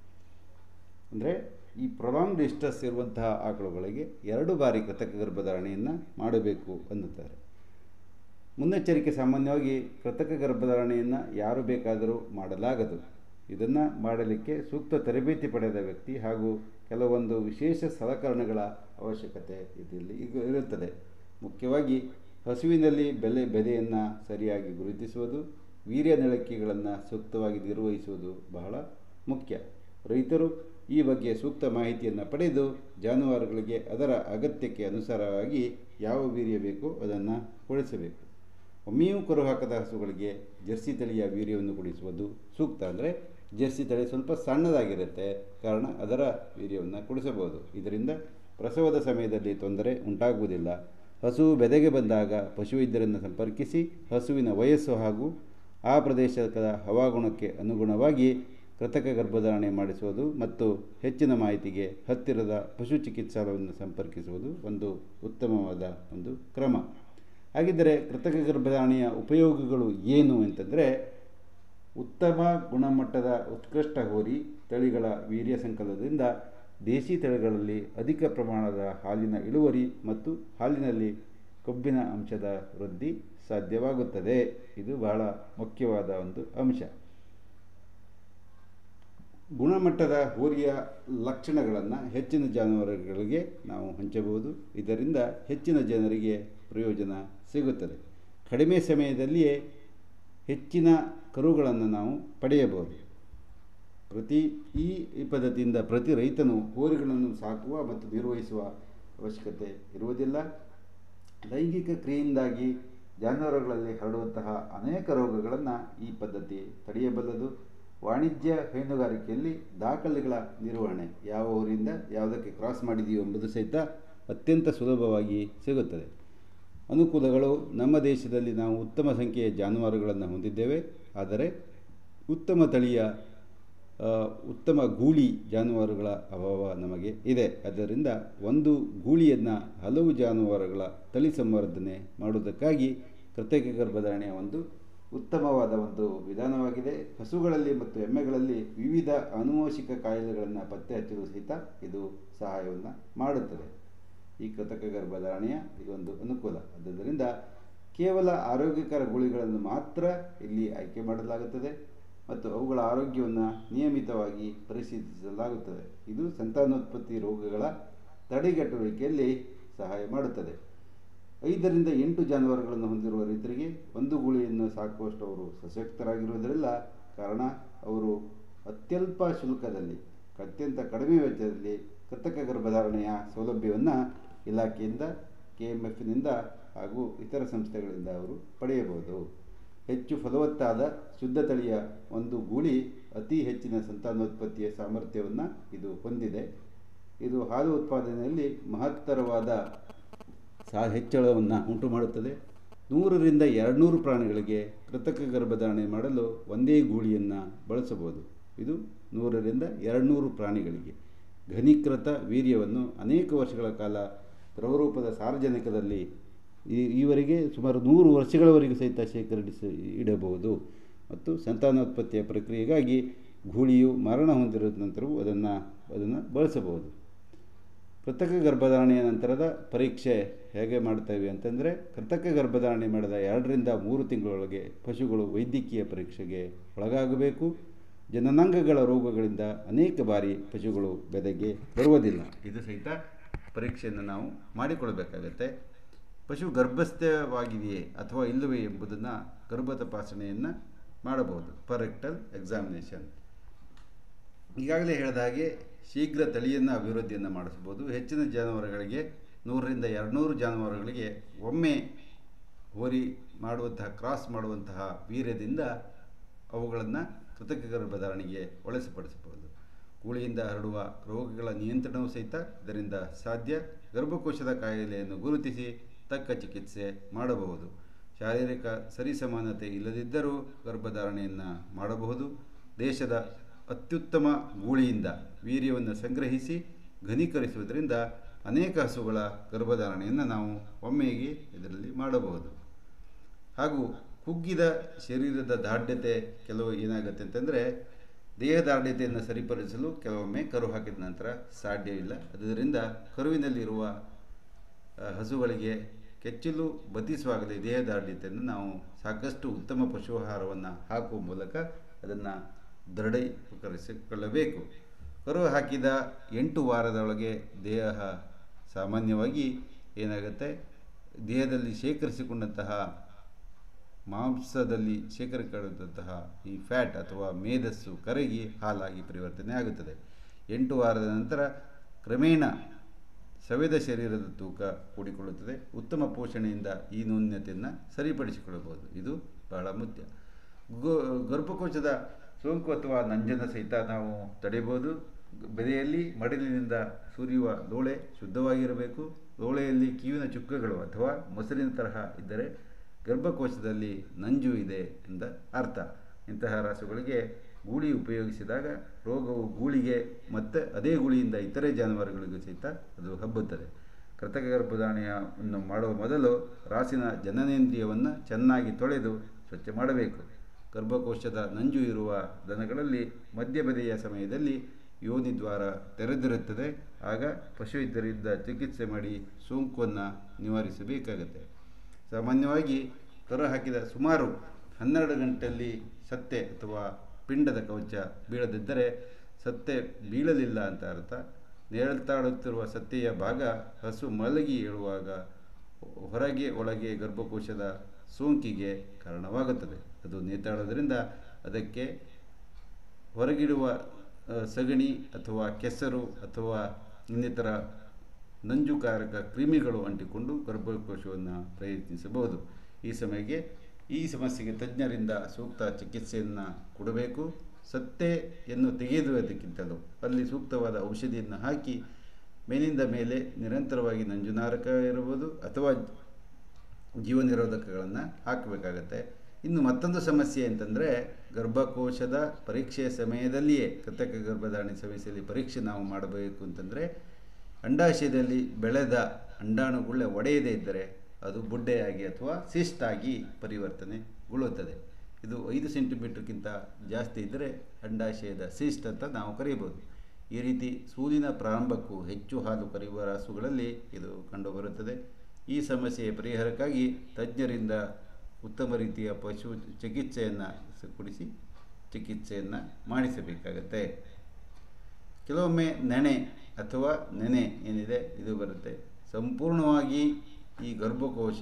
ಅಂದರೆ ಈ ಪ್ರೊಲಾಂಗ್ಡ್ ಡಿಸ್ಟ್ರೆಸ್ ಇರುವಂತಹ ಆಕಳುಗಳಿಗೆ ಎರಡು ಬಾರಿ ಕೃತಕ ಗರ್ಭಧಾರಣೆಯನ್ನು ಮಾಡಬೇಕು ಅನ್ನುತ್ತಾರೆ ಮುನ್ನೆಚ್ಚರಿಕೆ ಸಾಮಾನ್ಯವಾಗಿ ಕೃತಕ ಗರ್ಭಧಾರಣೆಯನ್ನು ಯಾರು ಬೇಕಾದರೂ ಮಾಡಲಾಗದು ಇದನ್ನು ಮಾಡಲಿಕ್ಕೆ ಸೂಕ್ತ ತರಬೇತಿ ಪಡೆದ ವ್ಯಕ್ತಿ ಹಾಗೂ ಕೆಲವೊಂದು ವಿಶೇಷ ಸಲಕರಣೆಗಳ ಅವಶ್ಯಕತೆ ಇದರಲ್ಲಿ ಈಗ ಇರುತ್ತದೆ ಮುಖ್ಯವಾಗಿ ಹಸುವಿನಲ್ಲಿ ಬೆಲೆ ಬೆದೆಯನ್ನು ಸರಿಯಾಗಿ ಗುರುತಿಸುವುದು ವೀರ್ಯ ನಳಿಕೆಗಳನ್ನು ಸೂಕ್ತವಾಗಿ ನಿರ್ವಹಿಸುವುದು ಬಹಳ ಮುಖ್ಯ ರೈತರು ಈ ಬಗ್ಗೆ ಸೂಕ್ತ ಮಾಹಿತಿಯನ್ನು ಪಡೆದು ಜಾನುವಾರುಗಳಿಗೆ ಅದರ ಅಗತ್ಯಕ್ಕೆ ಅನುಸಾರವಾಗಿ ಯಾವ ವೀರ್ಯ ಬೇಕೋ ಅದನ್ನು ಕೊಡಿಸಬೇಕು ಒಮ್ಮೆಯೂ ಕರು ಹಾಕದ ಹಸುಗಳಿಗೆ ಜರ್ಸಿ ತಳಿಯ ವೀರ್ಯವನ್ನು ಕೊಡಿಸುವುದು ಸೂಕ್ತ ಅಂದರೆ ಜರ್ಸಿ ತಳಿ ಸ್ವಲ್ಪ ಸಣ್ಣದಾಗಿರುತ್ತೆ ಕಾರಣ ಅದರ ವೀರ್ಯವನ್ನು ಕೊಡಿಸಬಹುದು ಇದರಿಂದ ಪ್ರಸವದ ಸಮಯದಲ್ಲಿ ತೊಂದರೆ ಉಂಟಾಗುವುದಿಲ್ಲ ಹಸು ಬೆದೆಗೆ ಬಂದಾಗ ಪಶುವೈದ್ಯರನ್ನು ಸಂಪರ್ಕಿಸಿ ಹಸುವಿನ ವಯಸ್ಸು ಹಾಗೂ ಆ ಪ್ರದೇಶದ ಹವಾಗುಣಕ್ಕೆ ಅನುಗುಣವಾಗಿ ಕೃತಕ ಗರ್ಭಧಾರಣೆ ಮಾಡಿಸುವುದು ಮತ್ತು ಹೆಚ್ಚಿನ ಮಾಹಿತಿಗೆ ಹತ್ತಿರದ ಪಶು ಚಿಕಿತ್ಸಾಲಯವನ್ನು ಸಂಪರ್ಕಿಸುವುದು ಒಂದು ಉತ್ತಮವಾದ ಒಂದು ಕ್ರಮ ಹಾಗಿದ್ದರೆ ಕೃತಕ ಗರ್ಭಧಾರಣೆಯ ಉಪಯೋಗಗಳು ಏನು ಅಂತಂದರೆ ಉತ್ತಮ ಗುಣಮಟ್ಟದ ಉತ್ಕೃಷ್ಟ ಹೋರಿ ತಳಿಗಳ ವೀರ್ಯ ಸಂಕಲನದಿಂದ ದೇಶಿ ತಳಿಗಳಲ್ಲಿ ಅಧಿಕ ಪ್ರಮಾಣದ ಹಾಲಿನ ಇಳುವರಿ ಮತ್ತು ಹಾಲಿನಲ್ಲಿ ಕೊಬ್ಬಿನ ಅಂಶದ ವೃದ್ಧಿ ಸಾಧ್ಯವಾಗುತ್ತದೆ ಇದು ಬಹಳ ಮುಖ್ಯವಾದ ಒಂದು ಅಂಶ ಗುಣಮಟ್ಟದ ಹೋರಿಯ ಲಕ್ಷಣಗಳನ್ನು ಹೆಚ್ಚಿನ ಜಾನುವಾರುಗಳಿಗೆ ನಾವು ಹಂಚಬಹುದು ಇದರಿಂದ ಹೆಚ್ಚಿನ ಜನರಿಗೆ ಪ್ರಯೋಜನ ಸಿಗುತ್ತದೆ ಕಡಿಮೆ ಸಮಯದಲ್ಲಿಯೇ ಹೆಚ್ಚಿನ ಕರುಗಳನ್ನು ನಾವು ಪಡೆಯಬಹುದು ಪ್ರತಿ ಈ ಈ ಪದ್ಧತಿಯಿಂದ ಪ್ರತಿ ರೈತನು ಹೋರಿಗಳನ್ನು ಸಾಕುವ ಮತ್ತು ನಿರ್ವಹಿಸುವ ಅವಶ್ಯಕತೆ ಇರುವುದಿಲ್ಲ ಲೈಂಗಿಕ ಕ್ರಿಯೆಯಿಂದಾಗಿ ಜಾನುವಾರುಗಳಲ್ಲಿ ಹರಡುವಂತಹ ಅನೇಕ ರೋಗಗಳನ್ನು ಈ ಪದ್ಧತಿ ತಡೆಯಬಲ್ಲದು ವಾಣಿಜ್ಯ ಹೈನುಗಾರಿಕೆಯಲ್ಲಿ ದಾಖಲೆಗಳ ನಿರ್ವಹಣೆ ಯಾವ ಊರಿಂದ ಯಾವುದಕ್ಕೆ ಕ್ರಾಸ್ ಮಾಡಿದೆಯೋ ಎಂಬುದು ಸಹಿತ ಅತ್ಯಂತ ಸುಲಭವಾಗಿ ಸಿಗುತ್ತದೆ ಅನುಕೂಲಗಳು ನಮ್ಮ ದೇಶದಲ್ಲಿ ನಾವು ಉತ್ತಮ ಸಂಖ್ಯೆಯ ಜಾನುವಾರುಗಳನ್ನು ಹೊಂದಿದ್ದೇವೆ ಆದರೆ ಉತ್ತಮ ತಳಿಯ ಉತ್ತಮ ಗೂಳಿ ಜಾನುವಾರುಗಳ ಅಭಾವ ನಮಗೆ ಇದೆ ಆದ್ದರಿಂದ ಒಂದು ಗೂಳಿಯನ್ನು ಹಲವು ಜಾನುವಾರುಗಳ ತಳಿ ಸಂವರ್ಧನೆ ಮಾಡುವುದಕ್ಕಾಗಿ ಕೃತಕ ಗರ್ಭಧಾರಣೆಯ ಒಂದು ಉತ್ತಮವಾದ ಒಂದು ವಿಧಾನವಾಗಿದೆ ಹಸುಗಳಲ್ಲಿ ಮತ್ತು ಎಮ್ಮೆಗಳಲ್ಲಿ ವಿವಿಧ ಆನುವಂಶಿಕ ಕಾಯಿಲೆಗಳನ್ನು ಪತ್ತೆ ಹಚ್ಚಲು ಸಹಿತ ಇದು ಸಹಾಯವನ್ನು ಮಾಡುತ್ತದೆ ಈ ಕೃತಕ ಗರ್ಭಧಾರಣೆಯ ಇದೊಂದು ಅನುಕೂಲ ಆದ್ದರಿಂದ ಕೇವಲ ಆರೋಗ್ಯಕರ ಗುಳಿಗಳನ್ನು ಮಾತ್ರ ಇಲ್ಲಿ ಆಯ್ಕೆ ಮಾಡಲಾಗುತ್ತದೆ ಮತ್ತು ಅವುಗಳ ಆರೋಗ್ಯವನ್ನು ನಿಯಮಿತವಾಗಿ ಪರಿಶೀಲಿಸಲಾಗುತ್ತದೆ ಇದು ಸಂತಾನೋತ್ಪತ್ತಿ ರೋಗಗಳ ತಡೆಗಟ್ಟುವಿಕೆಯಲ್ಲಿ ಸಹಾಯ ಮಾಡುತ್ತದೆ ಐದರಿಂದ ಎಂಟು ಜಾನುವಾರುಗಳನ್ನು ಹೊಂದಿರುವ ರೈತರಿಗೆ ಒಂದು ಗುಳಿಯನ್ನು ಸಾಕುವಷ್ಟು ಅವರು ಸಶಕ್ತರಾಗಿರುವುದರಿಂದ ಕಾರಣ ಅವರು ಅತ್ಯಲ್ಪ ಶುಲ್ಕದಲ್ಲಿ ಅತ್ಯಂತ ಕಡಿಮೆ ವೆಚ್ಚದಲ್ಲಿ ಕೃತಕ ಗರ್ಭಧಾರಣೆಯ ಸೌಲಭ್ಯವನ್ನು ಇಲಾಖೆಯಿಂದ ಕೆ ಎಮ್ ಎಫ್ನಿಂದ ಹಾಗೂ ಇತರ ಸಂಸ್ಥೆಗಳಿಂದ ಅವರು ಪಡೆಯಬಹುದು ಹೆಚ್ಚು ಫಲವತ್ತಾದ ಶುದ್ಧ ತಳಿಯ ಒಂದು ಗೂಳಿ ಅತಿ ಹೆಚ್ಚಿನ ಸಂತಾನೋತ್ಪತ್ತಿಯ ಸಾಮರ್ಥ್ಯವನ್ನು ಇದು ಹೊಂದಿದೆ ಇದು ಹಾಲು ಉತ್ಪಾದನೆಯಲ್ಲಿ ಮಹತ್ತರವಾದ ಸಹ ಹೆಚ್ಚಳವನ್ನು ಉಂಟು ಮಾಡುತ್ತದೆ ನೂರರಿಂದ ಎರಡುನೂರು ಪ್ರಾಣಿಗಳಿಗೆ ಕೃತಕ ಗರ್ಭಧಾರಣೆ ಮಾಡಲು ಒಂದೇ ಗೂಳಿಯನ್ನು ಬಳಸಬಹುದು ಇದು ನೂರರಿಂದ ಎರಡುನೂರು ಪ್ರಾಣಿಗಳಿಗೆ ಘನೀಕೃತ ವೀರ್ಯವನ್ನು ಅನೇಕ ವರ್ಷಗಳ ಕಾಲ ದ್ರವರೂಪದ ಸಾರ್ವಜನಿಕದಲ್ಲಿ ಈ ಈವರೆಗೆ ಸುಮಾರು ನೂರು ವರ್ಷಗಳವರೆಗೂ ಸಹಿತ ಶೇಖರಿಸಿ ಇಡಬಹುದು ಮತ್ತು ಸಂತಾನೋತ್ಪತ್ತಿಯ ಪ್ರಕ್ರಿಯೆಗಾಗಿ ಗೂಳಿಯು ಮರಣ ಹೊಂದಿರದ ನಂತರವೂ ಅದನ್ನು ಅದನ್ನು ಬಳಸಬಹುದು ಕೃತಕ ಗರ್ಭಧಾರಣೆಯ ನಂತರದ ಪರೀಕ್ಷೆ ಹೇಗೆ ಮಾಡ್ತೇವೆ ಅಂತಂದರೆ ಕೃತಕ ಗರ್ಭಧಾರಣೆ ಮಾಡಿದ ಎರಡರಿಂದ ಮೂರು ತಿಂಗಳೊಳಗೆ ಪಶುಗಳು ವೈದ್ಯಕೀಯ ಪರೀಕ್ಷೆಗೆ ಒಳಗಾಗಬೇಕು ಜನನಾಂಗಗಳ ರೋಗಗಳಿಂದ ಅನೇಕ ಬಾರಿ ಪಶುಗಳು ಬೆದೆಗೆ ಬರುವುದಿಲ್ಲ ಇದು ಸಹಿತ ಪರೀಕ್ಷೆಯನ್ನು ನಾವು ಮಾಡಿಕೊಳ್ಬೇಕಾಗತ್ತೆ ಪಶು ಗರ್ಭಸ್ಥವಾಗಿದೆಯೇ ಅಥವಾ ಇಲ್ಲವೇ ಎಂಬುದನ್ನು ಗರ್ಭ ತಪಾಸಣೆಯನ್ನು ಮಾಡಬಹುದು ಪರೆಕ್ಟಲ್ ಎಕ್ಸಾಮಿನೇಷನ್ ಈಗಾಗಲೇ ಹೇಳಿದ ಹಾಗೆ ಶೀಘ್ರ ತಳಿಯನ್ನು ಅಭಿವೃದ್ಧಿಯನ್ನು ಮಾಡಿಸ್ಬೋದು ಹೆಚ್ಚಿನ ಜಾನುವಾರುಗಳಿಗೆ ನೂರರಿಂದ ಎರಡುನೂರು ಜಾನುವಾರುಗಳಿಗೆ ಒಮ್ಮೆ ಹೋರಿ ಮಾಡುವಂತಹ ಕ್ರಾಸ್ ಮಾಡುವಂತಹ ವೀರ್ಯದಿಂದ ಅವುಗಳನ್ನು ಕೃತಕ ಗರ್ಭಧಾರಣೆಗೆ ಒಳಪಡಿಸಬಹುದು ಕೂಳಿಯಿಂದ ಹರಡುವ ರೋಗಗಳ ನಿಯಂತ್ರಣವೂ ಸಹಿತ ಇದರಿಂದ ಸಾಧ್ಯ ಗರ್ಭಕೋಶದ ಕಾಯಿಲೆಯನ್ನು ಗುರುತಿಸಿ ತಕ್ಕ ಚಿಕಿತ್ಸೆ ಮಾಡಬಹುದು ಶಾರೀರಿಕ ಸರಿಸಮಾನತೆ ಇಲ್ಲದಿದ್ದರೂ ಗರ್ಭಧಾರಣೆಯನ್ನು ಮಾಡಬಹುದು ದೇಶದ ಅತ್ಯುತ್ತಮ ಗೂಳಿಯಿಂದ ವೀರ್ಯವನ್ನು ಸಂಗ್ರಹಿಸಿ ಘನೀಕರಿಸುವುದರಿಂದ ಅನೇಕ ಹಸುಗಳ ಗರ್ಭಧಾರಣೆಯನ್ನು ನಾವು ಒಮ್ಮೆಗೆ ಇದರಲ್ಲಿ ಮಾಡಬಹುದು ಹಾಗೂ ಕುಗ್ಗಿದ ಶರೀರದ ದಾರ್ಢ್ಯತೆ ಕೆಲವು ಏನಾಗುತ್ತೆ ಅಂತಂದರೆ ದೇಹ ದಾರ್ಢ್ಯತೆಯನ್ನು ಸರಿಪಡಿಸಲು ಕೆಲವೊಮ್ಮೆ ಕರು ಹಾಕಿದ ನಂತರ ಸಾಧ್ಯವಿಲ್ಲ ಅದರಿಂದ ಕರುವಿನಲ್ಲಿರುವ ಆ, ಹಸುಗಳಿಗೆ ಕೆಚ್ಚಲು ಬತ್ತಿಸುವಾಗಲೇ ದೇಹ ದಾರ್ಢ್ಯತೆಯನ್ನು ನಾವು ಸಾಕಷ್ಟು ಉತ್ತಮ ಪಶು ಆಹಾರವನ್ನು ಹಾಕುವ ಮೂಲಕ ಅದನ್ನು ದೃಢೀಕರಿಸಿಕೊಳ್ಳಬೇಕು ಕರು ಹಾಕಿದ ಎಂಟು ವಾರದೊಳಗೆ ದೇಹ ಸಾಮಾನ್ಯವಾಗಿ ಏನಾಗುತ್ತೆ ದೇಹದಲ್ಲಿ ಶೇಖರಿಸಿಕೊಂಡಂತಹ ಮಾಂಸದಲ್ಲಿ ಶೇಖರಿಸಿಕೊಂಡಂತಹ ಈ ಫ್ಯಾಟ್ ಅಥವಾ ಮೇಧಸ್ಸು ಕರಗಿ ಹಾಲಾಗಿ ಪರಿವರ್ತನೆ ಆಗುತ್ತದೆ ಎಂಟು ವಾರದ ನಂತರ ಕ್ರಮೇಣ ಸವೆದ ಶರೀರದ ತೂಕ ಕೂಡಿಕೊಳ್ಳುತ್ತದೆ ಉತ್ತಮ ಪೋಷಣೆಯಿಂದ ಈ ನ್ಯೂನ್ಯತೆಯನ್ನು ಸರಿಪಡಿಸಿಕೊಳ್ಳಬಹುದು ಇದು ಬಹಳ ಮುಖ್ಯ ಗೋ ಗರ್ಭಕೋಶದ ಸೋಂಕು ಅಥವಾ ನಂಜನ ಸಹಿತ ನಾವು ತಡೆಯಬಹುದು ಬೆದೆಯಲ್ಲಿ ಮಡಿಲಿನಿಂದ ಸುರಿಯುವ ಲೋಳೆ ಶುದ್ಧವಾಗಿರಬೇಕು ಲೋಳೆಯಲ್ಲಿ ಕಿವಿನ ಚುಕ್ಕಗಳು ಅಥವಾ ಮೊಸರಿನ ತರಹ ಇದ್ದರೆ ಗರ್ಭಕೋಶದಲ್ಲಿ ನಂಜು ಇದೆ ಎಂದ ಅರ್ಥ ಇಂತಹ ರಾಸುಗಳಿಗೆ ಗೂಳಿ ಉಪಯೋಗಿಸಿದಾಗ ರೋಗವು ಗೂಳಿಗೆ ಮತ್ತು ಅದೇ ಗೂಳಿಯಿಂದ ಇತರೆ ಜಾನುವಾರುಗಳಿಗೂ ಸಹಿತ ಅದು ಹಬ್ಬುತ್ತದೆ ಕೃತಕ ಗರ್ಭಧಾರಣೆಯನ್ನು ಮಾಡುವ ಮೊದಲು ರಾಸಿನ ಜನನೇಂದ್ರಿಯವನ್ನು ಚೆನ್ನಾಗಿ ತೊಳೆದು ಸ್ವಚ್ಛ ಮಾಡಬೇಕು ಗರ್ಭಕೋಶದ ನಂಜು ಇರುವ ದನಗಳಲ್ಲಿ ಮಧ್ಯಬೆದೆಯ ಸಮಯದಲ್ಲಿ ಯೋನಿ ದ್ವಾರ ತೆರೆದಿರುತ್ತದೆ ಆಗ ಪಶುವೈದ್ಯರಿಂದ ಚಿಕಿತ್ಸೆ ಮಾಡಿ ಸೋಂಕನ್ನು ನಿವಾರಿಸಬೇಕಾಗುತ್ತೆ ಸಾಮಾನ್ಯವಾಗಿ ಕರು ಹಾಕಿದ ಸುಮಾರು ಹನ್ನೆರಡು ಗಂಟೆಯಲ್ಲಿ ಸತ್ತೆ ಅಥವಾ ಪಿಂಡದ ಕವಚ ಬೀಳದಿದ್ದರೆ ಸತ್ತೆ ಬೀಳಲಿಲ್ಲ ಅಂತ ಅರ್ಥ ನೇರಳ್ತಾಡುತ್ತಿರುವ ಸತ್ತೆಯ ಭಾಗ ಹಸು ಮಲಗಿ ಏಳುವಾಗ ಹೊರಗೆ ಒಳಗೆ ಗರ್ಭಕೋಶದ ಸೋಂಕಿಗೆ ಕಾರಣವಾಗುತ್ತದೆ ಅದು ನೇತಾಡೋದ್ರಿಂದ ಅದಕ್ಕೆ ಹೊರಗಿಡುವ ಆ, ಸಗಣಿ ಅಥವಾ ಕೆಸರು ಅಥವಾ ಇನ್ನಿತರ ನಂಜುಕಾರಕ ಕ್ರಿಮಿಗಳು ಅಂಟಿಕೊಂಡು ಗರ್ಭಕೋಶವನ್ನು ಪ್ರಯತ್ನಿಸಬಹುದು ಈ ಸಮಯಕ್ಕೆ ಈ ಸಮಸ್ಯೆಗೆ ತಜ್ಞರಿಂದ ಸೂಕ್ತ ಚಿಕಿತ್ಸೆಯನ್ನು ಕೊಡಬೇಕು ಸತ್ತೆಯನ್ನು ತೆಗೆದುವುದಕ್ಕಿಂತಲೂ ಅಲ್ಲಿ ಸೂಕ್ತವಾದ ಔಷಧಿಯನ್ನು ಹಾಕಿ ಮೇಲಿಂದ ಮೇಲೆ ನಿರಂತರವಾಗಿ ನಂಜುನಾರಕ ಇರಬಹುದು ಅಥವಾ ಜೀವ ನಿರೋಧಕಗಳನ್ನು ಹಾಕಬೇಕಾಗತ್ತೆ ಇನ್ನು ಮತ್ತೊಂದು ಸಮಸ್ಯೆ ಅಂತಂದರೆ ಗರ್ಭಕೋಶದ ಪರೀಕ್ಷೆಯ ಸಮಯದಲ್ಲಿಯೇ ಕೃತಕ ಗರ್ಭಧಾರಣೆ ಸಮಸ್ಯೆಯಲ್ಲಿ ಪರೀಕ್ಷೆ ನಾವು ಮಾಡಬೇಕು ಅಂತಂದರೆ ಅಂಡಾಶಯದಲ್ಲಿ ಬೆಳೆದ ಅಂಡಾಣುಗುಳ್ಳೆ ಒಡೆಯದೇ ಇದ್ದರೆ ಅದು ಬುಡ್ಡೆಯಾಗಿ ಅಥವಾ ಸಿಸ್ಟಾಗಿ ಪರಿವರ್ತನೆಗೊಳ್ಳುತ್ತದೆ ಇದು ಐದು ಸೆಂಟಿಮೀಟರ್ಗಿಂತ ಜಾಸ್ತಿ ಇದ್ದರೆ ಅಂಡಾಶಯದ ಸಿಸ್ಟ್ ಅಂತ ನಾವು ಕರೆಯಬಹುದು ಈ ರೀತಿ ಸೂಲಿನ ಪ್ರಾರಂಭಕ್ಕೂ ಹೆಚ್ಚು ಹಾಲು ಕರೆಯುವ ರಾಸುಗಳಲ್ಲಿ ಇದು ಕಂಡುಬರುತ್ತದೆ ಈ ಸಮಸ್ಯೆಯ ಪರಿಹಾರಕ್ಕಾಗಿ ತಜ್ಞರಿಂದ ಉತ್ತಮ ರೀತಿಯ ಪಶು ಚಿಕಿತ್ಸೆಯನ್ನು ಕೊಡಿಸಿ ಚಿಕಿತ್ಸೆಯನ್ನು ಮಾಡಿಸಬೇಕಾಗತ್ತೆ ಕೆಲವೊಮ್ಮೆ ನೆನೆ ಅಥವಾ ನೆನೆ ಏನಿದೆ ಇದು ಬರುತ್ತೆ ಸಂಪೂರ್ಣವಾಗಿ ಈ ಗರ್ಭಕೋಶ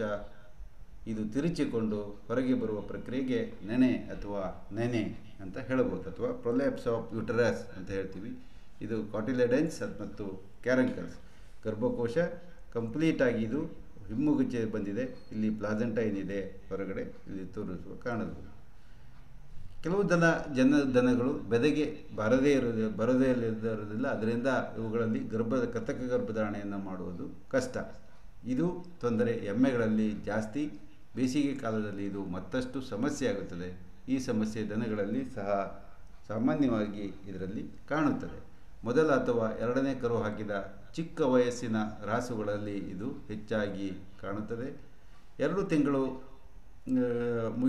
ಇದು ತಿರುಚಿಕೊಂಡು ಹೊರಗೆ ಬರುವ ಪ್ರಕ್ರಿಯೆಗೆ ನೆನೆ ಅಥವಾ ನೆನೆ ಅಂತ ಹೇಳಬಹುದು ಅಥವಾ ಪ್ರೊಲ್ಯಾಪ್ಸ್ ಆಫ್ ಯುಟರಸ್ ಅಂತ ಹೇಳ್ತೀವಿ ಇದು ಕಾಟಿಲೆಡೆನ್ಸ್ ಮತ್ತು ಕ್ಯಾರಂಕಲ್ಸ್ ಗರ್ಭಕೋಶ ಕಂಪ್ಲೀಟಾಗಿ ಇದು ಹಿಮ್ಮುಗುಚ್ಚೆ ಬಂದಿದೆ ಇಲ್ಲಿ ಪ್ಲಾಸೆಂಟ ಏನಿದೆ ಹೊರಗಡೆ ಇಲ್ಲಿ ತೋರಿಸುವ ಕಾಣಬಹುದು ಕೆಲವು ದನ ಜನ ದನಗಳು ಬೆದೆಗೆ ಬರದೇ ಇರೋದು ಬರದೇ ಇರೋದಿಲ್ಲ ಅದರಿಂದ ಇವುಗಳಲ್ಲಿ ಗರ್ಭದ ಕೃತಕ ಗರ್ಭಧಾರಣೆಯನ್ನು ಮಾಡುವುದು ಕಷ್ಟ ಇದು ತೊಂದರೆ ಎಮ್ಮೆಗಳಲ್ಲಿ ಜಾಸ್ತಿ ಬೇಸಿಗೆ ಕಾಲದಲ್ಲಿ ಇದು ಮತ್ತಷ್ಟು ಸಮಸ್ಯೆ ಆಗುತ್ತದೆ ಈ ಸಮಸ್ಯೆ ದನಗಳಲ್ಲಿ ಸಹ ಸಾಮಾನ್ಯವಾಗಿ ಇದರಲ್ಲಿ ಕಾಣುತ್ತದೆ ಮೊದಲ ಅಥವಾ ಎರಡನೇ ಕರು ಹಾಕಿದ ಚಿಕ್ಕ ವಯಸ್ಸಿನ ರಾಸುಗಳಲ್ಲಿ ಇದು ಹೆಚ್ಚಾಗಿ ಕಾಣುತ್ತದೆ ಎರಡು ತಿಂಗಳು ಆ,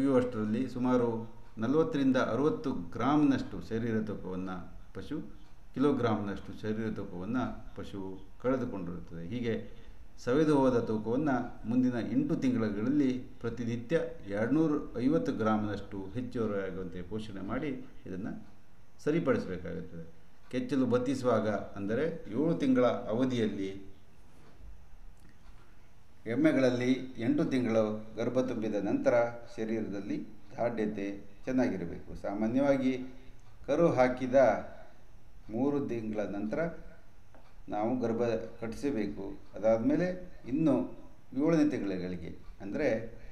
ಮುಗಿಯುವಷ್ಟರಲ್ಲಿ ಸುಮಾರು ನಲವತ್ತರಿಂದ ಅರುವತ್ತು ಗ್ರಾಮ್ನಷ್ಟು ಶರೀರ ತೂಕವನ್ನು ಪಶು ಕಿಲೋಗ್ರಾಮ್ನಷ್ಟು ಶರೀರ ತೂಕವನ್ನು ಪಶುವು ಕಳೆದುಕೊಂಡಿರುತ್ತದೆ ಹೀಗೆ ಸವೆದು ಹೋದ ತೂಕವನ್ನು ಮುಂದಿನ ಎಂಟು ತಿಂಗಳಲ್ಲಿ ಪ್ರತಿನಿತ್ಯ ಎರಡುನೂರು ಐವತ್ತು ಗ್ರಾಮ್ನಷ್ಟು ಹೆಚ್ಚುವರಿಯಾಗುವಂತೆ ಪೋಷಣೆ ಮಾಡಿ ಇದನ್ನು ಸರಿಪಡಿಸಬೇಕಾಗುತ್ತದೆ ಕೆಚ್ಚಲು ಬತ್ತಿಸುವಾಗ ಅಂದರೆ ಏಳು ತಿಂಗಳ ಅವಧಿಯಲ್ಲಿ ಎಮ್ಮೆಗಳಲ್ಲಿ ಎಂಟು ತಿಂಗಳು ಗರ್ಭ ತುಂಬಿದ ನಂತರ ಶರೀರದಲ್ಲಿ ದಾಢ್ಯತೆ ಚೆನ್ನಾಗಿರಬೇಕು ಸಾಮಾನ್ಯವಾಗಿ ಕರು ಹಾಕಿದ ಮೂರು ತಿಂಗಳ ನಂತರ ನಾವು ಗರ್ಭ ಕಟ್ಟಿಸಬೇಕು ಅದಾದಮೇಲೆ ಇನ್ನು ಏಳನೇ ತಿಂಗಳಿಗೆ ಅಂದರೆ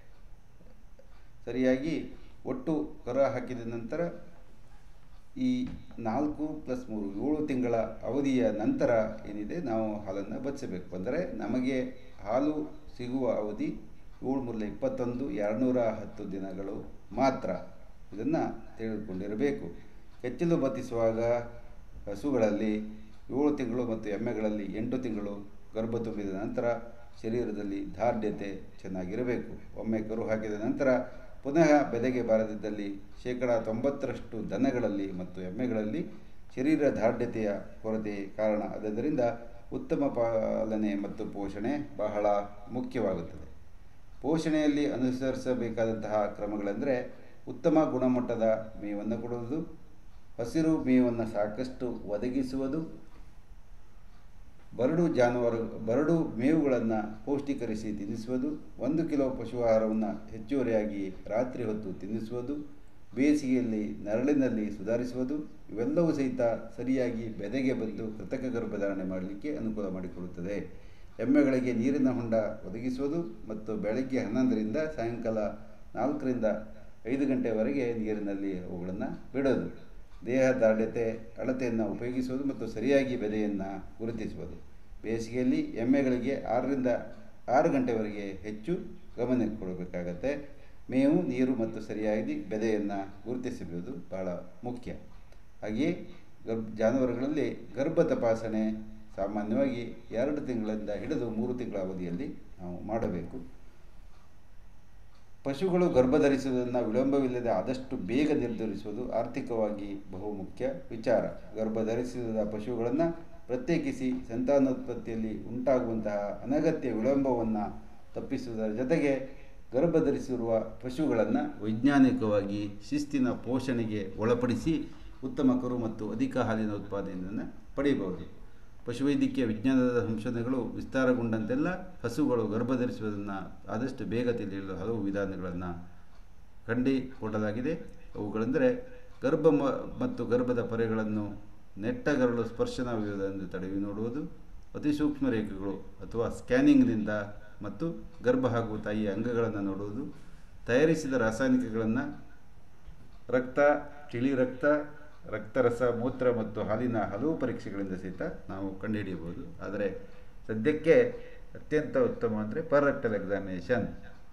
ಸರಿಯಾಗಿ ಒಟ್ಟು ಕರು ಹಾಕಿದ ನಂತರ ಈ ನಾಲ್ಕು ಪ್ಲಸ್ ಮೂರು ಏಳು ತಿಂಗಳ ಅವಧಿಯ ನಂತರ ಏನಿದೆ ನಾವು ಹಾಲನ್ನು ಬಚ್ಚಿಸಬೇಕು ಅಂದರೆ ನಮಗೆ ಹಾಲು ಸಿಗುವ ಅವಧಿ ಏಳು ಮೂರಲೆ ಇಪ್ಪತ್ತೊಂದು ಎರಡುನೂರ ಹತ್ತು ದಿನಗಳು ಮಾತ್ರ ಇದನ್ನು ತಿಳಿದುಕೊಂಡಿರಬೇಕು ಕೆಚ್ಚಲು ಬತ್ತಿಸುವಾಗ ಹಸುಗಳಲ್ಲಿ ಏಳು ತಿಂಗಳು ಮತ್ತು ಎಮ್ಮೆಗಳಲ್ಲಿ ಎಂಟು ತಿಂಗಳು ಗರ್ಭ ತುಂಬಿದ ನಂತರ ಶರೀರದಲ್ಲಿ ದಾರ್ಢ್ಯತೆ ಚೆನ್ನಾಗಿರಬೇಕು ಒಮ್ಮೆ ಕರು ಹಾಕಿದ ನಂತರ ಪುನಃ ಬೆದೆಗೆ ಬಾರದಿದ್ದಲ್ಲಿ ಶೇಕಡ ತೊಂಬತ್ತರಷ್ಟು ದನಗಳಲ್ಲಿ ಮತ್ತು ಎಮ್ಮೆಗಳಲ್ಲಿ ಶರೀರ ದಾರ್ಢ್ಯತೆಯ ಕೊರತೆ ಕಾರಣ ಆದ್ದರಿಂದ ಉತ್ತಮ ಪಾಲನೆ ಮತ್ತು ಪೋಷಣೆ ಬಹಳ ಮುಖ್ಯವಾಗುತ್ತದೆ ಪೋಷಣೆಯಲ್ಲಿ ಅನುಸರಿಸಬೇಕಾದಂತಹ ಕ್ರಮಗಳೆಂದರೆ ಉತ್ತಮ ಗುಣಮಟ್ಟದ ಮೇವನ್ನು ಕೊಡುವುದು ಹಸಿರು ಮೇವನ್ನು ಸಾಕಷ್ಟು ಒದಗಿಸುವುದು ಬರಡು ಜಾನುವಾರು ಬರಡು ಮೇವುಗಳನ್ನು ಪೌಷ್ಟಿಕರಿಸಿ ತಿನ್ನಿಸುವುದು ಒಂದು ಕಿಲೋ ಪಶು ಆಹಾರವನ್ನು ಹೆಚ್ಚುವರಿಯಾಗಿ ರಾತ್ರಿ ಹೊತ್ತು ತಿನ್ನಿಸುವುದು ಬೇಸಿಗೆಯಲ್ಲಿ ನೆರಳಿನಲ್ಲಿ ಸುಧಾರಿಸುವುದು ಇವೆಲ್ಲವೂ ಸಹಿತ ಸರಿಯಾಗಿ ಬೆದೆಗೆ ಬಂದು ಕೃತಕ ಗರ್ಭಧಾರಣೆ ಮಾಡಲಿಕ್ಕೆ ಅನುಕೂಲ ಮಾಡಿಕೊಡುತ್ತದೆ ಎಮ್ಮೆಗಳಿಗೆ ನೀರಿನ ಹೊಂಡ ಒದಗಿಸುವುದು ಮತ್ತು ಬೆಳಗ್ಗೆ ಹನ್ನೊಂದರಿಂದ ಸಾಯಂಕಾಲ ನಾಲ್ಕರಿಂದ ಐದು ಗಂಟೆವರೆಗೆ ನೀರಿನಲ್ಲಿ ಅವುಗಳನ್ನು ಬಿಡೋದು ದೇಹ ದಾಢ್ಯತೆ ಅಳತೆಯನ್ನು ಉಪಯೋಗಿಸುವುದು ಮತ್ತು ಸರಿಯಾಗಿ ಬೆದೆಯನ್ನು ಗುರುತಿಸುವುದು ಬೇಸಿಗೆಯಲ್ಲಿ ಎಮ್ಮೆಗಳಿಗೆ ಆರರಿಂದ ಆರು ಗಂಟೆವರೆಗೆ ಹೆಚ್ಚು ಗಮನ ಕೊಡಬೇಕಾಗತ್ತೆ ಮೇವು ನೀರು ಮತ್ತು ಸರಿಯಾಗಿ ಬೆದೆಯನ್ನು ಗುರುತಿಸಬಹುದು ಬಹಳ ಮುಖ್ಯ ಹಾಗೆಯೇ ಗರ್ಭ ಜಾನುವಾರುಗಳಲ್ಲಿ ಗರ್ಭ ತಪಾಸಣೆ ಸಾಮಾನ್ಯವಾಗಿ ಎರಡು ತಿಂಗಳಿಂದ ಹಿಡಿದು ಮೂರು ತಿಂಗಳ ಅವಧಿಯಲ್ಲಿ ನಾವು ಮಾಡಬೇಕು ಪಶುಗಳು ಗರ್ಭಧರಿಸುವುದನ್ನು ವಿಳಂಬವಿಲ್ಲದೆ ಆದಷ್ಟು ಬೇಗ ನಿರ್ಧರಿಸುವುದು ಆರ್ಥಿಕವಾಗಿ ಬಹುಮುಖ್ಯ ವಿಚಾರ ಗರ್ಭಧರಿಸಿದ ಪಶುಗಳನ್ನು ಪ್ರತ್ಯೇಕಿಸಿ ಸಂತಾನೋತ್ಪತ್ತಿಯಲ್ಲಿ ಉಂಟಾಗುವಂತಹ ಅನಗತ್ಯ ವಿಳಂಬವನ್ನು ತಪ್ಪಿಸುವುದರ ಜೊತೆಗೆ ಗರ್ಭಧರಿಸಿರುವ ಪಶುಗಳನ್ನು ವೈಜ್ಞಾನಿಕವಾಗಿ ಶಿಸ್ತಿನ ಪೋಷಣೆಗೆ ಒಳಪಡಿಸಿ ಉತ್ತಮ ಕರು ಮತ್ತು ಅಧಿಕ ಹಾಲಿನ ಉತ್ಪಾದನೆಯನ್ನು ಪಡೆಯಬಹುದು ಪಶುವೈದ್ಯಕೀಯ ವಿಜ್ಞಾನದ ಸಂಶೋಧನೆಗಳು ವಿಸ್ತಾರಗೊಂಡಂತೆಲ್ಲ ಹಸುಗಳು ಗರ್ಭಧರಿಸುವುದನ್ನು ಆದಷ್ಟು ಬೇಗ ತಿಳಿಯಲು ಹಲವು ವಿಧಾನಗಳನ್ನು ಕಂಡುಕೊಳ್ಳಲಾಗಿದೆ ಅವುಗಳೆಂದರೆ ಗರ್ಭ ಮತ್ತು ಗರ್ಭದ ಪೊರೆಗಳನ್ನು ನೆಟ್ಟಗರಳು ಸ್ಪರ್ಶನವಿರುವುದನ್ನು ತಡೆವಿ ನೋಡುವುದು ಅತಿ ಸೂಕ್ಷ್ಮ ರೇಖೆಗಳು ಅಥವಾ ಸ್ಕ್ಯಾನಿಂಗ್ನಿಂದ ಮತ್ತು ಗರ್ಭ ಹಾಗೂ ತಾಯಿಯ ಅಂಗಗಳನ್ನು ನೋಡುವುದು ತಯಾರಿಸಿದ ರಾಸಾಯನಿಕಗಳನ್ನು ರಕ್ತ ತಿಳಿ ರಕ್ತ ರಕ್ತರಸ ಮೂತ್ರ ಮತ್ತು ಹಾಲಿನ ಹಲವು ಪರೀಕ್ಷೆಗಳಿಂದ ಸಹಿತ ನಾವು ಕಂಡುಹಿಡಿಯಬಹುದು ಆದರೆ ಸದ್ಯಕ್ಕೆ ಅತ್ಯಂತ ಉತ್ತಮ ಅಂದರೆ ಪರ್ ರೆಕ್ಟಲ್ ಎಕ್ಸಾಮಿನೇಷನ್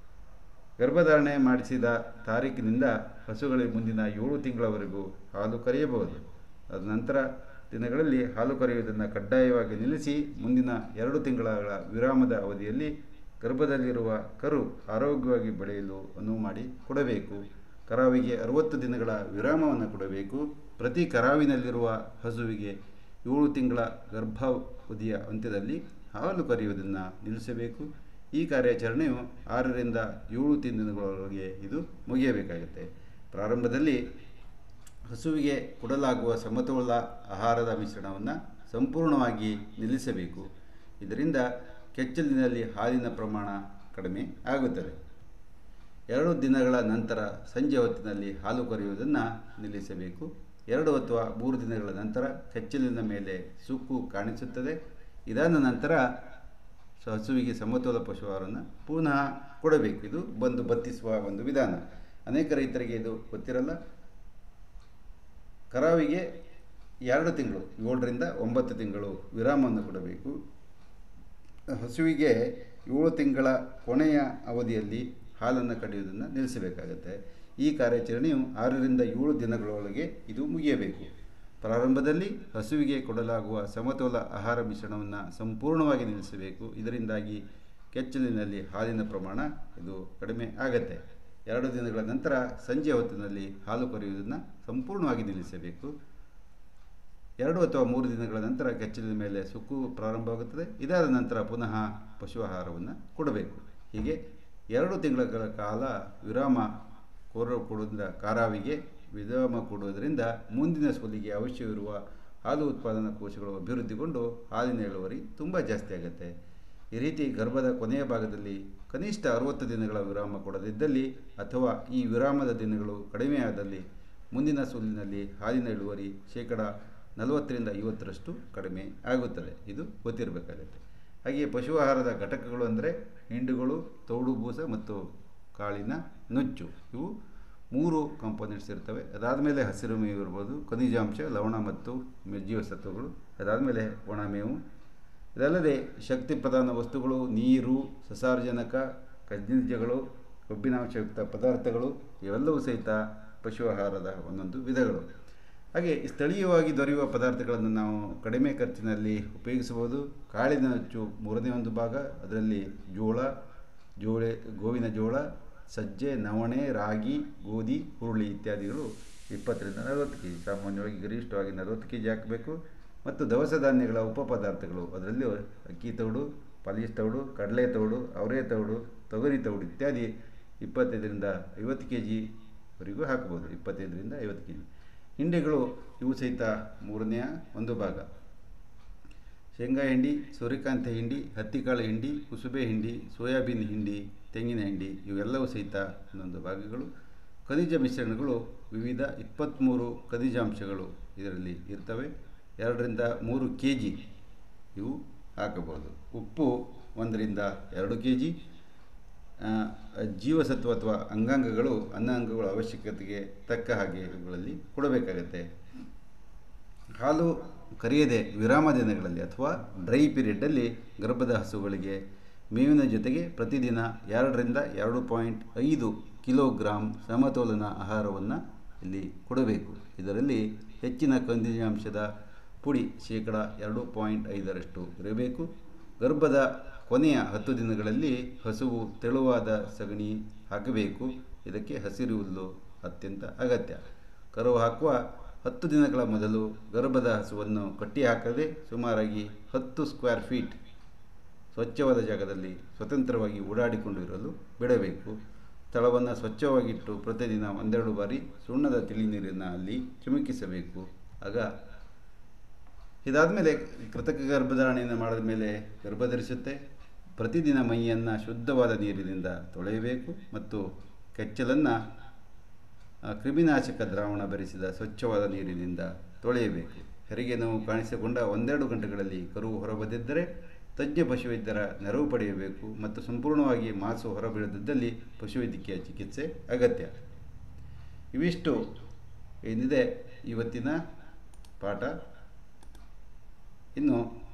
ಗರ್ಭಧಾರಣೆ ಮಾಡಿಸಿದ ತಾರೀಕಿನಿಂದ ಹಸುಗಳಿಗೆ ಮುಂದಿನ ಏಳು ತಿಂಗಳವರೆಗೂ ಹಾಲು ಕರೆಯಬಹುದು ಅದ ನಂತರ ದಿನಗಳಲ್ಲಿ ಹಾಲು ಕರೆಯುವುದನ್ನು ಕಡ್ಡಾಯವಾಗಿ ನಿಲ್ಲಿಸಿ ಮುಂದಿನ ಎರಡು ತಿಂಗಳ ವಿರಾಮದ ಅವಧಿಯಲ್ಲಿ ಗರ್ಭದಲ್ಲಿರುವ ಕರು ಆರೋಗ್ಯವಾಗಿ ಬೆಳೆಯಲು ಅನುವು ಮಾಡಿ ಕೊಡಬೇಕು ಕರಾವಿಗೆ ಅರವತ್ತು ದಿನಗಳ ವಿರಾಮವನ್ನು ಕೊಡಬೇಕು ಪ್ರತಿ ಕರಾವಿನಲ್ಲಿರುವ ಹಸುವಿಗೆ ಏಳು ತಿಂಗಳ ಗರ್ಭಾವಧಿಯ ಅಂತ್ಯದಲ್ಲಿ ಹಾಲು ಕರೆಯುವುದನ್ನು ನಿಲ್ಲಿಸಬೇಕು ಈ ಕಾರ್ಯಾಚರಣೆಯು ಆರರಿಂದ ಏಳು ತಿಂಗಳೊಳಗೆ ಇದು ಮುಗಿಯಬೇಕಾಗುತ್ತೆ ಪ್ರಾರಂಭದಲ್ಲಿ ಹಸುವಿಗೆ ಕೊಡಲಾಗುವ ಸಮತೋಲ ಆಹಾರದ ಮಿಶ್ರಣವನ್ನು ಸಂಪೂರ್ಣವಾಗಿ ನಿಲ್ಲಿಸಬೇಕು ಇದರಿಂದ ಕೆಚ್ಚಲಿನಲ್ಲಿ ಹಾಲಿನ ಪ್ರಮಾಣ ಕಡಿಮೆ ಆಗುತ್ತದೆ ಎರಡು ದಿನಗಳ ನಂತರ ಸಂಜೆ ಹೊತ್ತಿನಲ್ಲಿ ಹಾಲು ಕರೆಯುವುದನ್ನು ನಿಲ್ಲಿಸಬೇಕು ಎರಡು ಅಥವಾ ಮೂರು ದಿನಗಳ ನಂತರ ಕೆಚ್ಚಲಿನ ಮೇಲೆ ಸುಕ್ಕು ಕಾಣಿಸುತ್ತದೆ ಇದಾದ ನಂತರ ಹಸುವಿಗೆ ಸಮತೋಲ ಪಶುಹಾರವನ್ನು ಪುನಃ ಕೊಡಬೇಕು ಇದು ಬಂದು ಬತ್ತಿಸುವ ಒಂದು ವಿಧಾನ ಅನೇಕ ರೈತರಿಗೆ ಇದು ಗೊತ್ತಿರಲ್ಲ ಕರಾವಿಗೆ ಎರಡು ತಿಂಗಳು ಏಳರಿಂದ ಒಂಬತ್ತು ತಿಂಗಳು ವಿರಾಮವನ್ನು ಕೊಡಬೇಕು ಹಸುವಿಗೆ ಏಳು ತಿಂಗಳ ಕೊನೆಯ ಅವಧಿಯಲ್ಲಿ ಹಾಲನ್ನು ಕಡಿಯುವುದನ್ನು ನಿಲ್ಲಿಸಬೇಕಾಗತ್ತೆ ಈ ಕಾರ್ಯಾಚರಣೆಯು ಆರರಿಂದ ಏಳು ದಿನಗಳೊಳಗೆ ಇದು ಮುಗಿಯಬೇಕು ಪ್ರಾರಂಭದಲ್ಲಿ ಹಸುವಿಗೆ ಕೊಡಲಾಗುವ ಸಮತೋಲ ಆಹಾರ ಮಿಶ್ರಣವನ್ನು ಸಂಪೂರ್ಣವಾಗಿ ನಿಲ್ಲಿಸಬೇಕು ಇದರಿಂದಾಗಿ ಕೆಚ್ಚಲಿನಲ್ಲಿ ಹಾಲಿನ ಪ್ರಮಾಣ ಇದು ಕಡಿಮೆ ಆಗತ್ತೆ ಎರಡು ದಿನಗಳ ನಂತರ ಸಂಜೆ ಹೊತ್ತಿನಲ್ಲಿ ಹಾಲು ಕರೆಯುವುದನ್ನು ಸಂಪೂರ್ಣವಾಗಿ ನಿಲ್ಲಿಸಬೇಕು ಎರಡು ಅಥವಾ ಮೂರು ದಿನಗಳ ನಂತರ ಕೆಚ್ಚಲಿನ ಮೇಲೆ ಸುಕ್ಕು ಪ್ರಾರಂಭವಾಗುತ್ತದೆ ಇದಾದ ನಂತರ ಪುನಃ ಪಶು ಆಹಾರವನ್ನು ಕೊಡಬೇಕು ಹೀಗೆ ಎರಡು ತಿಂಗಳ ಕಾಲ ವಿರಾಮ ಕೋರ ಕೊಡುವುದರಿಂದ ಕಾರಾವಿಗೆ ವಿರಾಮ ಕೊಡುವುದರಿಂದ ಮುಂದಿನ ಸೋಲಿಗೆ ಅವಶ್ಯವಿರುವ ಹಾಲು ಉತ್ಪಾದನಾ ಕೋಶಗಳು ಅಭಿವೃದ್ಧಿಗೊಂಡು ಹಾಲಿನ ಇಳುವರಿ ತುಂಬ ಜಾಸ್ತಿ ಆಗುತ್ತೆ ಈ ರೀತಿ ಗರ್ಭದ ಕೊನೆಯ ಭಾಗದಲ್ಲಿ ಕನಿಷ್ಠ ಅರುವತ್ತು ದಿನಗಳ ವಿರಾಮ ಕೊಡದಿದ್ದಲ್ಲಿ ಅಥವಾ ಈ ವಿರಾಮದ ದಿನಗಳು ಕಡಿಮೆಯಾದಲ್ಲಿ ಮುಂದಿನ ಸೂಲಿನಲ್ಲಿ ಹಾಲಿನ ಇಳುವರಿ ಶೇಕಡ ನಲವತ್ತರಿಂದ ಐವತ್ತರಷ್ಟು ಕಡಿಮೆ ಆಗುತ್ತದೆ ಇದು ಗೊತ್ತಿರಬೇಕಾಗುತ್ತೆ ಹಾಗೆಯೇ ಪಶು ಆಹಾರದ ಘಟಕಗಳು ಅಂದರೆ ಹಿಂಡುಗಳು ತೌಡು ಬೂಸ ಮತ್ತು ಕಾಳಿನ ನುಚ್ಚು ಇವು ಮೂರು ಕಾಂಪೋನೆಂಟ್ಸ್ ಇರ್ತವೆ ಅದಾದಮೇಲೆ ಹಸಿರು ಮೇವು ಇರ್ಬೋದು ಖನಿಜಾಂಶ ಲವಣ ಮತ್ತು ಮೆಜ್ಜಿವ ಸತ್ವಗಳು ಅದಾದಮೇಲೆ ಒಣ ಮೇವು ಇದಲ್ಲದೆ ಶಕ್ತಿ ಪ್ರಧಾನ ವಸ್ತುಗಳು ನೀರು ಸಸಾರಜನಕ ಖನಿಜಗಳು ಕೊಬ್ಬಿನಾಂಶಯುಕ್ತ ಪದಾರ್ಥಗಳು ಇವೆಲ್ಲವೂ ಸಹಿತ ಪಶು ಆಹಾರದ ಒಂದೊಂದು ವಿಧಗಳು ಹಾಗೆ ಸ್ಥಳೀಯವಾಗಿ ದೊರೆಯುವ ಪದಾರ್ಥಗಳನ್ನು ನಾವು ಕಡಿಮೆ ಖರ್ಚಿನಲ್ಲಿ ಉಪಯೋಗಿಸಬಹುದು ಕಾಳಿನ ನುಚ್ಚು ಮೂರನೇ ಒಂದು ಭಾಗ ಅದರಲ್ಲಿ ಜೋಳ ಜೋಳೆ ಗೋವಿನ ಜೋಳ ಸಜ್ಜೆ ನವಣೆ ರಾಗಿ ಗೋಧಿ ಹುರುಳಿ ಇತ್ಯಾದಿಗಳು ಇಪ್ಪತ್ತರಿಂದ ನಲವತ್ತು ಕೆ ಜಿ ಸಾಮಾನ್ಯವಾಗಿ ಗರಿಷ್ಠವಾಗಿ ನಲವತ್ತು ಕೆ ಜಿ ಹಾಕಬೇಕು ಮತ್ತು ದವಸ ಧಾನ್ಯಗಳ ಉಪ ಪದಾರ್ಥಗಳು ಅದರಲ್ಲಿ ಅಕ್ಕಿ ತೌಡು ಪಾಲಿಶ್ ತೌಡು ಕಡಲೆ ತೌಡು ಅವರೆ ತೌಡು ತೊಗರಿ ತೌಡು ಇತ್ಯಾದಿ ಇಪ್ಪತ್ತೈದರಿಂದ ಐವತ್ತು ಕೆ ಜಿವರೆಗೂ ಹಾಕ್ಬೋದು ಇಪ್ಪತ್ತೈದರಿಂದ ಐವತ್ತು ಕೆ ಜಿ ಹಿಂಡಿಗಳು ಇವು ಸಹಿತ ಮೂರನೆಯ ಒಂದು ಭಾಗ ಶೇಂಗಾ ಹಿಂಡಿ ಸೂರ್ಯಕಾಂತಿ ಹಿಂಡಿ ಹತ್ತಿಕಾಳು ಹಿಂಡಿ ಕುಸುಬೆ ಹಿಂಡಿ ಸೋಯಾಬೀನ್ ಹಿಂಡಿ ತೆಂಗಿನ ಹಿಂಡಿ ಇವೆಲ್ಲವೂ ಸಹಿತ ಒಂದೊಂದು ಭಾಗಗಳು ಖನಿಜ ಮಿಶ್ರಣಗಳು ವಿವಿಧ ಇಪ್ಪತ್ತ್ಮೂರು ಖನಿಜಾಂಶಗಳು ಇದರಲ್ಲಿ ಇರ್ತವೆ ಎರಡರಿಂದ ಮೂರು ಕೆ ಜಿ ಇವು ಹಾಕಬಹುದು ಉಪ್ಪು ಒಂದರಿಂದ ಎರಡು ಕೆ ಜಿ ಜೀವಸತ್ವ ಅಥವಾ ಅಂಗಾಂಗಗಳು ಅನ್ನಾಂಗಗಳ ಅವಶ್ಯಕತೆಗೆ ತಕ್ಕ ಹಾಗೆ ಇವುಗಳಲ್ಲಿ ಕೊಡಬೇಕಾಗತ್ತೆ ಹಾಲು ಕರೆಯದೆ ವಿರಾಮ ದಿನಗಳಲ್ಲಿ ಅಥವಾ ಡ್ರೈ ಪೀರಿಯಡ್ಡಲ್ಲಿ ಗರ್ಭದ ಹಸುಗಳಿಗೆ ಮೇವಿನ ಜೊತೆಗೆ ಪ್ರತಿದಿನ ಎರಡರಿಂದ ಎರಡು ಪಾಯಿಂಟ್ ಐದು ಕಿಲೋಗ್ರಾಂ ಸಮತೋಲನ ಆಹಾರವನ್ನು ಇಲ್ಲಿ ಕೊಡಬೇಕು ಇದರಲ್ಲಿ ಹೆಚ್ಚಿನ ಖನಿಜಾಂಶದ ಪುಡಿ ಶೇಕಡ ಎರಡು ಪಾಯಿಂಟ್ ಐದರಷ್ಟು ಇರಬೇಕು ಗರ್ಭದ ಕೊನೆಯ ಹತ್ತು ದಿನಗಳಲ್ಲಿ ಹಸುವು ತೆಳುವಾದ ಸಗಣಿ ಹಾಕಬೇಕು ಇದಕ್ಕೆ ಹಸಿರು ಹುಲ್ಲು ಅತ್ಯಂತ ಅಗತ್ಯ ಕರು ಹಾಕುವ ಹತ್ತು ದಿನಗಳ ಮೊದಲು ಗರ್ಭದ ಹಸುವನ್ನು ಕಟ್ಟಿ ಹಾಕದೆ ಸುಮಾರಾಗಿ ಹತ್ತು ಸ್ಕ್ವೇರ್ ಫೀಟ್ ಸ್ವಚ್ಛವಾದ ಜಾಗದಲ್ಲಿ ಸ್ವತಂತ್ರವಾಗಿ ಓಡಾಡಿಕೊಂಡು ಇರಲು ಬಿಡಬೇಕು ಸ್ಥಳವನ್ನು ಸ್ವಚ್ಛವಾಗಿಟ್ಟು ಪ್ರತಿದಿನ ಒಂದೆರಡು ಬಾರಿ ಸುಣ್ಣದ ತಿಳಿ ನೀರನ್ನು ಅಲ್ಲಿ ಚಿಮುಕಿಸಬೇಕು ಆಗ ಇದಾದಮೇಲೆ ಕೃತಕ ಗರ್ಭಧಾರಣೆಯನ್ನು ಮಾಡಿದ ಮೇಲೆ ಗರ್ಭ ಧರಿಸುತ್ತೆ ಪ್ರತಿದಿನ ಮೈಯನ್ನು ಶುದ್ಧವಾದ ನೀರಿನಿಂದ ತೊಳೆಯಬೇಕು ಮತ್ತು ಕೆಚ್ಚಲನ್ನು ಕ್ರಿಮಿನಾಶಕ ದ್ರಾವಣ ಬೆರೆಸಿದ ಸ್ವಚ್ಛವಾದ ನೀರಿನಿಂದ ತೊಳೆಯಬೇಕು ಹೆರಿಗೆ ನೋವು ಕಾಣಿಸಿಕೊಂಡ ಒಂದೆರಡು ಗಂಟೆಗಳಲ್ಲಿ ಕರು ಹೊರಬಂದಿದ್ದರೆ ತಜ್ಞ ಪಶುವೈದ್ಯರ ನೆರವು ಪಡೆಯಬೇಕು ಮತ್ತು ಸಂಪೂರ್ಣವಾಗಿ ಮಾಸು ಹೊರಬೀಳದಿದ್ದಲ್ಲಿ ಪಶುವೈದ್ಯಕೀಯ ಚಿಕಿತ್ಸೆ ಅಗತ್ಯ ಇವಿಷ್ಟು ಏನಿದೆ ಇವತ್ತಿನ ಪಾಠ ಇನ್ನು